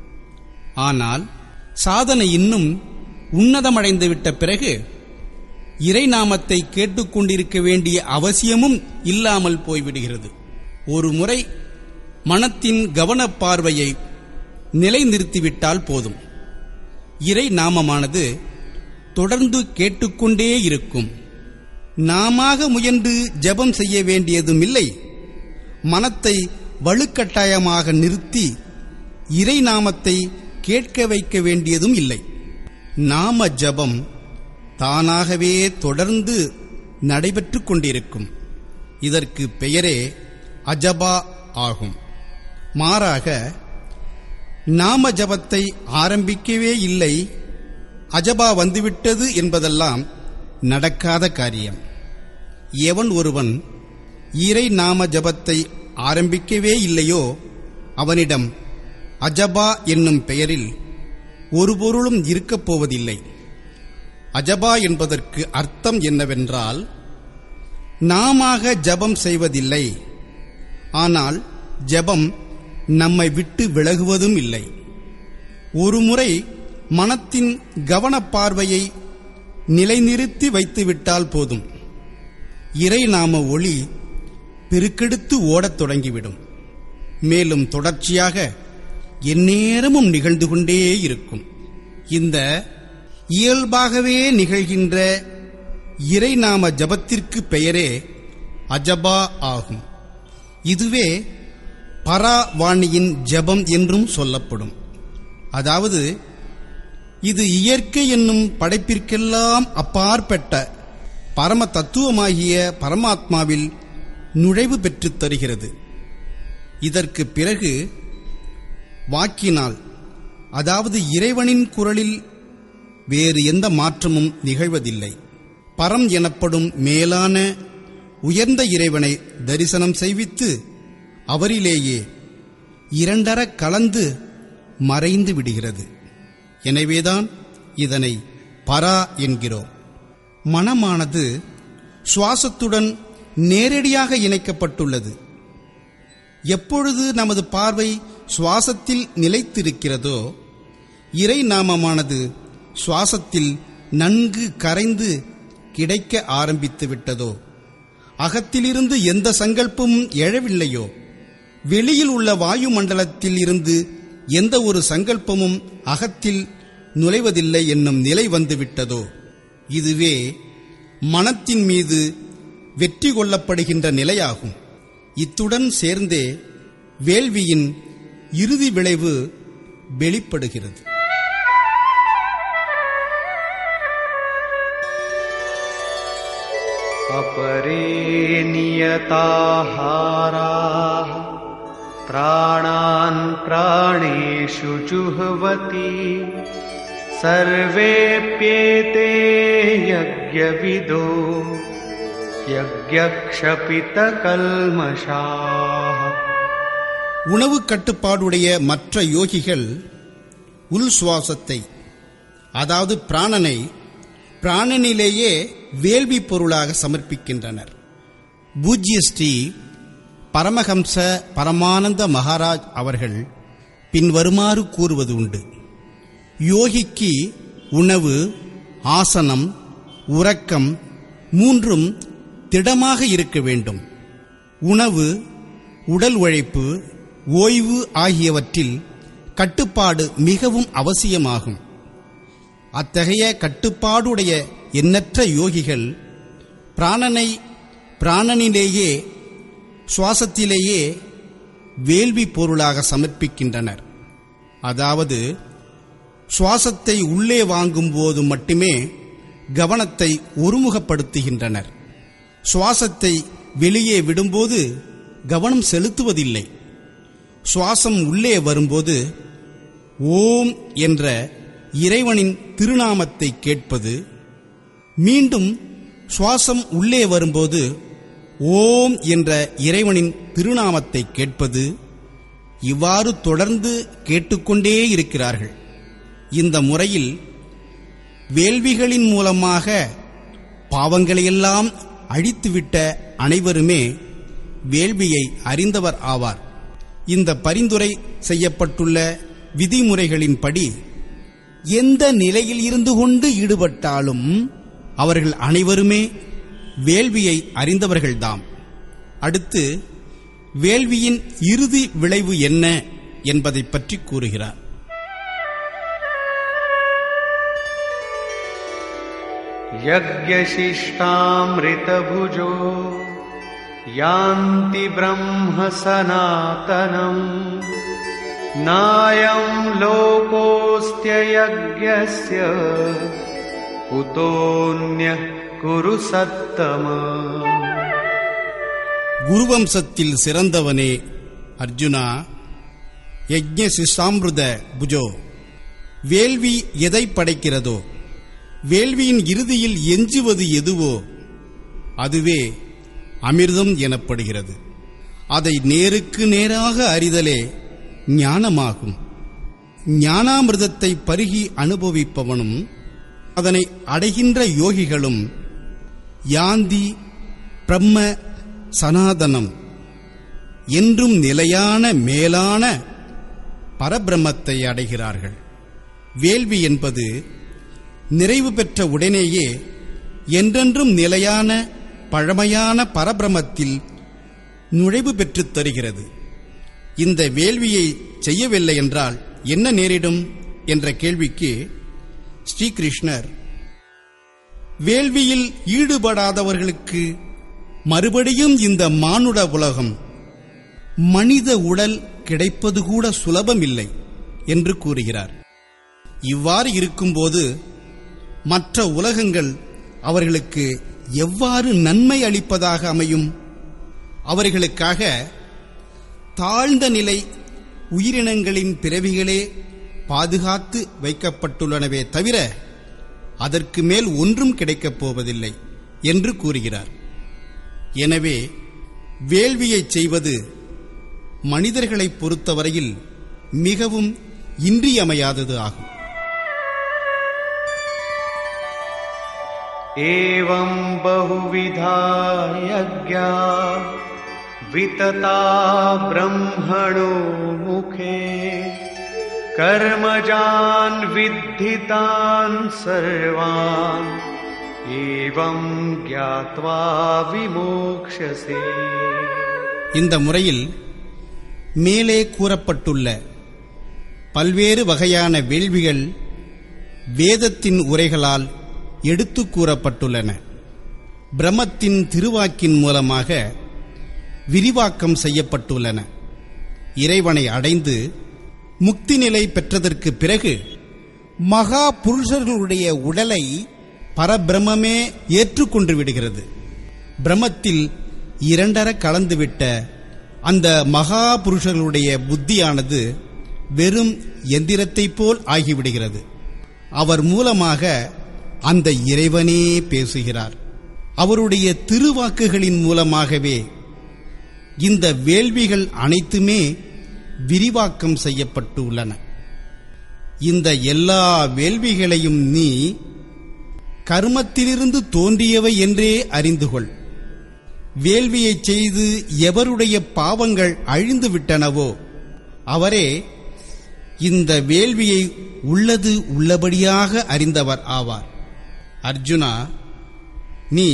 Speaker 4: ஆனால் சாதனை இன்னும் உன்னதமடைந்துவிட்ட பிறகு இறை நாமத்தை கேட்டுக்கொண்டிருக்க வேண்டிய அவசியமும் இல்லாமல் போய்விடுகிறது ஒரு முறை மனத்தின் கவனப் பார்வையை நிலைநிறுத்திவிட்டால் போதும் இறை நாமமானது தொடர்ந்து கேட்டுக்கொண்டே இருக்கும் நாமாக முயன்று ஜெபம் செய்ய வேண்டியதும் இல்லை மனத்தை வலுக்கட்டாயமாக நிறுத்தி இறை நாமத்தை கேட்க வைக்க வேண்டியதும் இல்லை நாம ஜபம் தானாகவே தொடர்ந்து நடைபெற்று கொண்டிருக்கும் இதற்கு பெயரே அஜபா ஆகும் மாறாக நாம ஜபத்தை ஆரம்பிக்கவே இல்லை அஜபா வந்துவிட்டது என்பதெல்லாம் நடக்காத காரியம் எவன் ஒருவன் இறை நாம ஜபத்தை ஆரம்பிக்கவே இல்லையோ அவனிடம் அஜபா என்னும் பெயரில் ஒரு பொருளும் இருக்கப் போவதில்லை அஜபா என்பதற்கு அர்த்தம் என்னவென்றால் நாமாக ஜபம் செய்வதில்லை ஆனால் ஜபம் நம்மை விட்டு விலகுவதும் இல்லை ஒருமுறை மனத்தின் கவனப் பார்வையை நிலைநிறுத்தி வைத்துவிட்டால் போதும் இறை நாம ஒளி பெருக்கெடுத்து ஓடத் தொடங்கிவிடும் மேலும் தொடர்ச்சியாக எந்நேரமும் நிகழ்ந்து கொண்டே இருக்கும் இந்த இயல்பாகவே நிகழ்கின்ற இறைநாம ஜபத்திற்கு பெயரே அஜபா ஆகும் இதுவே பராவாணியின் ஜபம் என்றும் சொல்லப்படும் அதாவது இது இயற்கை என்னும் படைப்பிற்கெல்லாம் அப்பாற்பட்ட பரம தத்துவமாகிய பரமாத்மாவில் நுழைவு பெற்றுத் தருகிறது இதற்கு பிறகு வாக்கினால் அதாவது இறைவனின் குரலில் வேறு எந்த மாற்றமும் நிகழ்வதில்லை பரம் எனப்படும் மேலான உயர்ந்த இறைவனை தரிசனம் செய்வித்து அவரிலேயே இரண்டர கலந்து மறைந்து விடுகிறது எனவேதான் இதனை பரா என்கிறோம் மனமானது சுவாசத்துடன் நேரடியாக இணைக்கப்பட்டுள்ளது எப்பொழுது நமது பார்வை சுவாசத்தில் நிலைத்திருக்கிறதோ இறை நாமமானது சுவாசத்தில் நன்கு கரைந்து கிடைக்க ஆரம்பித்து விட்டதோ அகத்திலிருந்து எந்த சங்கல்பமும் எழவில்லையோ வெளியில் உள்ள வாயு மண்டலத்தில் இருந்து எந்த ஒரு சங்கல்பமும் அகத்தில் நுழைவதில்லை என்னும் நிலை வந்துவிட்டதோ இதுவே மனத்தின் மீது வெற்றி கொள்ளப்படுகின்ற நிலையாகும் இத்துடன் சேர்ந்தே வேள்வியின் இறுதி விளைவு வெளிப்படுகிறது
Speaker 2: अपरे नियताहाराः प्राणान् प्राणेषु जुह्वति सर्वेऽप्येते यज्ञविदो यज्ञक्षपितकल्मषाः
Speaker 1: உணவு கட்டுப்பாடுடைய மற்ற யோகிகள் உள் சுவாசத்தை அதாவது பிராணனை பிராணனிலேயே வேள்வி பொருளாக சமர்ப்பிக்கின்றனர் பூஜ்ய ஸ்ரீ பரமஹம்ச பரமானந்த மகாராஜ் அவர்கள் பின்வருமாறு கூறுவது உண்டு யோகிக்கு உணவு ஆசனம் உறக்கம் மூன்றும் திடமாக இருக்க வேண்டும் உணவு உடல் உழைப்பு ஓய்வு ஆகியவற்றில் கட்டுப்பாடு மிகவும் அவசியமாகும் அத்தகைய கட்டுப்பாடுடைய எண்ணற்ற யோகிகள் பிராணனை பிராணனிலேயே சுவாசத்திலேயே வேள்வி பொருளாக சமர்ப்பிக்கின்றனர் அதாவது சுவாசத்தை உள்ளே வாங்கும் போது மட்டுமே கவனத்தை ஒருமுகப்படுத்துகின்றனர் சுவாசத்தை வெளியே விடும்போது கவனம் செலுத்துவதில்லை சுவாசம் உள்ளே வரும்போது ஓம் என்ற இறைவனின் திருநாமத்தை கேட்பது மீண்டும் சுவாசம் உள்ளே வரும்போது ஓம் என்ற இறைவனின் திருநாமத்தை கேட்பது இவ்வாறு தொடர்ந்து கேட்டுக்கொண்டே இருக்கிறார்கள் இந்த முறையில் வேள்விகளின் மூலமாக பாவங்களையெல்லாம் அழித்துவிட்ட அனைவருமே வேள்வியை அறிந்தவர் ஆவார் இந்த பரிந்துரை செய்யப்பட்டுள்ள விதிமுறைகளின்படி எந்த நிலையில் இருந்து கொண்டு ஈடுபட்டாலும் அவர்கள் அனைவருமே வேள்வியை அறிந்தவர்கள்தாம் அடுத்து வேள்வியின் இறுதி விளைவு என்ன என்பதை பற்றி கூறுகிறார்
Speaker 2: यज्ञशिष्टामृतभुजो यान्ति ब्रह्म सनातनम् नायम् लोकोऽस्त्ययज्ञस्य कुतोऽन्यः कुरु सत्तम
Speaker 1: குருவம்சத்தில் சிறந்தவனே அர்ஜுனா யஜ்ஞ சிசாமிருத புஜோ வேள்வி எதை படைக்கிறதோ வேள்வியின் இறுதியில் எஞ்சுவது எதுவோ அதுவே அமிர்தம் எனப்படுகிறது அதை நேருக்கு நேராக அறிதலே ஞானமாகும் ஞானாமிர்தத்தை பருகி அனுபவிப்பவனும் அதனை அடைகின்ற யோகிகளும் யாந்தி பிரம்ம சனாதனம் என்றும் நிலையான மேலான பரபிரம்மத்தை அடைகிறார்கள் வேள்வி என்பது நிறைவு பெற்ற உடனேயே என்றென்றும் நிலையான பழமையான பரபிரமத்தில் நுழைவு பெற்றுத் தருகிறது இந்த வேள்வியை செய்யவில்லை என்றால் என்ன நேரிடும் என்ற கேள்விக்கு ஸ்ரீகிருஷ்ணர் வேள்வியில் ஈடுபடாதவர்களுக்கு மறுபடியும் இந்த மானுட உலகம் மனித உடல் கிடைப்பது கூட சுலபமில்லை என்று கூறுகிறார் இவ்வாறு இருக்கும்போது மற்ற உலகங்கள் அவர்களுக்கு எவ்வாறு நன்மை அளிப்பதாக அமையும் அவர்களுக்காக தாழ்ந்த நிலை உயிரினங்களின் பிறவிகளே பாதுகாத்து வைக்கப்பட்டுள்ளனவே தவிர அதற்கு மேல் ஒன்றும் கிடைக்கப் போவதில்லை என்று கூறுகிறார் எனவே வேள்வியைச் செய்வது மனிதர்களைப் பொறுத்தவரையில் மிகவும் இன்றியமையாதது ஆகும்
Speaker 2: एवम् बहुविधा यज्ञा वितता ब्रह्मणो मुखे कर्मजान् विद्धितान् सर्वान् एवम् ज्ञात्वा विमोक्ष्यसे
Speaker 1: இந்த முறையில் மேலே கூறப்பட்டுள்ள பல்வேறு வகையான வேள்விகள் வேதத்தின் உரைகளால் எடுத்து கூறப்பட்டுள்ளன பிரம்மத்தின் திருவாக்கின் மூலமாக விரிவாக்கம் செய்யப்பட்டுள்ளன இறைவனை அடைந்து முக்தி நிலை பெற்றதற்கு பிறகு மகா புருஷர்களுடைய உடலை பரபிரம்மே ஏற்றுக்கொண்டு விடுகிறது பிரம்மத்தில் இரண்டர கலந்துவிட்ட
Speaker 3: அந்த மகா புருஷர்களுடைய புத்தியானது வெறும் எந்திரத்தைப் போல் ஆகிவிடுகிறது அவர் மூலமாக அந்த இறைவனே பேசுகிறார் அவருடைய திருவாக்குகளின் மூலமாகவே இந்த வேள்விகள் அனைத்துமே விரிவாக்கம் செய்யப்பட்டு உள்ளன இந்த எல்லா வேள்விகளையும் நீ கர்மத்திலிருந்து தோன்றியவை என்றே அறிந்து கொள் வேள்வியைச் செய்து எவருடைய பாவங்கள் அழிந்து விட்டனவோ அவரே இந்த வேள்வியை உள்ளது உள்ளபடியாக அறிந்தவர் ஆவார் அர்ஜுனா நீ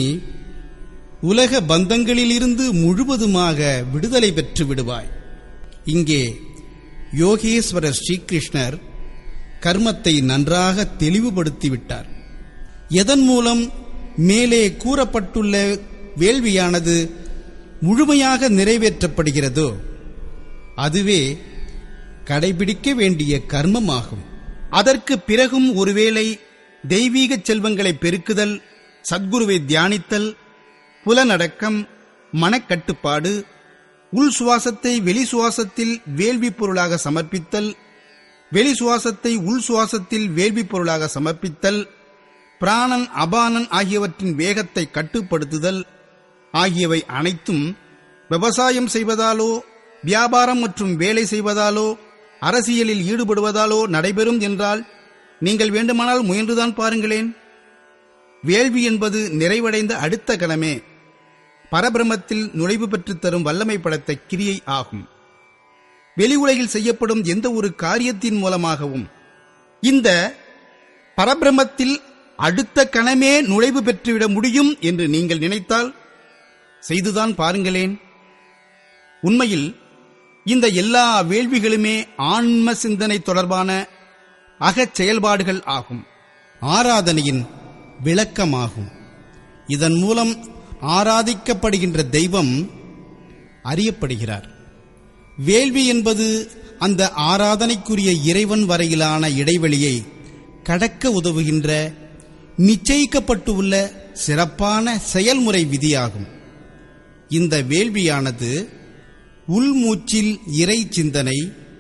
Speaker 3: உலக பந்தங்களிலிருந்து முழுவதுமாக விடுதலை பெற்று விடுவாய் இங்கே யோகேஸ்வரர் ஸ்ரீகிருஷ்ணர் கர்மத்தை நன்றாக தெளிவுபடுத்திவிட்டார் எதன் மூலம் மேலே கூறப்பட்டுள்ள வேள்வியானது முழுமையாக நிறைவேற்றப்படுகிறதோ அதுவே கடைபிடிக்க வேண்டிய கர்மமாகும் அதற்கு பிறகும் ஒருவேளை தெய்வீக செல்வங்களை பெருக்குதல் சத்குருவை தியானித்தல் புலனடக்கம் மனக்கட்டுப்பாடு உள் சுவாசத்தை வெளி சுவாசத்தில் வேள்வி பொருளாக சமர்ப்பித்தல் வெளி சுவாசத்தை உள் சுவாசத்தில் வேள்வி பொருளாக சமர்ப்பித்தல் பிராணன் அபானன் ஆகியவற்றின் வேகத்தை கட்டுப்படுத்துதல் ஆகியவை அனைத்தும் விவசாயம் செய்வதாலோ வியாபாரம் மற்றும் வேலை செய்வதாலோ அரசியலில் ஈடுபடுவதாலோ நடைபெறும் என்றால் நீங்கள் வேண்டுமானால் முயன்றுதான் பாருங்களேன் வேள்வி என்பது நிறைவடைந்த அடுத்த கணமே பரபிரமத்தில் நுழைவு பெற்றுத் தரும் வல்லமை படைத்த கிரியை ஆகும் வெளி உலகில் செய்யப்படும் எந்த ஒரு காரியத்தின் மூலமாகவும் இந்த பரபிரமத்தில் அடுத்த கணமே நுழைவு பெற்றுவிட முடியும் என்று நீங்கள் நினைத்தால் செய்துதான் பாருங்களேன் உண்மையில் இந்த எல்லா வேள்விகளுமே ஆன்ம சிந்தனை தொடர்பான அகச் செயல்பாடுகள் ஆகும் ஆராதனையின் விளக்கமாகும் இதன் மூலம் ஆராதிக்கப்படுகின்ற தெய்வம் அறியப்படுகிறார் வேள்வி என்பது அந்த ஆராதனைக்குரிய இறைவன் வரையிலான இடைவெளியை கடக்க உதவுகின்ற நிச்சயிக்கப்பட்டுள்ள சிறப்பான செயல்முறை விதியாகும் இந்த வேள்வியானது உள்மூச்சில் இறை சிந்தனை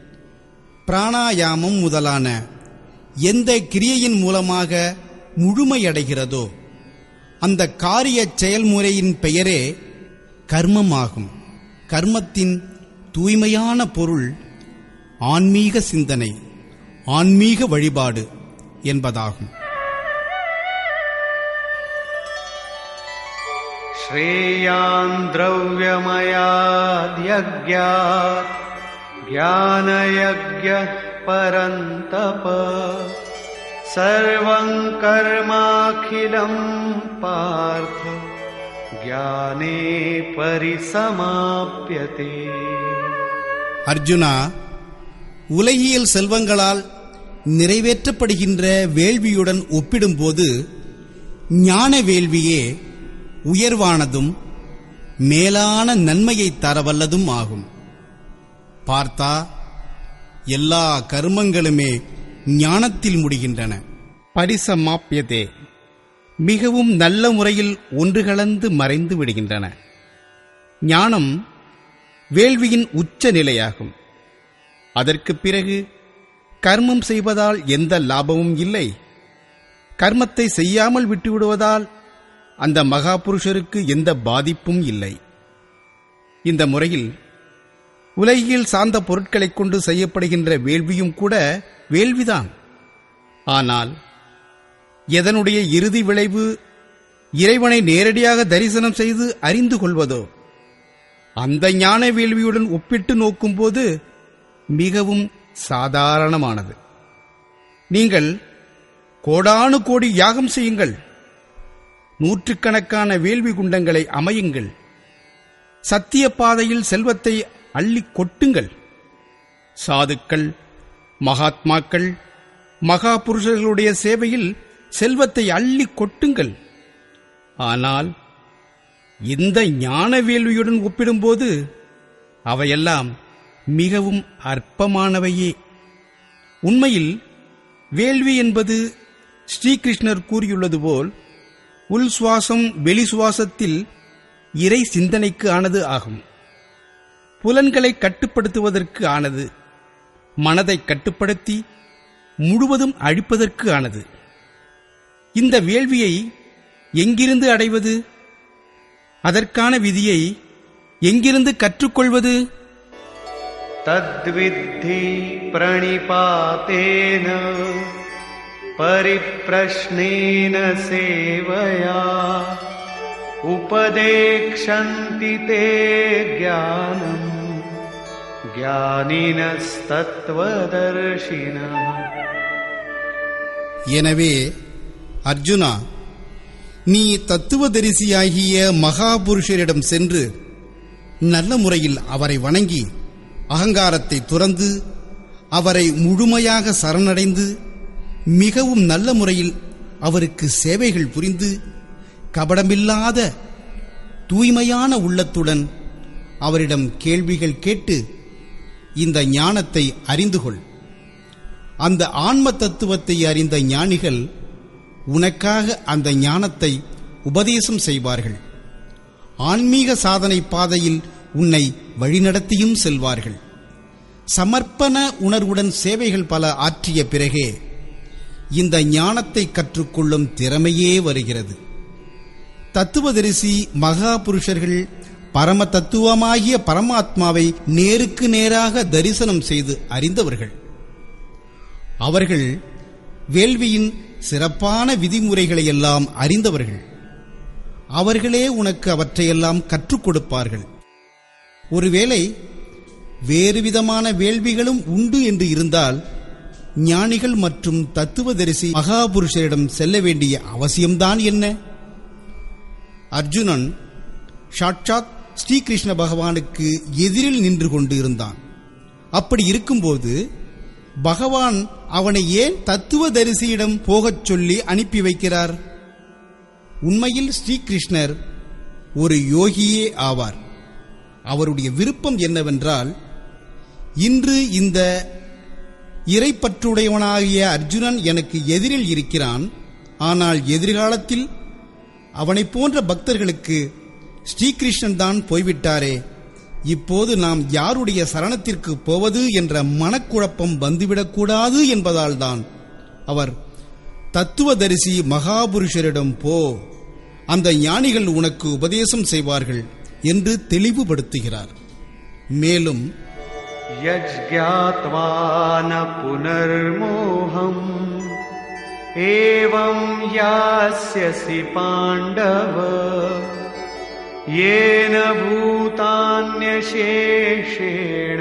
Speaker 3: பிராணாயாமம் முதலான எந்த கிரியையின் மூலமாக முழுமையடைகிறதோ அந்த காரிய செயல்முறையின் பெயரே கர்மமாகும் கர்மத்தின் தூய்மையான பொருள் ஆன்மீக சிந்தனை ஆன்மீக வழிபாடு என்பதாகும்
Speaker 2: श्रेयान् द्रव्यमयाद्यज्ञात् ज्ञानयज्ञः परन्तप सर्वम् कर्माखिलम् पार्थ ज्ञाने परिसमाप्यते
Speaker 3: அர்ஜுனா உலகியல் செல்வங்களால் நிறைவேற்றப்படுகின்ற வேள்வியுடன் ஒப்பிடும்போது ஞான வேள்வியே உயர்வானதும் மேலான நன்மையை தரவல்லதும் ஆகும் பார்த்தா எல்லா கர்மங்களுமே ஞானத்தில் முடிகின்றன பரிசமாப்பியதே மிகவும் நல்ல முறையில் ஒன்று கலந்து மறைந்து விடுகின்றன ஞானம் வேள்வியின் உச்ச நிலையாகும் அதற்குப் பிறகு கர்மம் செய்வதால் எந்த லாபமும் இல்லை கர்மத்தை செய்யாமல் விட்டுவிடுவதால் அந்த மகா புருஷருக்கு எந்த பாதிப்பும் இல்லை இந்த முறையில் உலகில் சார்ந்த பொருட்களைக் கொண்டு செய்யப்படுகின்ற வேள்வியும் கூட வேள்விதான் ஆனால் எதனுடைய இறுதி விளைவு இறைவனை நேரடியாக தரிசனம் செய்து அறிந்து கொள்வதோ அந்த ஞான வேள்வியுடன் ஒப்பிட்டு நோக்கும்போது மிகவும் சாதாரணமானது நீங்கள் கோடானு கோடி யாகம் செய்யுங்கள் நூற்றுக்கணக்கான வேள்வி குண்டங்களை அமையுங்கள் சத்திய பாதையில் செல்வத்தை அள்ளிக் கொட்டுங்கள் சாதுக்கள் மகாத்மாக்கள் மகா புருஷர்களுடைய சேவையில் செல்வத்தை அள்ளிக் கொட்டுங்கள் ஆனால் இந்த ஞான வேள்வியுடன் ஒப்பிடும்போது அவையெல்லாம் மிகவும் அற்பமானவையே உண்மையில் வேள்வி என்பது ஸ்ரீகிருஷ்ணர் கூறியுள்ளது போல் உள் சுவாசம் வெளி சுவாசத்தில் இறை சிந்தனைக்கு ஆனது ஆகும்
Speaker 4: புலன்களை கட்டுப்படுத்துவதற்கு ஆனது மனதை கட்டுப்படுத்தி முழுவதும் அழிப்பதற்கு ஆனது இந்த வேள்வியை எங்கிருந்து அடைவது அதற்கான விதியை எங்கிருந்து கற்றுக்கொள்வது
Speaker 2: तद्विद्धि प्रणिपातेन परिप्रश्नेन सेवया उपदेक्षन्ति ते ज्ञानम् ज्ञानिनस्तत्त्वदर्शिनः
Speaker 1: எனவே அர்ஜுனா நீ தத்துவதரிசியாகிய மகாபுருஷரிடம் சென்று நல்ல முறையில் அவரை வணங்கி அகங்காரத்தை துறந்து அவரை முழுமையாக சரணடைந்து மிகவும் நல்ல முறையில் அவருக்கு சேவைகள் புரிந்து கபடமில்லாத தூய்மையான உள்ளத்துடன் அவரிடம் கேள்விகள் கேட்டு இந்த ஞானத்தை அறிந்து கொள் அந்த ஆன்ம தத்துவத்தை அறிந்த ஞானிகள் உனக்காக அந்த ஞானத்தை உபதேசம் செய்வார்கள் ஆன்மீக சாதனை பாதையில் உன்னை வழிநடத்தியும் செல்வார்கள் சமர்ப்பண உணர்வுடன் சேவைகள் பல ஆற்றிய பிறகே இந்த ஞானத்தை கற்றுக்கொள்ளும் திறமையே வருகிறது தத்துவதரிசி மகா புருஷர்கள் பரம தத்துவமாகிய பரமாத்மாவை நேருக்கு நேராக தரிசனம் செய்து அறிந்தவர்கள் அவர்கள் வேள்வியின் சிறப்பான விதிமுறைகளை எல்லாம் அறிந்தவர்கள் அவர்களே உனக்கு அவற்றையெல்லாம் கற்றுக் கொடுப்பார்கள் ஒருவேளை வேறு விதமான வேள்விகளும் உண்டு என்று இருந்தால் ஞானிகள் மற்றும் தத்துவதரிசி மகாபுருஷரிடம் செல்ல வேண்டிய அவசியம்தான் என்ன அர்ஜுனன் சாட்சாத் ஸ்ரீகிருஷ்ண பகவானுக்கு எதிரில் நின்று கொண்டு இருந்தான் அப்படி இருக்கும்போது பகவான் அவனை ஏன் தத்துவதரிசியிடம் போகச் சொல்லி அனுப்பி வைக்கிறார் உண்மையில் ஸ்ரீகிருஷ்ணர் ஒரு யோகியே ஆவார் அவருடைய விருப்பம் என்னவென்றால் இன்று இந்த இறைப்பற்றுடையவனாகிய அர்ஜுனன் எனக்கு எதிரில் இருக்கிறான் ஆனால் எதிர்காலத்தில் அவனைப் போன்ற பக்தர்களுக்கு ஸ்ரீகிருஷ்ணன் தான் போய்விட்டாரே இப்போது நாம் யாருடைய சரணத்திற்கு போவது என்ற மனக்குழப்பம் வந்துவிடக்கூடாது என்பதால்தான் அவர் தத்துவதரிசி மகாபுருஷரிடம் போ அந்த ஞானிகள் உனக்கு உபதேசம் செய்வார்கள் என்று தெளிவுபடுத்துகிறார் மேலும்
Speaker 2: यज्ञात्वा न पुनर्मोहम् एवं यास्यसि पाण्डव येन भूतान्यशेषेण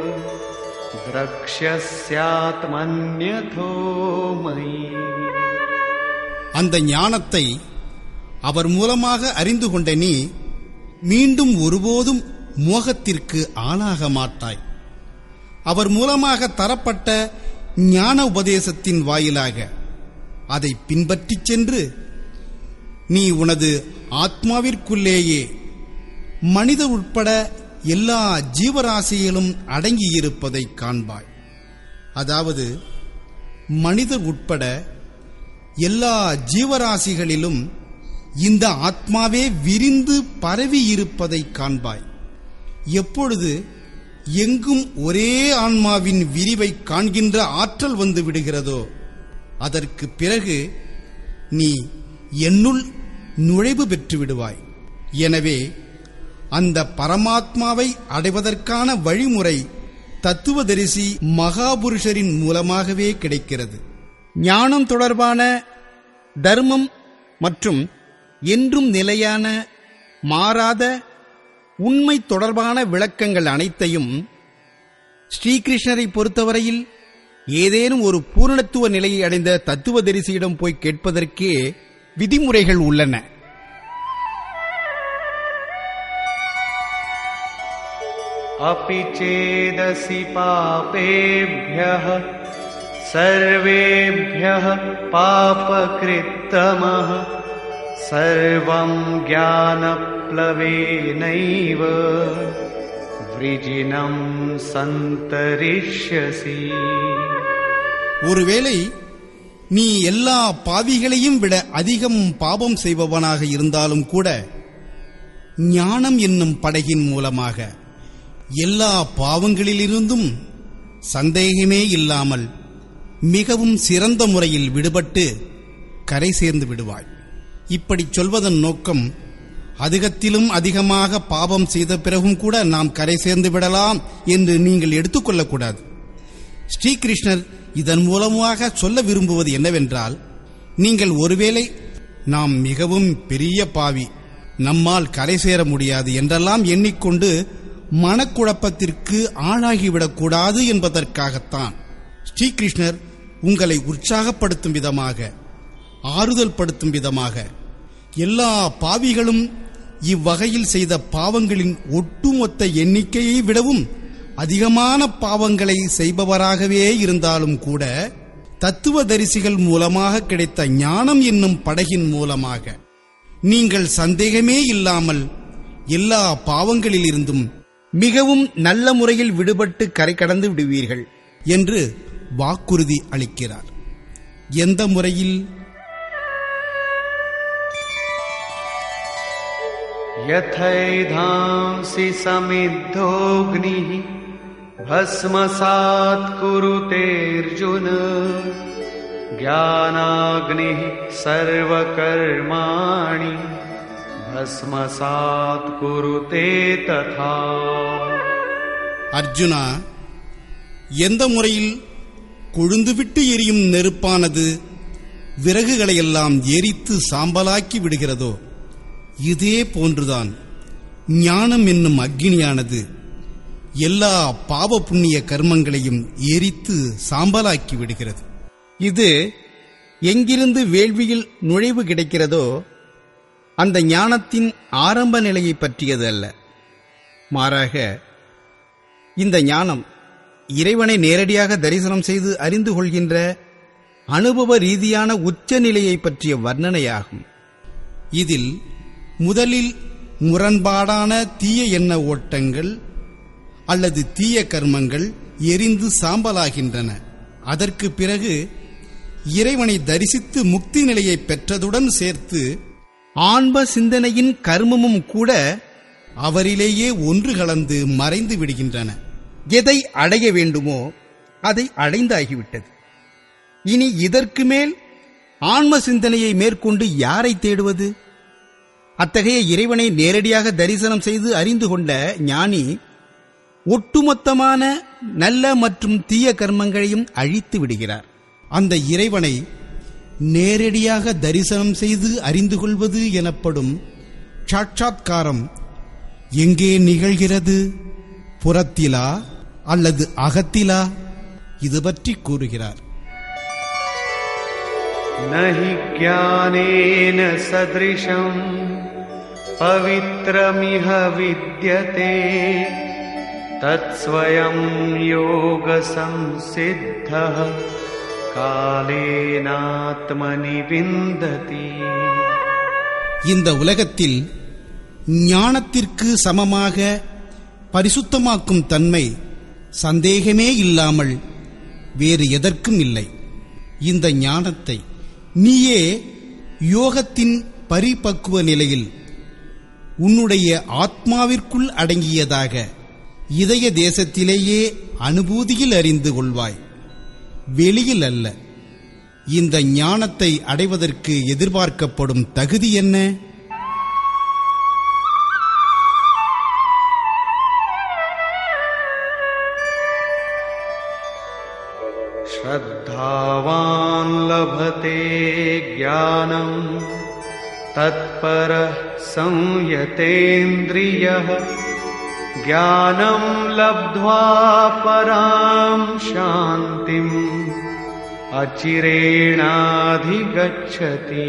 Speaker 2: द्रक्ष्यस्यात्मन्यथो मयि
Speaker 1: அந்த ஞானத்தை அவர் மூலமாக அறிந்து கொண்ட நீ மீண்டும் ஒருபோதும் மோகத்திற்கு ஆளாக மாட்டாய் அவர் மூலமாக தரப்பட்ட ஞான உபதேசத்தின் வாயிலாக அதை பின்பற்றிச் சென்று நீ உனது ஆத்மாவிற்குள்ளேயே மனித உட்பட எல்லா ஜீவராசிகளும் அடங்கியிருப்பதை காண்பாய் அதாவது மனிதர் உட்பட எல்லா ஜீவராசிகளிலும் இந்த ஆத்மாவே விரிந்து பரவி இருப்பதை காண்பாய் எப்பொழுது எங்கும் ஒரே ஆன்மாவின் விரிவை காண்கின்ற ஆற்றல் வந்து விடுகிறதோ அதற்கு பிறகு நீ என்னுள் நுழைவு பெற்று விடுவாய் எனவே அந்த பரமாத்மாவை அடைவதற்கான வழிமுறை தத்துவதரிசி மகாபுருஷரின் மூலமாகவே கிடைக்கிறது
Speaker 4: ஞானம் தொடர்பான தர்மம் மற்றும் என்றும் நிலையான மாறாத உண்மை தொடர்பான விளக்கங்கள் அனைத்தையும் ஸ்ரீகிருஷ்ணரை பொறுத்தவரையில் ஏதேனும் ஒரு பூரணத்துவ நிலையை அடைந்த தத்துவதரிசியிடம் போய் கேட்பதற்கே விதிமுறைகள் உள்ளன
Speaker 2: अपि चेदसि पापेभ्यः सर्वेभ्यः पापकृत्तमः सर्वं ज्ञानप्लवेनैव वृजिनं सन्तरिष्यसि
Speaker 1: ஒருவேளை நீ எல்லா பாவிகளையும் விட அதிகம் பாவம் செய்பவனாக இருந்தாலும் கூட ஞானம் என்னும் படகின் மூலமாக எல்லா பாவங்களிலிருந்தும் சந்தேகமே இல்லாமல் மிகவும் சிறந்த முறையில் விடுபட்டு கரை சேர்ந்து விடுவாய் இப்படி சொல்வதன் நோக்கம் அதிகத்திலும் அதிகமாக பாவம் செய்த பிறகும் கூட நாம் கரை சேர்ந்து விடலாம் என்று நீங்கள் எடுத்துக்கொள்ளக்கூடாது ஸ்ரீகிருஷ்ணர் இதன் மூலமாக சொல்ல விரும்புவது என்னவென்றால் நீங்கள் ஒருவேளை நாம் மிகவும் பெரிய பாவி நம்மால் கரை சேர முடியாது என்றெல்லாம் எண்ணிக்கொண்டு மனக்குழப்பத்திற்கு ஆளாகிவிடக்கூடாது என்பதற்காகத்தான் ஸ்ரீகிருஷ்ணர் உங்களை உற்சாகப்படுத்தும் விதமாக ஆறுதல் படுத்தும் விதமாக எல்லா பாவிகளும் இவ்வகையில் செய்த பாவங்களின் ஒட்டுமொத்த எண்ணிக்கையை விடவும் அதிகமான பாவங்களை செய்பவராகவே இருந்தாலும் கூட தத்துவ தரிசிகள் மூலமாக கிடைத்த ஞானம் என்னும் படகின் மூலமாக நீங்கள் சந்தேகமே இல்லாமல் எல்லா பாவங்களிலிருந்தும்
Speaker 4: மிகவும் நல்ல முறையில் விடுபட்டு கரை கடந்து விடுவீர்கள்
Speaker 1: என்று வாக்குறுதி அளிக்கிறார் எந்த முறையில்
Speaker 2: यथैधांसि समिद्धोऽग्निः भस्मसात् कुरुतेऽर्जुन ज्ञानाग्निः सर्वकर्माणि भस्मसात् कुरुते तथा
Speaker 1: அர்ஜுனா எந்த முறையில் கொழுந்துவிட்டு எரியும் நெருப்பானது விறகுகளையெல்லாம் எரித்து சாம்பலாக்கி விடுகிறதோ இதே போன்றுதான் ஞானம் என்னும் அக்னியானது எல்லா பாவ புண்ணிய கர்மங்களையும் எரித்து சாம்பலாக்கி விடுகிறது
Speaker 4: இது எங்கிருந்து வேள்வியில் நுழைவு கிடைக்கிறதோ அந்த ஞானத்தின் ஆரம்ப நிலையை பற்றியது அல்ல மாறாக இந்த ஞானம் இறைவனை நேரடியாக தரிசனம் செய்து அறிந்து கொள்கின்ற அனுபவ ரீதியான உச்ச நிலையை பற்றிய வர்ணனையாகும்
Speaker 1: இதில் முதலில் முரண்பாடான தீய எண்ண ஓட்டங்கள் அல்லது தீய கர்மங்கள் எரிந்து சாம்பலாகின்றன அதற்கு பிறகு இறைவனை தரிசித்து முக்தி நிலையை பெற்றதுடன் சேர்த்து
Speaker 4: ஆன்ம சிந்தனையின் கர்மமும் கூட
Speaker 1: அவரிலேயே ஒன்று கலந்து மறைந்து விடுகின்றன
Speaker 4: எதை அடைய வேண்டுமோ அதை அடைந்தாகிவிட்டது இனி இதற்கு மேல் ஆன்ம சிந்தனையை மேற்கொண்டு யாரை தேடுவது அத்தகைய இறைவனை நேரடியாக தரிசனம் செய்து அறிந்து கொண்ட ஞானி ஒட்டுமொத்தமான நல்ல மற்றும் தீய கர்மங்களையும் அழித்து விடுகிறார்
Speaker 1: அந்த இறைவனை நேரடியாக தரிசனம் செய்து அறிந்து கொள்வது எனப்படும் சாட்சாத்காரம் எங்கே நிகழ்கிறது புறத்திலா அல்லது அகத்திலா இது பற்றி கூறுகிறார்
Speaker 2: न हि ज्ञानेन सदृशम् पवित्रमिह विद्यते तत्स्वयं योगसंसिद्धः कालेनात्मनि विन्दति
Speaker 1: இந்த உலகத்தில் ஞானத்திற்கு சமமாக பரிசுத்தமாக்கும் தன்மை சந்தேகமே இல்லாமல் வேறு எதற்கும் இல்லை இந்த ஞானத்தை நீயே யோகத்தின் பரிபக்குவ நிலையில் உன்னுடைய ஆத்மாவிற்குள் அடங்கியதாக இதய தேசத்திலேயே அனுபூதியில் அறிந்து கொள்வாய் வெளியில் அல்ல இந்த ஞானத்தை அடைவதற்கு எதிர்பார்க்கப்படும் தகுதி என்ன
Speaker 2: श्रद्धावान् लभते ज्ञानम् तत्परः संयतेन्द्रियः ज्ञानम् लब्ध्वा पराम् शान्तिम् अचिरेणाधिगच्छति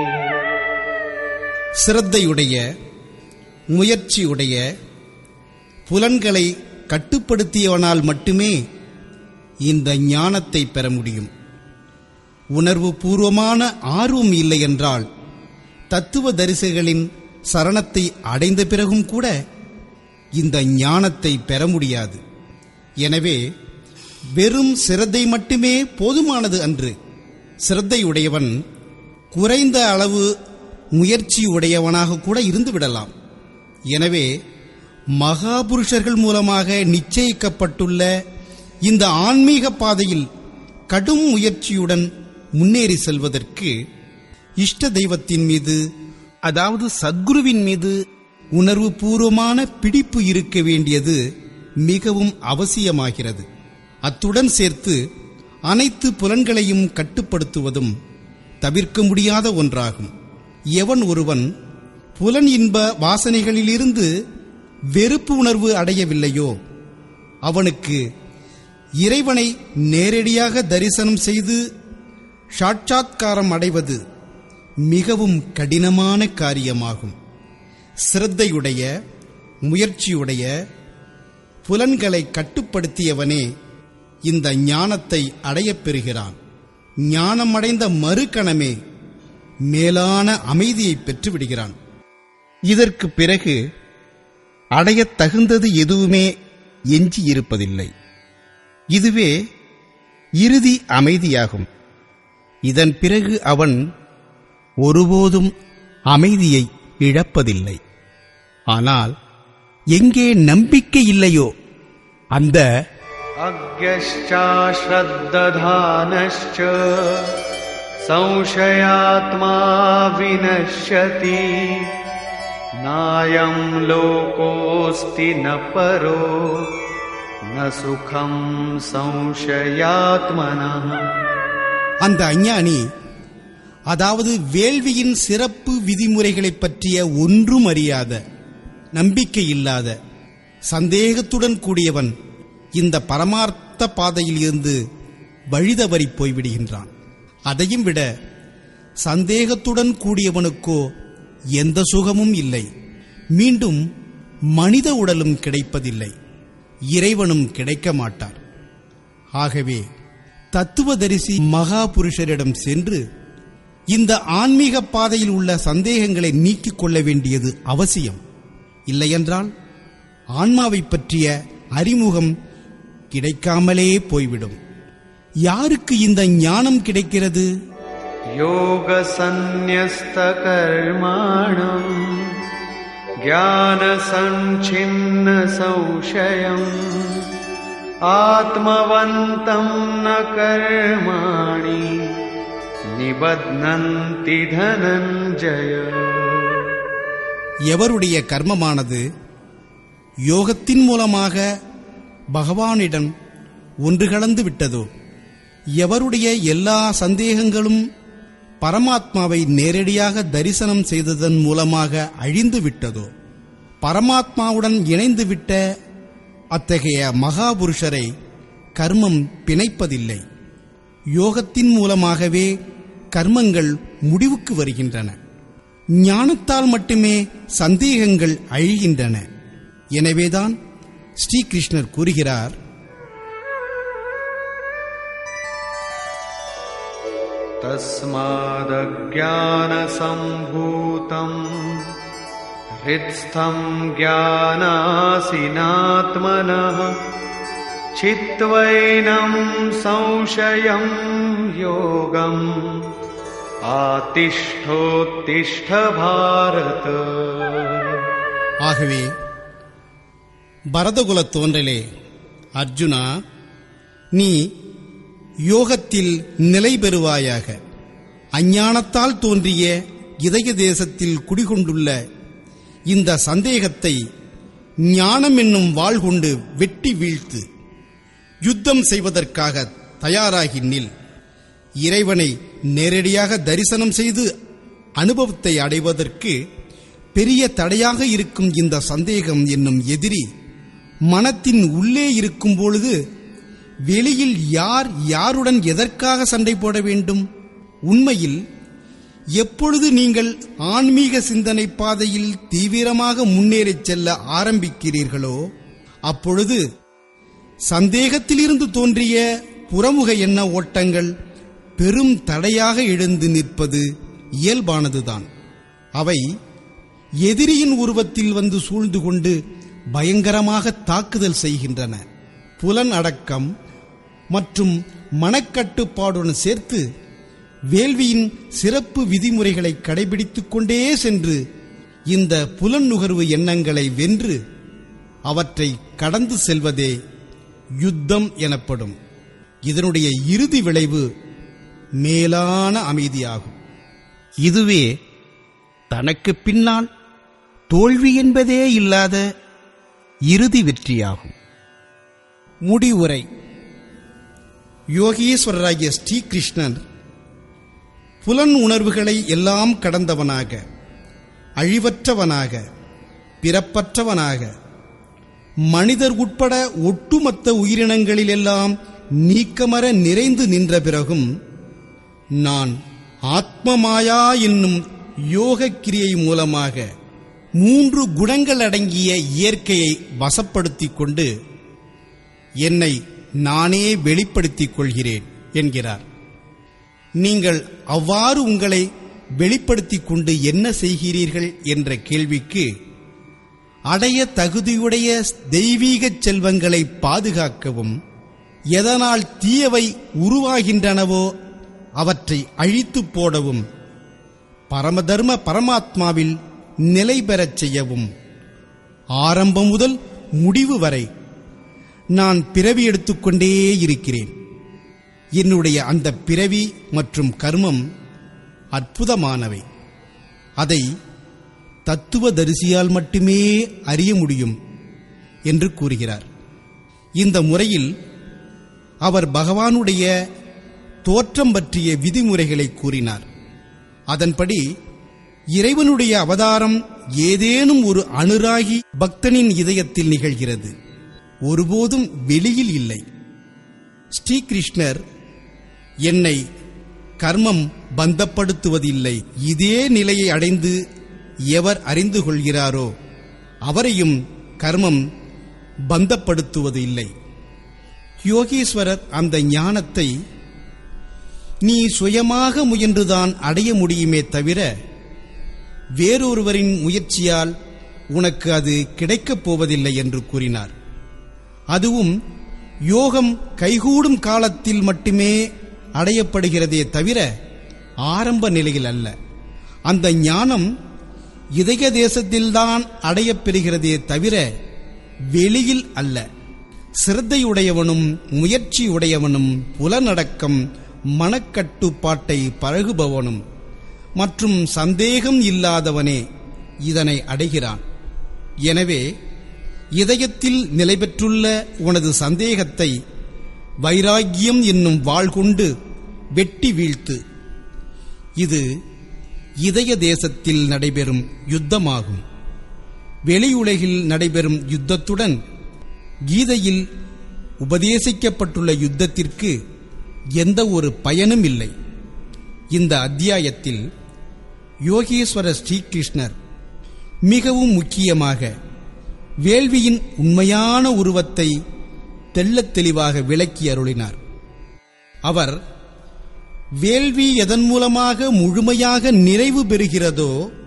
Speaker 1: சிரத்தையுடைய முயற்சியுடைய புலன்களை கட்டுப்படுத்தியவனால் மட்டுமே இந்த ஞானத்தை பெற முடியும் உணர்வு பூர்வமான ஆர்வம் இல்லை என்றால் தத்துவ தரிசிகளின் சரணத்தை அடைந்த பிறகும் கூட இந்த ஞானத்தை பெற முடியாது எனவே வெறும் சிரத்தை மட்டுமே போதுமானது அன்று சிரத்தையுடையவன் குறைந்த அளவு முயற்சி உடையவனாக கூட இருந்து விடலாம் எனவே மகாபுருஷர்கள் மூலமாக நிச்சயிக்கப்பட்டுள்ள இந்த ஆன்மீக பாதையில் கடும் முயற்சியுடன் முன்னேறி செல்வதற்கு இஷ்ட தெய்வத்தின் மீது
Speaker 4: அதாவது சத்குருவின் மீது
Speaker 1: உணர்வு பூர்வமான பிடிப்பு இருக்க வேண்டியது மிகவும் அவசியமாகிறது அத்துடன் சேர்த்து அனைத்து புலன்களையும் கட்டுப்படுத்துவதும் தவிர்க்க முடியாத ஒன்றாகும் எவன் ஒருவன் புலன் இன்ப வாசனைகளிலிருந்து வெறுப்பு உணர்வு அடையவில்லையோ அவனுக்கு இறைவனை நேரடியாக தரிசனம் செய்து சாட்சாத்காரம் அடைவது மிகவும் கடினமான காரியமாகும் சிரத்தையுடைய முயற்சியுடைய புலன்களை கட்டுப்படுத்தியவனே இந்த ஞானத்தை அடையப் பெறுகிறான் ஞானமடைந்த மறுகணமே மேலான அமைதியை பெற்றுவிடுகிறான்
Speaker 4: இதற்கு பிறகு அடையத் தகுந்தது எதுவுமே எஞ்சி இருப்பதில்லை இதுவே இறுதி அமைதியாகும் இதன் பிறகு அவன் ஒருபோதும் அமைதியை இழப்பதில்லை ஆனால் எங்கே நம்பிக்கை இல்லையோ அந்த
Speaker 2: अज्ञश्चाश्रद्दधानश्च संशयात्मा विनश्यति नायम् लोकोऽस्ति न परो न सुखम् संशयात्मनः
Speaker 1: அந்த அஞ்ஞானி அதாவது வேள்வியின் சிறப்பு விதிமுறைகளைப் பற்றிய ஒன்றும் அறியாத நம்பிக்கை இல்லாத சந்தேகத்துடன் கூடியவன் இந்த பரமார்த்த பாதையில் இருந்து வழிதவறி போய்விடுகின்றான் அதையும் விட சந்தேகத்துடன் கூடியவனுக்கோ எந்த சுகமும் இல்லை மீண்டும் மனித உடலும் கிடைப்பதில்லை இறைவனும் கிடைக்க மாட்டார் ஆகவே தத்துவதரிசி மகா புருஷரிடம் சென்று இந்த ஆன்மீக பாதையில் உள்ள சந்தேகங்களை நீக்கிக் கொள்ள வேண்டியது அவசியம் இல்லையென்றால் ஆன்மாவைப் பற்றிய அறிமுகம் கிடைக்காமலே போய்விடும் யாருக்கு இந்த ஞானம் கிடைக்கிறது
Speaker 2: योगसन्न्यस्तकर्माणम् ज्ञानसञ्छिन्नसंशयम् आत्मवन्तम् न कर्माणि निबध्नन्ति धनञ्जय
Speaker 1: எவருடைய கர்மமானது யோகத்தின் மூலமாக பகவானிடம் ஒன்று கலந்து விட்டதோ எவருடைய எல்லா சந்தேகங்களும் பரமாத்மாவை நேரடியாக தரிசனம் செய்ததன் மூலமாக அழிந்து விட்டதோ பரமாத்மாவுடன் இணைந்து விட்ட அத்தகைய மகாபுருஷரை கர்மம் பிணைப்பதில்லை யோகத்தின் மூலமாகவே கர்மங்கள் முடிவுக்கு வருகின்றன ஞானத்தால் மட்டுமே சந்தேகங்கள் அழிகின்றன எனவேதான் ஸ்ரீகிருஷ்ணர் கூறுகிறார்
Speaker 2: तस्मादज्ञानसम्भूतम् हृत्स्थम् ज्ञानासिनात्मनः चित्वैनम् संशयम् योगम् आतिष्ठोत्तिष्ठ भारत
Speaker 1: ஆகவே பரதகுல தோன்றலே அர்ஜுனா நீ யோகத்தில் நிலை பெறுவாயாக அஞ்ஞானத்தால் தோன்றிய இதய தேசத்தில் குடிகொண்டுள்ள இந்த சந்தேகத்தை ஞானம் என்னும் வாள் கொண்டு வெட்டி வீழ்த்து யுத்தம் செய்வதற்காக தயாராகி நில் இறைவனை நேரடியாக தரிசனம் செய்து அனுபவத்தை அடைவதற்கு பெரிய தடையாக இருக்கும் இந்த சந்தேகம் என்னும் எதிரி மனத்தின் உள்ளே இருக்கும் பொழுது வெளியில் யார் யாருடன் எதற்காக சண்டை போட வேண்டும் உண்மையில் எப்பொழுது நீங்கள் ஆன்மீக சிந்தனை பாதையில் தீவிரமாக முன்னேறிச் செல்ல ஆரம்பிக்கிறீர்களோ அப்பொழுது சந்தேகத்திலிருந்து தோன்றிய புறமுக எண்ண ஓட்டங்கள் பெரும் தடையாக எழுந்து நிற்பது இயல்பானதுதான் அவை எதிரியின் உருவத்தில் வந்து சூழ்ந்து கொண்டு பயங்கரமாக தாக்குதல் செய்கின்றன புலன் அடக்கம் மற்றும் மனக்கட்டுப்பாடுடன் சேர்த்து வேள்வியின் சிறப்பு விதிமுறைகளை கடைபிடித்துக் கொண்டே சென்று இந்த புலன் நுகர்வு எண்ணங்களை வென்று அவற்றை கடந்து செல்வதே யுத்தம் எனப்படும் இதனுடைய இறுதி விளைவு மேலான அமைதியாகும்
Speaker 4: இதுவே தனக்கு பின்னால் தோல்வி என்பதே இல்லாத இறுதி வெற்றியாகும்
Speaker 1: முடிவுரை யோகீஸ்வரராகிய ஸ்ரீகிருஷ்ணன் புலன் உணர்வுகளை எல்லாம் கடந்தவனாக அழிவற்றவனாக பிறப்பற்றவனாக மனிதர் உட்பட ஒட்டுமொத்த உயிரினங்களிலெல்லாம் நீக்கமர நிறைந்து நின்ற பிறகும் நான் ஆத்மமாயா என்னும் யோக கிரியை மூலமாக மூன்று குணங்கள் அடங்கிய இயற்கையை வசப்படுத்திக் கொண்டு என்னை நானே வெளிப்படுத்திக் கொள்கிறேன் என்கிறார் நீங்கள் அவ்வாறு உங்களை வெளிப்படுத்திக் கொண்டு என்ன செய்கிறீர்கள் என்ற கேள்விக்கு அடைய தகுதியுடைய தெய்வீகச் செல்வங்களை பாதுகாக்கவும் எதனால் தீயவை உருவாகின்றனவோ அவற்றை அழித்துப் போடவும் பரமதர்ம பரமாத்மாவில் நிலை பெறச் செய்யவும் ஆரம்பம் முதல் முடிவு வரை நான் பிறவி எடுத்துக்கொண்டே இருக்கிறேன் என்னுடைய அந்த பிறவி மற்றும் கர்மம் அற்புதமானவை அதை தத்துவ தரிசியால் மட்டுமே அறிய முடியும் என்று கூறுகிறார் இந்த முறையில் அவர் பகவானுடைய தோற்றம் பற்றிய விதிமுறைகளை கூறினார் அதன்படி இறைவனுடைய அவதாரம் ஏதேனும் ஒரு அனுராகி பக்தனின் இதயத்தில் நிகழ்கிறது ஒருபோதும் வெளியில் இல்லை ஸ்ரீகிருஷ்ணர் என்னை கர்மம் பந்தப்படுத்துவதில்லை இதே நிலையை அடைந்து எவர் அறிந்து கொள்கிறாரோ அவரையும் கர்மம் பந்தப்படுத்துவது இல்லை யோகீஸ்வரர் அந்த ஞானத்தை நீ சுயமாக முயன்றுதான் அடைய முடியுமே தவிர வேறொருவரின் முயற்சியால் உனக்கு அது கிடைக்கப் போவதில்லை என்று கூறினார் அதுவும் யோகம் கைகூடும் காலத்தில் மட்டுமே அடையப்படுகிறதே தவிர ஆரம்ப நிலையில் அல்ல அந்த ஞானம் இதய தேசத்தில்தான் அடையப்பெறுகிறதே தவிர வெளியில் அல்ல சிரத்தையுடையவனும் முயற்சியுடையவனும் புலனடக்கம் மனக்கட்டுப்பாட்டை பழகுபவனும் மற்றும் சந்தேகம் இல்லாதவனே இதனை அடைகிறான் எனவே இதயத்தில் நிலை பெற்றுள்ள உனது சந்தேகத்தை வைராக்கியம் என்னும் வாள் கொண்டு வெட்டி வீழ்த்து இது இதய தேசத்தில் நடைபெறும் யுத்தமாகும் வெளியுலகில் நடைபெறும் யுத்தத்துடன் கீதையில் உபதேசிக்கப்பட்டுள்ள யுத்தத்திற்கு எந்த ஒரு பயனும் இல்லை இந்த அத்தியாயத்தில் யோகேஸ்வர ஸ்ரீகிருஷ்ணர் மிகவும் முக்கியமாக வேள்வியின் உண்மையான உருவத்தை தெள்ளத் தெளிவாக விளக்கி அருளினார் அவர் வேள்வி எதன் மூலமாக முழுமையாக நிறைவு பெறுகிறதோ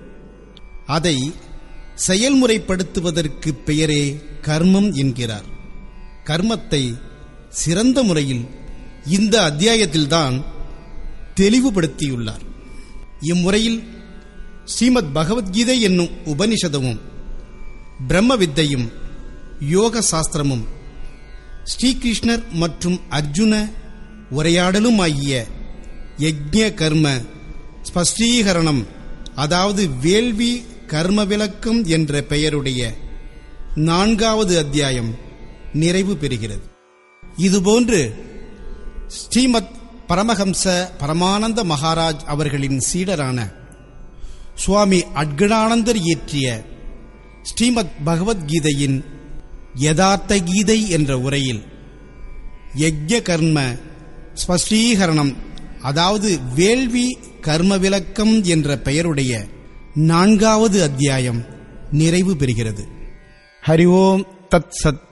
Speaker 1: அதை செயல்முறைப்படுத்துவதற்கு பெயரே கர்மம் என்கிறார் கர்மத்தை சிறந்த முறையில் இந்த அத்தியாயத்தில்தான் தெளிவுபடுத்தியுள்ளார் இம்முறையில் ஸ்ரீமத் பகவத்கீதை என்னும் உபனிஷதமும் பிரம்ம வித்தையும் யோக சாஸ்திரமும் ஸ்ரீகிருஷ்ணர் மற்றும் அர்ஜுன உரையாடலும் ஆகிய யஜ்ஞ கர்ம ஸ்பஷ்டீகரணம் அதாவது வேள்வி கர்ம விளக்கம் என்ற பெயருடைய நான்காவது அத்தியாயம் நிறைவு பெறுகிறது இதுபோன்று ஸ்ரீமத் பரமஹம்ச பரமானந்த மகாராஜ் அவர்களின் சீடரான சுவாமி அட்கணானந்தர் இயற்றிய ஸ்ரீமத் பகவத்கீதையின் யதார்த்த கீதை என்ற உரையில் யஜ்ய கர்ம ஸ்பஷ்டீகரணம் அதாவது வேள்வி கர்ம விளக்கம் என்ற பெயருடைய நான்காவது அத்தியாயம் நிறைவு பெறுகிறது
Speaker 4: ஹரி ஓம் தத் சத்